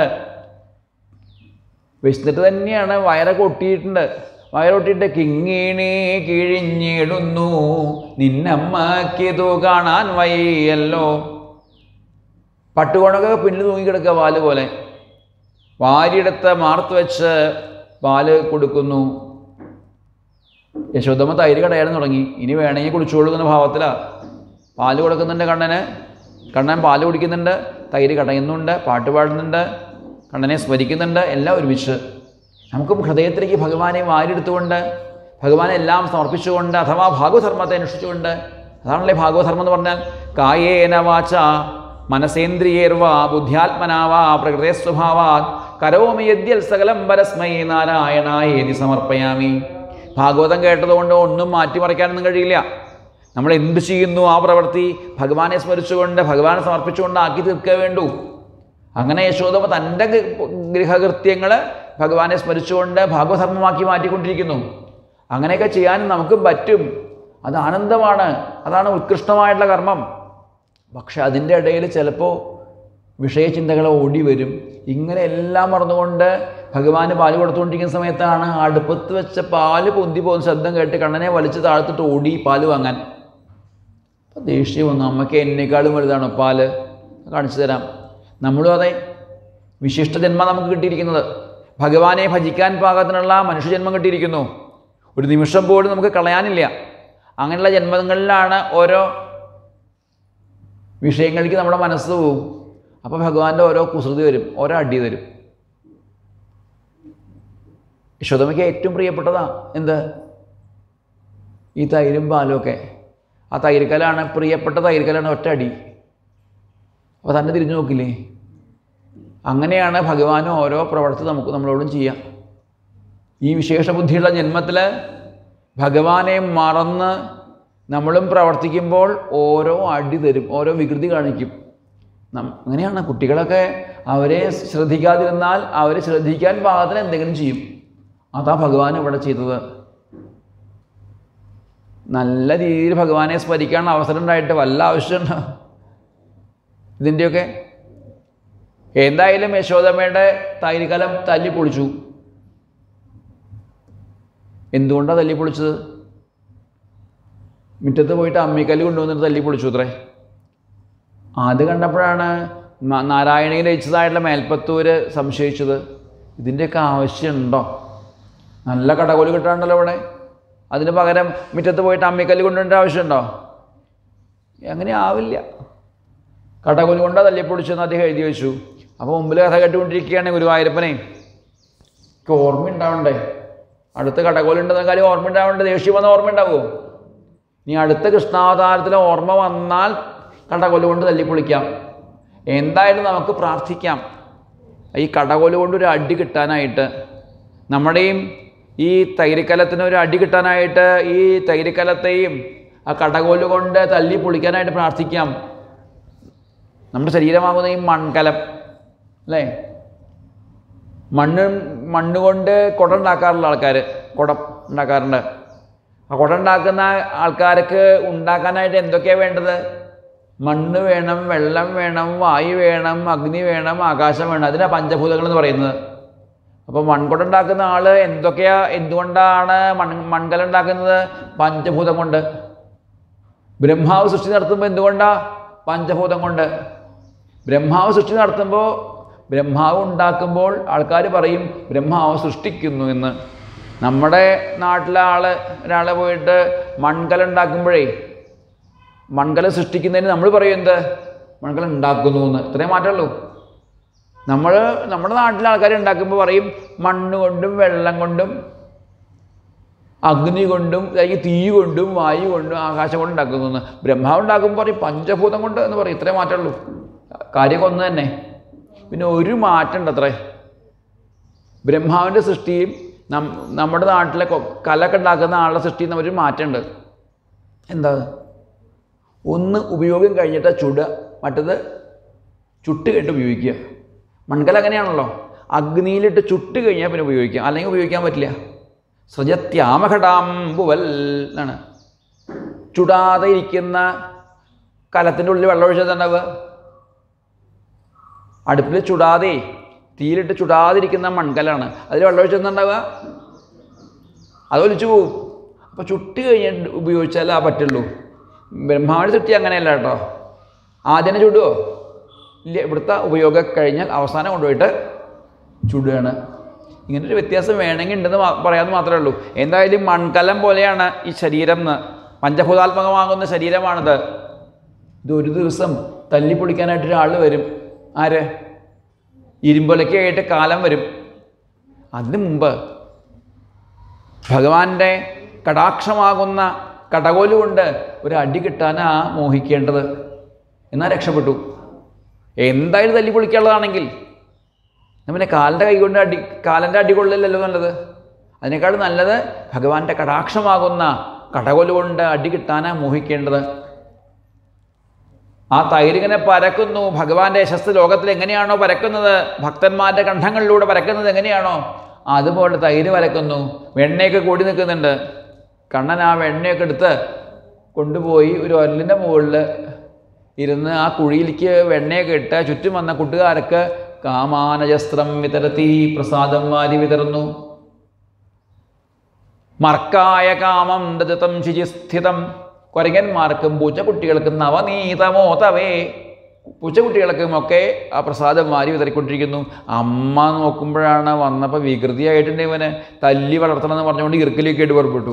വിശന്നിട്ട് തന്നെയാണ് വയറൊക്കെ ഒട്ടിയിട്ടുണ്ട് വയറൊട്ടിയിട്ട് കിങ്ങിണി കിഴിഞ്ഞിടുന്നു നിന്നമ്മക്കിതു കാണാൻ വയ്യല്ലോ പട്ടുകോണൊക്കെ പിന്നിൽ തൂങ്ങിക്കിടക്കുക പാല് പോലെ വാരിയെടുത്ത് മാർത്ത് വെച്ച് പാല് കൊടുക്കുന്നു യശോദമ്മ തൈര് കടയാൻ തുടങ്ങി ഇനി വേണമെങ്കിൽ കുടിച്ചോളൂ എന്ന ഭാവത്തിലാണ് പാല് കൊടുക്കുന്നുണ്ട് കണ്ണന് കണ്ണൻ പാല് കുടിക്കുന്നുണ്ട് തൈര് കടയുന്നുണ്ട് പാട്ട് പാടുന്നുണ്ട് കണ്ണനെ സ്മരിക്കുന്നുണ്ട് എല്ലാം ഒരുമിച്ച് നമുക്കും ഹൃദയത്തിലേക്ക് ഭഗവാനെ വാരിയെടുത്തുകൊണ്ട് ഭഗവാനെ എല്ലാം സമർപ്പിച്ചുകൊണ്ട് അഥവാ ഭാഗവധർമ്മത്തെ അനുഷ്ഠിച്ചുകൊണ്ട് അതാണല്ലേ ഭാഗവധർമ്മം എന്ന് പറഞ്ഞാൽ കായേന വാച മനസേന്ദ്രിയേർവാ ബുദ്ധ്യാത്മനാവാ പ്രകൃതേ സ്വഭാവാത് കരോമി യദ്യൽ സകലം പരസ്മൈ നാരായണായേതി സമർപ്പയാമി ഭാഗവതം കേട്ടതുകൊണ്ട് ഒന്നും മാറ്റിമറിക്കാനൊന്നും കഴിയില്ല നമ്മൾ എന്ത് ചെയ്യുന്നു ആ പ്രവൃത്തി ഭഗവാനെ സ്മരിച്ചുകൊണ്ട് ഭഗവാനെ സമർപ്പിച്ചുകൊണ്ട് ആക്കി തീർക്കുക വേണ്ടൂ അങ്ങനെ യശോദമ്മ തൻ്റെ ഗൃഹകൃത്യങ്ങൾ ഭഗവാനെ സ്മരിച്ചുകൊണ്ട് ഭാഗവധർമ്മമാക്കി മാറ്റിക്കൊണ്ടിരിക്കുന്നു അങ്ങനെയൊക്കെ ചെയ്യാനും നമുക്കും പറ്റും അത് ആനന്ദമാണ് അതാണ് ഉത്കൃഷ്ടമായിട്ടുള്ള കർമ്മം പക്ഷെ അതിൻ്റെ ഇടയിൽ ചിലപ്പോൾ വിഷയചിന്തകൾ ഓടി വരും ഇങ്ങനെ എല്ലാം മറന്നുകൊണ്ട് ഭഗവാന് പാല് കൊടുത്തുകൊണ്ടിരിക്കുന്ന സമയത്താണ് അടുപ്പത്ത് വെച്ച പാല് പൊന്തി പോകുന്ന ശബ്ദം കേട്ട് കണ്ണനെ വലിച്ച് താഴ്ത്തിട്ട് ഓടി പാല് വാങ്ങാൻ അപ്പോൾ ദേഷ്യം വന്നു അമ്മയ്ക്ക് എന്നേക്കാളും വലുതാണോ പാല് കാണിച്ചു തരാം നമ്മളും അതെ വിശിഷ്ട ജന്മം നമുക്ക് കിട്ടിയിരിക്കുന്നത് ഭഗവാനെ ഭജിക്കാൻ പാകത്തിനുള്ള മനുഷ്യജന്മം കിട്ടിയിരിക്കുന്നു ഒരു നിമിഷം പോലും നമുക്ക് കളയാനില്ല അങ്ങനെയുള്ള ജന്മങ്ങളിലാണ് ഓരോ വിഷയങ്ങളിലേക്ക് നമ്മുടെ മനസ്സ് പോവും അപ്പോൾ ഭഗവാന്റെ ഓരോ കുസൃതി വരും ഓരോ അടി തരും യശോദമയ്ക്ക് ഏറ്റവും പ്രിയപ്പെട്ടതാ എന്ത് ഈ തൈരും പാലും ഒക്കെ ആ തൈരുക്കലാണ് പ്രിയപ്പെട്ട തൈരുക്കലാണ് ഒറ്റ അടി അപ്പോൾ തന്നെ തിരിഞ്ഞു നോക്കില്ലേ അങ്ങനെയാണ് ഭഗവാനും ഓരോ പ്രവർത്തി നമുക്ക് നമ്മളോടും ചെയ്യാം ഈ വിശേഷ ബുദ്ധിയുള്ള ജന്മത്തിൽ ഭഗവാനെ മറന്ന് നമ്മളും പ്രവർത്തിക്കുമ്പോൾ ഓരോ അടി തരും ഓരോ വികൃതി കാണിക്കും നം അങ്ങനെയാണ് കുട്ടികളൊക്കെ അവരെ ശ്രദ്ധിക്കാതിരുന്നാൽ അവരെ ശ്രദ്ധിക്കാൻ പാകത്തിന് എന്തെങ്കിലും ചെയ്യും അതാ ഭഗവാൻ ഇവിടെ ചെയ്തത് നല്ല രീതിയിൽ ഭഗവാനെ സ്മരിക്കാൻ അവസരം ഉണ്ടായിട്ട് വല്ല ആവശ്യമുണ്ടോ ഇതിൻ്റെയൊക്കെ എന്തായാലും യശോദമ്മയുടെ തൈരികലം തല്ലി പൊളിച്ചു എന്തുകൊണ്ടാണ് തല്ലി പൊളിച്ചത് മുറ്റത്ത് പോയിട്ട് അമ്മിക്കല്ല് കൊണ്ടുവന്നിട്ട് തല്ലി പൊളിച്ചു അത്രേ അത് കണ്ടപ്പോഴാണ് മ- നാരായണീയ രചിച്ചതായിട്ടുള്ള മേൽപ്പത്തൂര് സംശയിച്ചത് ഇതിൻ്റെയൊക്കെ ആവശ്യമുണ്ടോ നല്ല കടകോല് കിട്ടാണ്ടല്ലോ ഇവിടെ അതിന് പകരം മുറ്റത്ത് പോയിട്ട് അമ്മിക്കല്ല് കൊണ്ടുവരേണ്ട ആവശ്യമുണ്ടോ അങ്ങനെ ആവില്ല കടകോല് കൊണ്ടാ തല്ലിപ്പൊളിച്ചെന്ന് അദ്ദേഹം എഴുതി വെച്ചു അപ്പോൾ മുമ്പിൽ കഥ കേട്ടുകൊണ്ടിരിക്കുകയാണ് ഗുരുവായൂരപ്പനെ എനിക്ക് ഓർമ്മയുണ്ടാവണ്ടേ അടുത്ത കടകോലുണ്ടെന്ന കാര്യം ഓർമ്മ ഉണ്ടാവണ്ടേ ദേഷ്യം വന്ന ഓർമ്മ ഉണ്ടാവുമോ ഇനി അടുത്ത കൃഷ്ണാവതാരത്തിലെ ഓർമ്മ വന്നാൽ കടകോല് കൊണ്ട് തല്ലിപ്പൊളിക്കാം എന്തായാലും നമുക്ക് പ്രാർത്ഥിക്കാം ഈ കടകോല് കൊണ്ട് ഒരു അടി കിട്ടാനായിട്ട് നമ്മുടെയും ഈ തൈരിക്കലത്തിന് ഒരു അടി കിട്ടാനായിട്ട് ഈ തൈരിക്കലത്തെയും ആ കടകോല് കൊണ്ട് തല്ലി പൊളിക്കാനായിട്ട് പ്രാർത്ഥിക്കാം നമ്മുടെ ശരീരമാകുന്ന ഈ മൺകലം അല്ലേ മണ്ണ് മണ്ണ് കൊണ്ട് കുട ഉണ്ടാക്കാറുള്ള ആൾക്കാർ കുടം ഉണ്ടാക്കാറുണ്ട് ആ കുട ഉണ്ടാക്കുന്ന ആൾക്കാർക്ക് ഉണ്ടാക്കാനായിട്ട് എന്തൊക്കെയാണ് വേണ്ടത് മണ്ണ് വേണം വെള്ളം വേണം വായു വേണം അഗ്നി വേണം ആകാശം വേണം അതിനാണ് പഞ്ചഭൂതങ്ങൾ എന്ന് പറയുന്നത് അപ്പോൾ മൺകുട ഉണ്ടാക്കുന്ന ആൾ എന്തൊക്കെയാ എന്തുകൊണ്ടാണ് മൺ മൺകല ഉണ്ടാക്കുന്നത് പഞ്ചഭൂതം കൊണ്ട് ബ്രഹ്മാവ് സൃഷ്ടി നടത്തുമ്പോൾ എന്തുകൊണ്ടാ പഞ്ചഭൂതം കൊണ്ട് ബ്രഹ്മാവ് സൃഷ്ടി നടത്തുമ്പോൾ ബ്രഹ്മാവ് ഉണ്ടാക്കുമ്പോൾ ആൾക്കാർ പറയും ബ്രഹ്മാവ് സൃഷ്ടിക്കുന്നു എന്ന് നമ്മുടെ നാട്ടിലെ ആൾ ഒരാളെ പോയിട്ട് മൺകല ഉണ്ടാക്കുമ്പോഴേ മൺകല സൃഷ്ടിക്കുന്നതിന് നമ്മൾ പറയും എന്ത് മൺകല ഉണ്ടാക്കുന്നു എന്ന് ഇത്രയും മാറ്റമുള്ളൂ നമ്മൾ നമ്മുടെ നാട്ടിലെ ആൾക്കാർ ഉണ്ടാക്കുമ്പോൾ പറയും മണ്ണ് കൊണ്ടും വെള്ളം കൊണ്ടും അഗ്നി കൊണ്ടും അല്ലെങ്കിൽ തീ കൊണ്ടും വായു കൊണ്ടും ആകാശം കൊണ്ടും ഉണ്ടാക്കുന്നു എന്ന് ബ്രഹ്മാവ് ഉണ്ടാക്കുമ്പോൾ പറയും പഞ്ചഭൂതം കൊണ്ട് എന്ന് പറയും ഇത്രേ മാറ്റമുള്ളൂ കാര്യമൊക്കെ ഒന്ന് തന്നെ പിന്നെ ഒരു മാറ്റം ഉണ്ട് അത്രേ ബ്രഹ്മാവിൻ്റെ സൃഷ്ടിയും നം നമ്മുടെ നാട്ടിലെ കൊ- കലൊക്കെ ഉണ്ടാക്കുന്ന ആളുടെ സൃഷ്ടിയും തമ്മിൽ ഒരു മാറ്റമുണ്ട് എന്താ അത്? ഒന്ന് ഉപയോഗം കഴിഞ്ഞിട്ട് ചുടുക മറ്റത് ചുട്ട് കഴിഞ്ഞിട്ട് ഉപയോഗിക്കുക മൺകല അങ്ങനെയാണല്ലോ അഗ്നിയിലിട്ട് ചുട്ട് കഴിഞ്ഞാൽ പിന്നെ ഉപയോഗിക്കാം അല്ലെങ്കിൽ ഉപയോഗിക്കാൻ പറ്റില്ല സൃജത്യാമഘടാംബുവൽ എന്നാണ് ചുടാതെ ഇരിക്കുന്ന കലത്തിൻ്റെ ഉള്ളിൽ വെള്ളം ഒഴിച്ചതുണ്ടാവുക അടുപ്പിൽ ചുടാതെ തീയിലിട്ട് ചുടാതിരിക്കുന്ന മൺകലാണ് അതിൽ വെള്ളം ഒഴിച്ചെന്നുണ്ടാവുക അത് ഒലിച്ചു പോവും അപ്പോൾ ചുട്ട് കഴിഞ്ഞിട്ട് ഉപയോഗിച്ചാലേ ആ പറ്റുള്ളൂ ബ്രഹ്മാവിൻ്റെ ചുറ്റി അങ്ങനെയല്ല കേട്ടോ ആദ്യം ചുടുവോ ഇല്ല ഇവിടുത്തെ ഉപയോഗം കഴിഞ്ഞാൽ അവസാനം കൊണ്ടുപോയിട്ട് ചുടുകയാണ് ഇങ്ങനൊരു വ്യത്യാസം വേണമെങ്കിൽ ഉണ്ടെന്ന് മാ- പറയാമെന്ന് മാത്രമേ ഉള്ളൂ എന്തായാലും മൺകലം പോലെയാണ് ഈ ശരീരം എന്ന് പഞ്ചഭൂതാത്മകമാകുന്ന ശരീരമാണിത് ഇത് ഒരു ദിവസം തല്ലിപ്പൊളിക്കാനായിട്ട് ഒരാൾ വരും ആര് ഇരുമ്പൊലയ്ക്കായിട്ട് കാലം വരും അതിനു മുമ്പ് ഭഗവാന്റെ കടാക്ഷമാകുന്ന കടകോലുകൊണ്ട് ഒരു അടി കിട്ടാനാ മോഹിക്കേണ്ടത് എന്നാൽ രക്ഷപ്പെട്ടു എന്തായാലും തല്ലി പൊളിക്കാനുള്ളതാണെങ്കിൽ പിന്നെ കാലിൻ്റെ കൈ കൊണ്ട് അടി കാലൻ്റെ അടി കൊള്ളില്ലല്ലോ നല്ലത് അതിനേക്കാൾ നല്ലത് ഭഗവാന്റെ കടാക്ഷമാകുന്ന കടകൊല കൊണ്ട് അടി കിട്ടാനാ മോഹിക്കേണ്ടത് ആ തൈരിങ്ങനെ പരക്കുന്നു ഭഗവാന്റെ യശസ് ലോകത്തിൽ എങ്ങനെയാണോ പരക്കുന്നത് ഭക്തന്മാരുടെ കണ്ഠങ്ങളിലൂടെ പരക്കുന്നത് എങ്ങനെയാണോ അതുപോലെ തൈര് പരക്കുന്നു വെണ്ണയൊക്കെ കൂടി നിൽക്കുന്നുണ്ട് കണ്ണൻ ആ വെണ്ണയൊക്കെ എടുത്ത് കൊണ്ടുപോയി ഒരു ഒരലിൻ്റെ മുകളിൽ ഇരുന്ന് ആ കുഴിയിലേക്ക് വെണ്ണയൊക്കെ ഇട്ട് ചുറ്റും വന്ന കൂട്ടുകാർക്ക് കാമാനജസ്ത്രം വിതരത്തി പ്രസാദം വാരി വിതറുന്നു മർക്കായ കാമം ദജതം ശുചിസ്ഥിതം കുരങ്ങന്മാർക്കും പൂച്ചക്കുട്ടികൾക്കും നവനീതമോതവേ പൂച്ചക്കുട്ടികൾക്കും ഒക്കെ ആ പ്രസാദം വാരി വിതറിക്കൊണ്ടിരിക്കുന്നു അമ്മ നോക്കുമ്പോഴാണ് വന്നപ്പോൾ വികൃതിയായിട്ടുണ്ട് ഇവന് തല്ലി വളർത്തണം എന്ന് പറഞ്ഞുകൊണ്ട് ഇറുക്കിലേക്ക് ആയിട്ട് പുറപ്പെട്ടു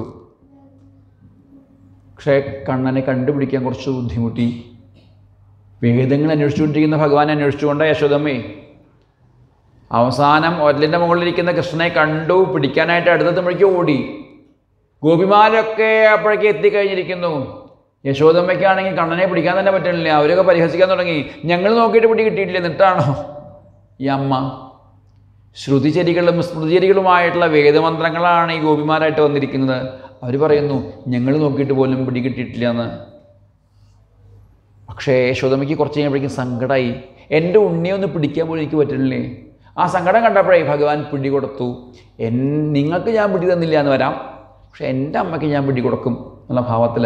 പക്ഷേ കണ്ണനെ കണ്ടുപിടിക്കാൻ കുറച്ച് ബുദ്ധിമുട്ടി വേദങ്ങൾ അന്വേഷിച്ചുകൊണ്ടിരിക്കുന്ന ഭഗവാൻ അന്വേഷിച്ചുകൊണ്ട് യശോദമ്മേ അവസാനം ഒരലിൻ്റെ മുകളിലിരിക്കുന്ന കൃഷ്ണനെ കണ്ടു പിടിക്കാനായിട്ട് അടുത്തെത്തുമ്പോഴേക്കും ഓടി ഗോപിമാരൊക്കെ അപ്പോഴേക്ക് എത്തിക്കഴിഞ്ഞിരിക്കുന്നു യശോദമ്മയ്ക്കാണെങ്കിൽ കണ്ണനെ പിടിക്കാൻ തന്നെ പറ്റണില്ല അവരൊക്കെ പരിഹസിക്കാൻ തുടങ്ങി ഞങ്ങൾ നോക്കിയിട്ട് പിടി കിട്ടിയിട്ടില്ല എന്നിട്ടാണോ ഈ അമ്മ ശ്രുതിചരികളും സ്മൃതിചരികളുമായിട്ടുള്ള വേദമന്ത്രങ്ങളാണ് ഈ ഗോപിമാരായിട്ട് വന്നിരിക്കുന്നത് അവർ പറയുന്നു ഞങ്ങൾ നോക്കിയിട്ട് പോലും പിടി കിട്ടിയിട്ടില്ല എന്ന് പക്ഷേ യശോദമ്മയ്ക്ക് കുറച്ച് കഴിയുമ്പോഴേക്കും സങ്കടമായി എൻ്റെ ഉണ്ണിയെ ഒന്ന് പിടിക്കാൻ പോലും എനിക്ക് പറ്റുന്നില്ലേ ആ സങ്കടം കണ്ടപ്പോഴേ ഭഗവാൻ പിടി കൊടുത്തു എൻ നിങ്ങൾക്ക് ഞാൻ പിടി തന്നില്ല എന്ന് വരാം പക്ഷെ എൻ്റെ അമ്മയ്ക്ക് ഞാൻ പിടി കൊടുക്കും എന്നുള്ള ഭാവത്തിൽ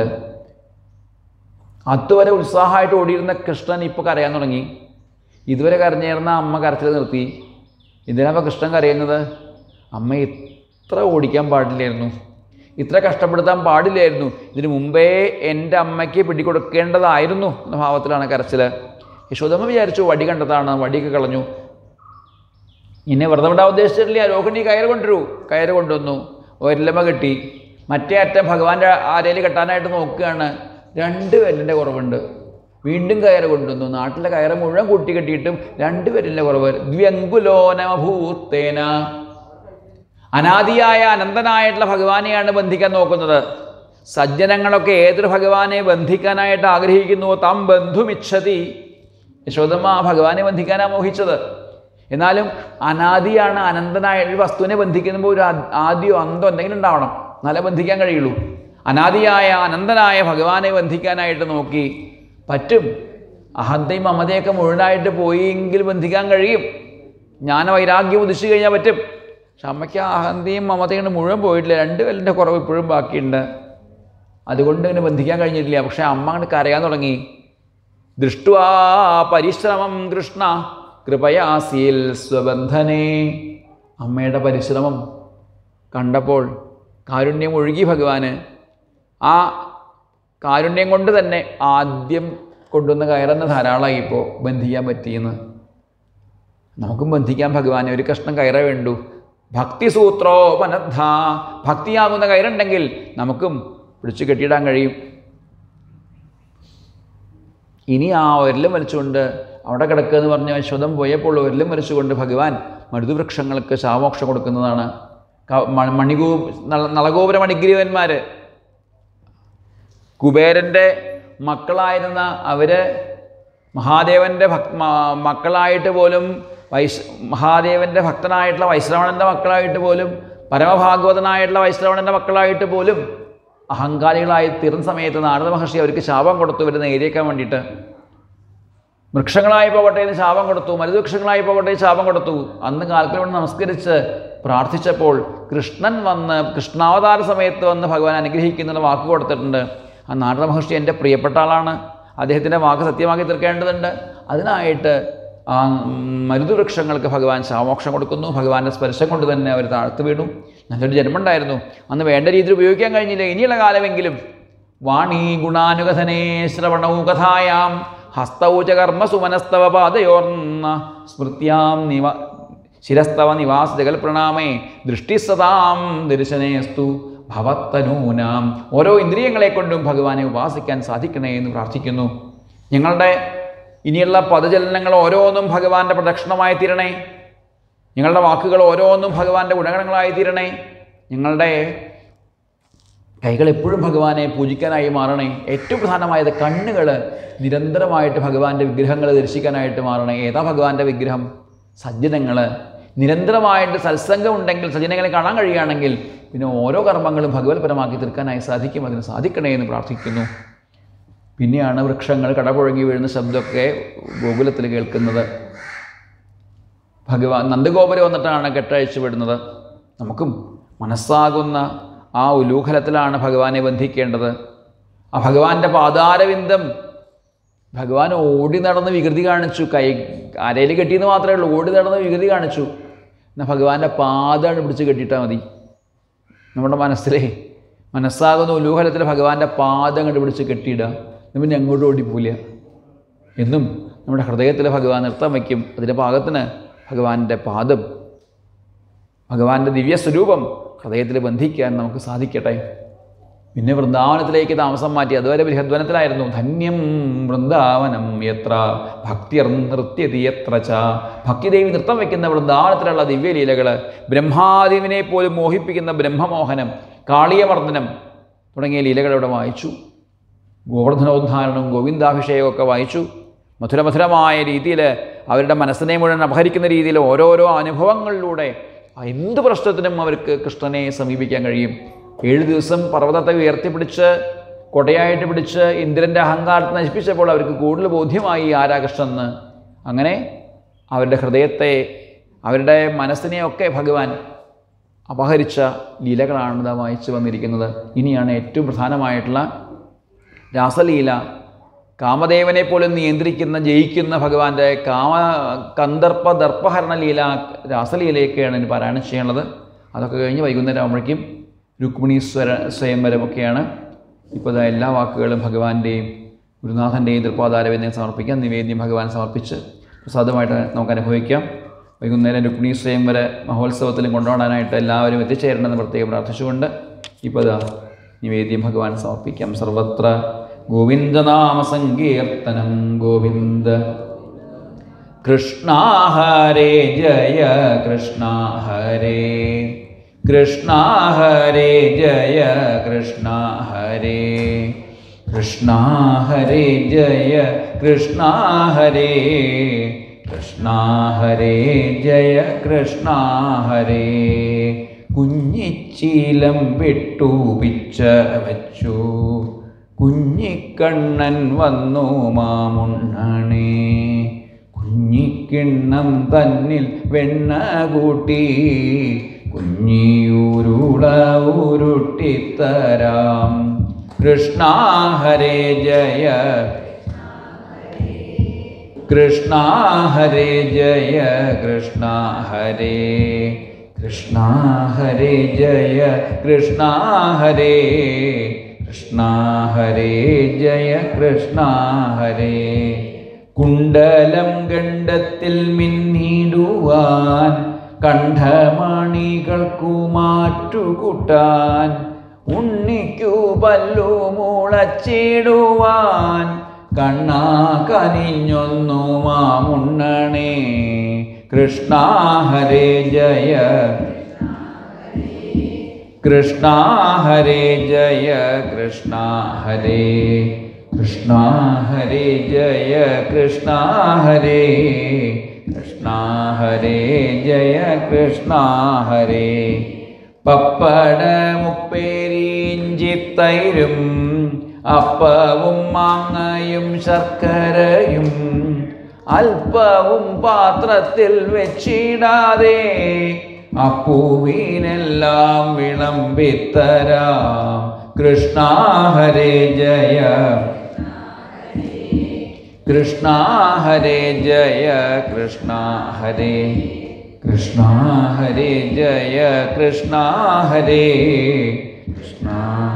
അതുവരെ ഉത്സാഹമായിട്ട് ഓടിയിരുന്ന കൃഷ്ണൻ ഇപ്പോൾ കരയാൻ തുടങ്ങി ഇതുവരെ കരഞ്ഞേർന്ന അമ്മ കരച്ചിൽ നിർത്തി ഇതിനപ്പോൾ കൃഷ്ണൻ കരയുന്നത് അമ്മ ഇത്ര ഓടിക്കാൻ പാടില്ലായിരുന്നു ഇത്ര കഷ്ടപ്പെടുത്താൻ പാടില്ലായിരുന്നു ഇതിനു മുമ്പേ എൻ്റെ അമ്മയ്ക്ക് പിടികൊടുക്കേണ്ടതായിരുന്നു എന്ന ഭാവത്തിലാണ് കരച്ചിൽ യശോദമ്മ വിചാരിച്ചു വടി കണ്ടതാണ് വടിയൊക്കെ കളഞ്ഞു എന്നെ വെറുതെ വിടാൻ ഉദ്ദേശിച്ചിട്ടില്ല രോഹിണി കയറ് കൊണ്ടുവരൂ കയറ് കൊണ്ടുവന്നു ഒരലമ കെട്ടി മറ്റേ അറ്റം ഭഗവാന്റെ ആരയിൽ കെട്ടാനായിട്ട് നോക്കുകയാണ് രണ്ട് വെല്ലിൻ്റെ കുറവുണ്ട് വീണ്ടും കയറ് കൊണ്ടുവന്നു നാട്ടിലെ കയറ് മുഴുവൻ കൂട്ടി കെട്ടിയിട്ടും രണ്ട് വെല്ലിൻ്റെ കുറവ് ദ്വ്യങ്കുലോനമഭൂത്തേന അനാദിയായ അനന്തനായിട്ടുള്ള ഭഗവാനെയാണ് ബന്ധിക്കാൻ നോക്കുന്നത് സജ്ജനങ്ങളൊക്കെ ഏതൊരു ഭഗവാനെ ബന്ധിക്കാനായിട്ട് ആഗ്രഹിക്കുന്നുവോ താം ബന്ധുമിച്ഛതി യശോദമ്മ ആ ഭഗവാനെ ബന്ധിക്കാനാണ് മോഹിച്ചത് എന്നാലും അനാദിയാണ് അനന്തനായ ഒരു വസ്തുവിനെ ബന്ധിക്കുമ്പോൾ ഒരു ആ- ആദ്യോ അന്തോ എന്തെങ്കിലും ഉണ്ടാവണം എന്നാലേ ബന്ധിക്കാൻ കഴിയുള്ളൂ അനാദിയായ അനന്തനായ ഭഗവാനെ ബന്ധിക്കാനായിട്ട് നോക്കി പറ്റും അഹന്തയും മമതയൊക്കെ മുഴുവനായിട്ട് പോയെങ്കിൽ ബന്ധിക്കാൻ കഴിയും ജ്ഞാന വൈരാഗ്യം ഉദിച്ചു കഴിഞ്ഞാൽ പറ്റും പക്ഷെ അമ്മയ്ക്ക് ആ അഹന്തയും മമതയും കൊണ്ട് മുഴുവൻ പോയിട്ടില്ല രണ്ട് വെല്ലിൻ്റെ കുറവ് ഇപ്പോഴും ബാക്കിയുണ്ട് അതുകൊണ്ട് ഇങ്ങനെ ബന്ധിക്കാൻ കഴിഞ്ഞിട്ടില്ല പക്ഷേ അമ്മ അങ്ങോട്ട് കരയാൻ തുടങ്ങി ദൃഷ്ട്വാ പരിശ്രമം കൃഷ്ണ കൃപയാസീൽ സ്വബന്ധനേ അമ്മയുടെ പരിശ്രമം കണ്ടപ്പോൾ കാരുണ്യം ഒഴുകി ഭഗവാന് ആ കാരുണ്യം കൊണ്ട് തന്നെ ആദ്യം കൊണ്ടുവന്ന് കയറുന്ന ധാരാളമായി ഇപ്പോൾ ബന്ധിക്കാൻ പറ്റിയെന്ന് നമുക്കും ബന്ധിക്കാൻ ഭഗവാനെ ഒരു കഷ്ണം കയറേ വേണ്ടു ഭക്തി സൂത്രോപനദ്ധ ഭക്തിയാകുന്ന കയറുണ്ടെങ്കിൽ നമുക്കും പിടിച്ചു കെട്ടിയിടാൻ കഴിയും ഇനി ആ ഒരലും വലിച്ചുകൊണ്ട് അവിടെ കിടക്കുക എന്ന് പറഞ്ഞ അശ്വതം പോയപ്പോൾ ഒരലും വലിച്ചുകൊണ്ട് ഭഗവാൻ മരുതുവൃക്ഷങ്ങൾക്ക് ശാമോക്ഷം കൊടുക്കുന്നതാണ് ക- മ- മണികൂ നള- നളഗോപുര മണിഗ്രീവന്മാർ കുബേരൻ്റെ മക്കളായിരുന്ന അവർ മഹാദേവൻ്റെ ഭക് മ- മക്കളായിട്ട് പോലും വൈശ് മഹാദേവൻ്റെ ഭക്തനായിട്ടുള്ള വൈശ്രവണൻ്റെ മക്കളായിട്ട് പോലും പരമഭാഗവതനായിട്ടുള്ള വൈശ്രവണൻ്റെ മക്കളായിട്ട് പോലും അഹങ്കാരികളായി തീർന്ന സമയത്ത് നാരദ മഹർഷി അവർക്ക് ശാപം കൊടുത്തു ഇവരെ നേരിയേക്കാൻ വേണ്ടിയിട്ട് വൃക്ഷങ്ങളായി പോകട്ടെ എന്ന് ശാപം കൊടുത്തു മരുവൃക്ഷങ്ങളായി പോകട്ടെ എന്ന് ശാപം കൊടുത്തു അന്ന് കാൽക്കലോട് നമസ്കരിച്ച് പ്രാർത്ഥിച്ചപ്പോൾ കൃഷ്ണൻ വന്ന് കൃഷ്ണാവതാര സമയത്ത് വന്ന് ഭഗവാൻ അനുഗ്രഹിക്കുന്ന വാക്ക് കൊടുത്തിട്ടുണ്ട് ആ നാരദ മഹർഷി എൻ്റെ പ്രിയപ്പെട്ട ആളാണ് അദ്ദേഹത്തിൻ്റെ വാക്ക് സത്യമാക്കി തീർക്കേണ്ടതുണ്ട് അതിനായിട്ട് ആ മരുതുവൃക്ഷങ്ങൾക്ക് ഭഗവാൻ ശാമോക്ഷം കൊടുക്കുന്നു ഭഗവാന്റെ സ്പർശം കൊണ്ട് തന്നെ അവർ താഴ്ത്തു വീണു നല്ലൊരു ജന്മമുണ്ടായിരുന്നു അന്ന് വേണ്ട രീതിയിൽ ഉപയോഗിക്കാൻ കഴിഞ്ഞില്ല ഇനിയുള്ള കാലമെങ്കിലും വാണീ ഗുണാനുകഥനേ ശ്രവണവും കഥായാം ഹസ്തൗ ച കർമ്മ സുമനസ്തവ പാദയോർന്ന സ്മൃത്യാം നിവ ശിരസ്തവ നിവാസ ജഗൽ പ്രണാമേ ദൃഷ്ടിസതാം ദർശനേസ്തു ഭവത്തനൂനാം ഓരോ ഇന്ദ്രിയങ്ങളെ കൊണ്ടും ഭഗവാനെ ഉപാസിക്കാൻ സാധിക്കണേ എന്ന് പ്രാർത്ഥിക്കുന്നു ഞങ്ങളുടെ ഇനിയുള്ള പദചലനങ്ങൾ ഓരോന്നും ഭഗവാന്റെ പ്രദക്ഷിണമായി തീരണേ ഞങ്ങളുടെ വാക്കുകൾ ഓരോന്നും ഭഗവാന്റെ ഗുണഗണങ്ങളായി തീരണേ ഞങ്ങളുടെ കൈകൾ എപ്പോഴും ഭഗവാനെ പൂജിക്കാനായി മാറണേ ഏറ്റവും പ്രധാനമായത് കണ്ണുകൾ നിരന്തരമായിട്ട് ഭഗവാന്റെ വിഗ്രഹങ്ങൾ ദർശിക്കാനായിട്ട് മാറണേ ഏതാ ഭഗവാന്റെ വിഗ്രഹം സജ്ജനങ്ങൾ നിരന്തരമായിട്ട് സത്സംഗം ഉണ്ടെങ്കിൽ സജ്ജനങ്ങളെ കാണാൻ കഴിയുകയാണെങ്കിൽ പിന്നെ ഓരോ കർമ്മങ്ങളും ഭഗവത്പരമാക്കി തീർക്കാനായി സാധിക്കും അതിന് സാധിക്കണേ എന്ന് പ്രാർത്ഥിക്കുന്നു പിന്നെയാണ് വൃക്ഷങ്ങൾ കടപുഴങ്ങി വീഴുന്ന ശബ്ദമൊക്കെ ഗോകുലത്തിൽ കേൾക്കുന്നത് ഭഗവാൻ നന്ദഗോപുരം വന്നിട്ടാണ് കെട്ടഴിച്ചു വിടുന്നത് നമുക്കും മനസ്സാകുന്ന ആ ഉലൂഖലത്തിലാണ് ഭഗവാനെ ബന്ധിക്കേണ്ടത് ആ ഭഗവാന്റെ പാതാരവിന്ദം ഭഗവാൻ ഓടി നടന്ന് വികൃതി കാണിച്ചു കൈ അരയിൽ കെട്ടിയെന്ന് മാത്രമേ ഉള്ളൂ ഓടി നടന്ന് വികൃതി കാണിച്ചു എന്നാൽ ഭഗവാന്റെ പാതാണ് പിടിച്ച് കെട്ടിയിട്ടാൽ മതി നമ്മുടെ മനസ്സിലെ മനസ്സാകുന്ന ഉലൂഹലത്തിൽ ഭഗവാന്റെ പാദം കണ്ട് പിടിച്ച് കെട്ടിയിടുക എന്ന് പിന്നെ അങ്ങോട്ട് ഓടിപ്പോല എന്നും നമ്മുടെ ഹൃദയത്തിൽ ഭഗവാൻ നൃത്തം വയ്ക്കും അതിൻ്റെ പാകത്തിന് ഭഗവാന്റെ പാദം ഭഗവാന്റെ ദിവ്യസ്വരൂപം ഹൃദയത്തിൽ ബന്ധിക്കാൻ നമുക്ക് സാധിക്കട്ടെ പിന്നെ വൃന്ദാവനത്തിലേക്ക് താമസം മാറ്റി അതുവരെ ബൃഹദ്വനത്തിലായിരുന്നു ധന്യം വൃന്ദാവനം എത്ര ഭക്തിർ നൃത്യതി എത്ര ച ഭക്തിദേവി നൃത്തം വയ്ക്കുന്ന വൃന്ദാവനത്തിലുള്ള ദിവ്യലീലകൾ ബ്രഹ്മാദിവിനെ പോലും മോഹിപ്പിക്കുന്ന ബ്രഹ്മമോഹനം കാളിയമർദ്ദനം തുടങ്ങിയ ലീലകൾ ഇവിടെ വായിച്ചു ഗോവർദ്ധനോദ്ധാരണവും ഗോവിന്ദാഭിഷേകവും ഒക്കെ വായിച്ചു മധുരമധുരമായ രീതിയിൽ അവരുടെ മനസ്സിനെ മുഴുവൻ അപഹരിക്കുന്ന രീതിയിൽ ഓരോരോ അനുഭവങ്ങളിലൂടെ എന്ത് പ്രശ്നത്തിനും അവർക്ക് കൃഷ്ണനെ സമീപിക്കാൻ കഴിയും ഏഴ് ദിവസം പർവ്വതത്തെ ഉയർത്തിപ്പിടിച്ച് കൊടയായിട്ട് പിടിച്ച് ഇന്ദ്രൻ്റെ അഹങ്കാരത്തെ നശിപ്പിച്ചപ്പോൾ അവർക്ക് കൂടുതൽ ബോധ്യമായി ആരാ കൃഷ്ണൻ എന്ന് അങ്ങനെ അവരുടെ ഹൃദയത്തെ അവരുടെ മനസ്സിനെയൊക്കെ ഭഗവാൻ അപഹരിച്ച ലീലകളാണ് ഇതാ വായിച്ചു വന്നിരിക്കുന്നത് ഇനിയാണ് ഏറ്റവും പ്രധാനമായിട്ടുള്ള രാസലീല കാമദേവനെ പോലും നിയന്ത്രിക്കുന്ന ജയിക്കുന്ന ഭഗവാന്റെ കാമ കന്ദർപ്പ ദർപ്പഹരണ ലീല രാസലീലയൊക്കെയാണ് ഇനി പാരായണം ചെയ്യാനുള്ളത് അതൊക്കെ കഴിഞ്ഞ് വൈകുന്നേരം ആകുമ്പോഴേക്കും രുക്മിണീശ്വര സ്വയംവരമൊക്കെയാണ് ഇപ്പോൾ ഇതാ എല്ലാ വാക്കുകളും ഭഗവാന്റെയും ഗുരുനാഥൻ്റെയും തൃപ്പാതാരവേദ്യം സമർപ്പിക്കാം നിവേദ്യം ഭഗവാൻ സമർപ്പിച്ച് പ്രസാദമായിട്ട് നമുക്ക് അനുഭവിക്കാം വൈകുന്നേരം രുക്മിണി സ്വയംവര മഹോത്സവത്തിലും കൊണ്ടുപോകാനായിട്ട് എല്ലാവരും എത്തിച്ചേരണമെന്ന് പ്രത്യേകം പ്രാർത്ഥിച്ചുകൊണ്ട് ഇപ്പോൾ ഇതാ നിവേദ്യം ഭഗവാൻ സമർപ്പിക്കാം സർവത്ര ഗോവിന്ദനാമ സങ്കീർത്തനം ഗോവിന്ദ കൃഷ്ണ ഹരേ ജയ കൃഷ്ണ ഹരേ കൃഷ്ണ ഹരേ ജയ കൃഷ്ണ ഹരേ കൃഷ്ണ ഹരേ ജയ കൃഷ്ണ ഹരേ കൃഷ്ണ ഹരേ ജയ കൃഷ്ണ ഹരേ കുഞ്ഞിച്ചീലം വിട്ടു പിച്ച വച്ചു കുഞ്ഞിക്കണ്ണൻ വന്നു മാമുണ്ണണേ കുഞ്ഞിക്കിണ്ണം തന്നിൽ വെണ്ണ കൂട്ടി കുഞ്ഞിയൂരുള ഉരുട്ടിത്തരാം കൃഷ്ണ ഹരേ ജയ കൃഷ്ണ ഹരേ ജയ കൃഷ്ണ ഹരേ കൃഷ്ണ ഹരേ ജയ കൃഷ്ണ ഹരേ കൃഷ്ണ ഹരേ ജയ കൃഷ്ണ ഹരേ കുണ്ടലം ഗണ്ഡത്തിൽ മിന്നിടുവാൻ കണ്ഠമണികൾക്കു മാറ്റുകൂട്ടാൻ ഉണ്ണിക്കു പല്ലു മുളച്ചിടുവാൻ കണ്ണാ കനിഞ്ഞൊന്നു മാമുണ്ണണേ കൃഷ്ണ ഹരേ ജയ കൃഷ്ണ ഹരേ ജയ കൃഷ്ണ ഹരേ കൃഷ്ണ ഹരേ ജയ കൃഷ്ണ ഹരേ കൃഷ്ണ ഹരേ ജയ കൃഷ്ണ ഹരേ പപ്പടമുപ്പേരിഞ്ചിത്തൈരും അപ്പവും മാങ്ങയും ശർക്കരയും അല്പവും പാത്രത്തിൽ വെച്ചിടാതെ അപ്പൂവിനെല്ലാം വിളമ്പിത്തരാം കൃഷ്ണ ഹരേ ജയ കൃഷ്ണ ഹരേ ജയ കൃഷ്ണ ഹരേ കൃഷ്ണ ഹരേ ജയ കൃഷ്ണ ഹരേ കൃഷ്ണ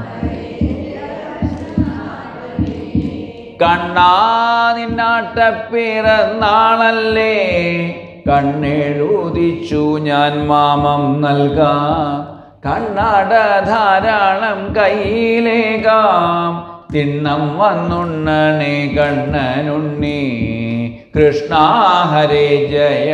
കണ്ണാ നിന്നാട്ട പിറന്നാളല്ലേ കണ്ണെഴുതിച്ചു ഞാൻ മാമം നൽകാം കണ്ണാട ധാരാളം കയ്യിലേകാം തിണ്ണം വന്നുണ്ണണേ കണ്ണനുണ്ണി കൃഷ്ണ ഹരേ ജയ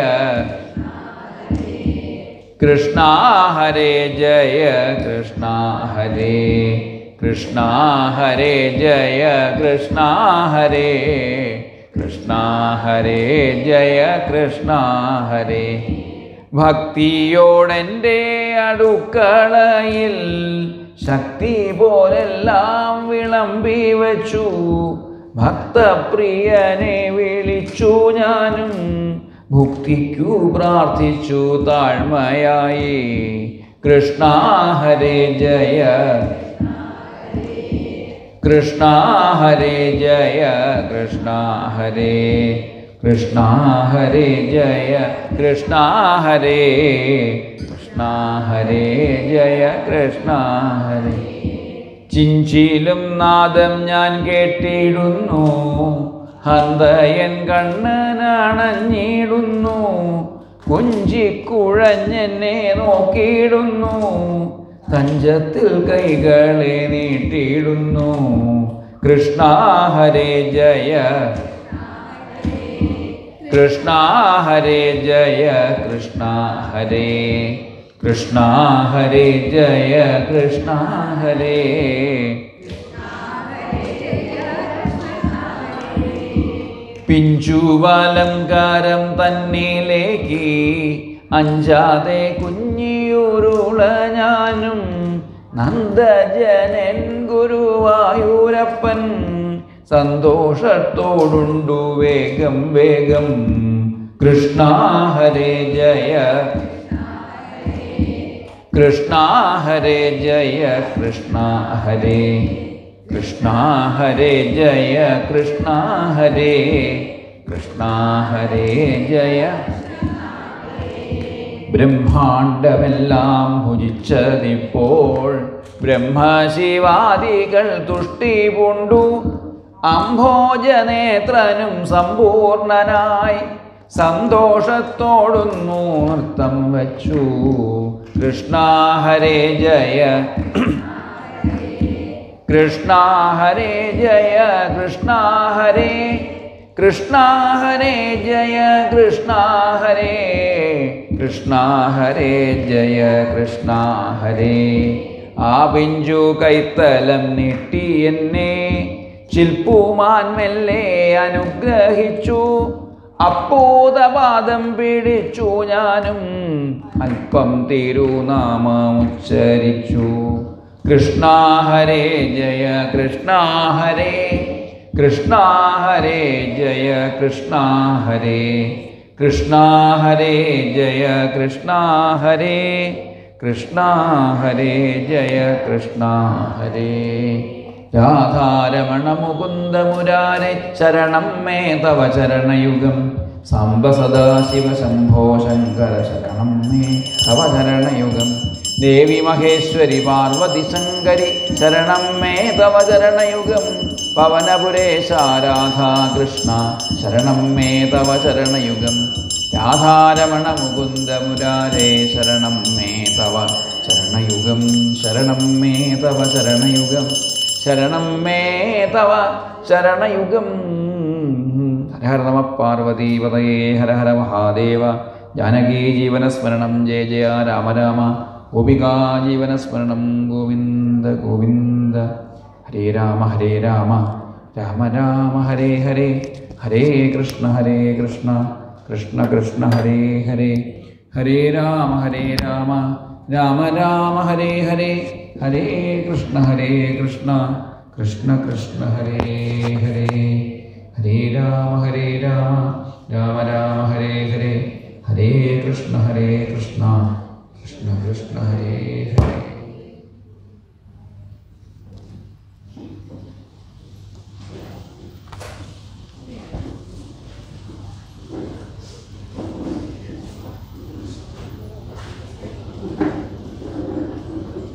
കൃഷ്ണ ഹരേ ജയ കൃഷ്ണ ഹരേ കൃഷ്ണ ഹരേ ജയ കൃഷ്ണ ഹരേ കൃഷ്ണ ഹരേ ജയ കൃഷ്ണ ഹരേ ഭക്തിയോടെൻ്റെ അടുക്കളയിൽ ശക്തി പോലെല്ലാം വിളമ്പി വച്ചു ഭക്തപ്രിയനെ വിളിച്ചു ഞാനും ഭുക്തിക്കു പ്രാർത്ഥിച്ചു താഴ്മയായി കൃഷ്ണ ഹരേ ജയ കൃഷ്ണ ഹരേ ജയ കൃഷ്ണ ഹരേ കൃഷ്ണ ഹരേ ജയ കൃഷ്ണ ഹരേ കൃഷ്ണ ഹരേ ജയ കൃഷ്ണ ഹരേ ചിഞ്ചിലും നാദം ഞാൻ കേട്ടിടുന്നു ഹന്തയൻ കണ്ണനാണഞ്ഞിടുന്നു കുഞ്ചിക്കുഴഞ്ഞെന്നെ നോക്കിയിടുന്നു തഞ്ചത്തിൽ കൈകളെ നീട്ടിയിടുന്നു കൃഷ്ണ ഹരേ ജയ കൃഷ്ണ ഹരേ ജയ കൃഷ്ണ ഹരേ കൃഷ്ണ ഹരേ ജയ കൃഷ്ണ ഹരേ പിഞ്ചുവലങ്കാരം തന്നിലേക്ക് അഞ്ചാതെ കുഞ്ഞിയൂരുള ഞാനും നന്ദജനൻ ഗുരുവായൂരപ്പൻ സന്തോഷത്തോടുണ്ടു വേഗം വേഗം കൃഷ്ണ ഹരേ ജയ കൃഷ്ണ ഹരേ ജയ കൃഷ്ണ ഹരേ കൃഷ്ണ ഹരേ ജയ കൃഷ്ണ ഹരേ കൃഷ്ണ ഹരേ ജയ ബ്രഹ്മാണ്ടമെല്ലാം ഭുജിച്ചതിപ്പോൾ ബ്രഹ്മശിവാദികൾ തുഷ്ടി പൂണ്ടു അംഭോജനേത്രനും സമ്പൂർണനായി സന്തോഷത്തോടുന്നു നൃത്തം വച്ചു കൃഷ്ണ ഹരേ ജയ കൃഷ്ണ ഹരേ ജയ കൃഷ്ണ ഹരേ കൃഷ്ണ ഹരേ ജയ കൃഷ്ണ ഹരേ കൃഷ്ണ ഹരേ ജയ കൃഷ്ണ ഹരേ ആ പിഞ്ചു കൈത്തലം നീട്ടി എന്നെ ശില്പുമാൻ മെല്ലെ അനുഗ്രഹിച്ചു അപ്പോതപാദം പിടിച്ചു ഞാനും അല്പം തിരുനാമമുച്ചരിച്ചു കൃഷ്ണ ഹരേ ജയ കൃഷ്ണ ഹരേ കൃഷ്ണ ഹരേ ജയ കൃഷ്ണ ഹരേ കൃഷ്ണ ഹരേ ജയ കൃഷ്ണ ഹരേ കൃഷ്ണ ഹരേ ജയ കൃഷ്ണ ഹരേ രാധാരമണ മുകുന്ദ മുരാരെ ശരണം മേ തവ ചരണയുഗം സാംബ സദാശിവ ശംഭോ ശങ്കര ശരണം മേ തവ ചരണയുഗം ദേവി മഹേശ്വരി പാർവതി ശങ്കരി ശരണം മേ തവ ചരണയുഗം പവനപുരേശ രാധാ കൃഷ്ണ ശരണം മേ തവ ചരണയുഗം രാധാരമണ മുകുന്ദ മുരാരേ ശരണം മേ തവ ചരണയുഗം ശരണം മേ തവ ചരണയുഗം ശരണം മേ തവ ശരണയുഗം ഹര ഹര നമ പാർവതീപതയേ ഹര ഹര മഹാദേവ ജാനകീ ജീവനസ്മരണം ജയ ജയ രാമ രാമ ഗോപികാ ജീവനസ്മരണം ഗോവിന്ദ ഗോവിന്ദ ഹരേ രാമ ഹരേ രാമ രാമ രാമ ഹരേ ഹരേ ഹരേ കൃഷ്ണ ഹരേ കൃഷ്ണ കൃഷ്ണ കൃഷ്ണ ഹരേ ഹരേ ഹരേ രാമ ഹരേ രാമ രാമ രാമ ഹരേ ഹരേ ഹരേ കൃഷ്ണ ഹരേ കൃഷ്ണ കൃഷ്ണ കൃഷ്ണ ഹരേ ഹരേ ഹരേ രാമ ഹരേ രാമ രാമ രാമ ഹരേ ഹരേ ഹരേ കൃഷ്ണ ഹരേ കൃഷ്ണ കൃഷ്ണ കൃഷ്ണ ഹരേ ഹരേ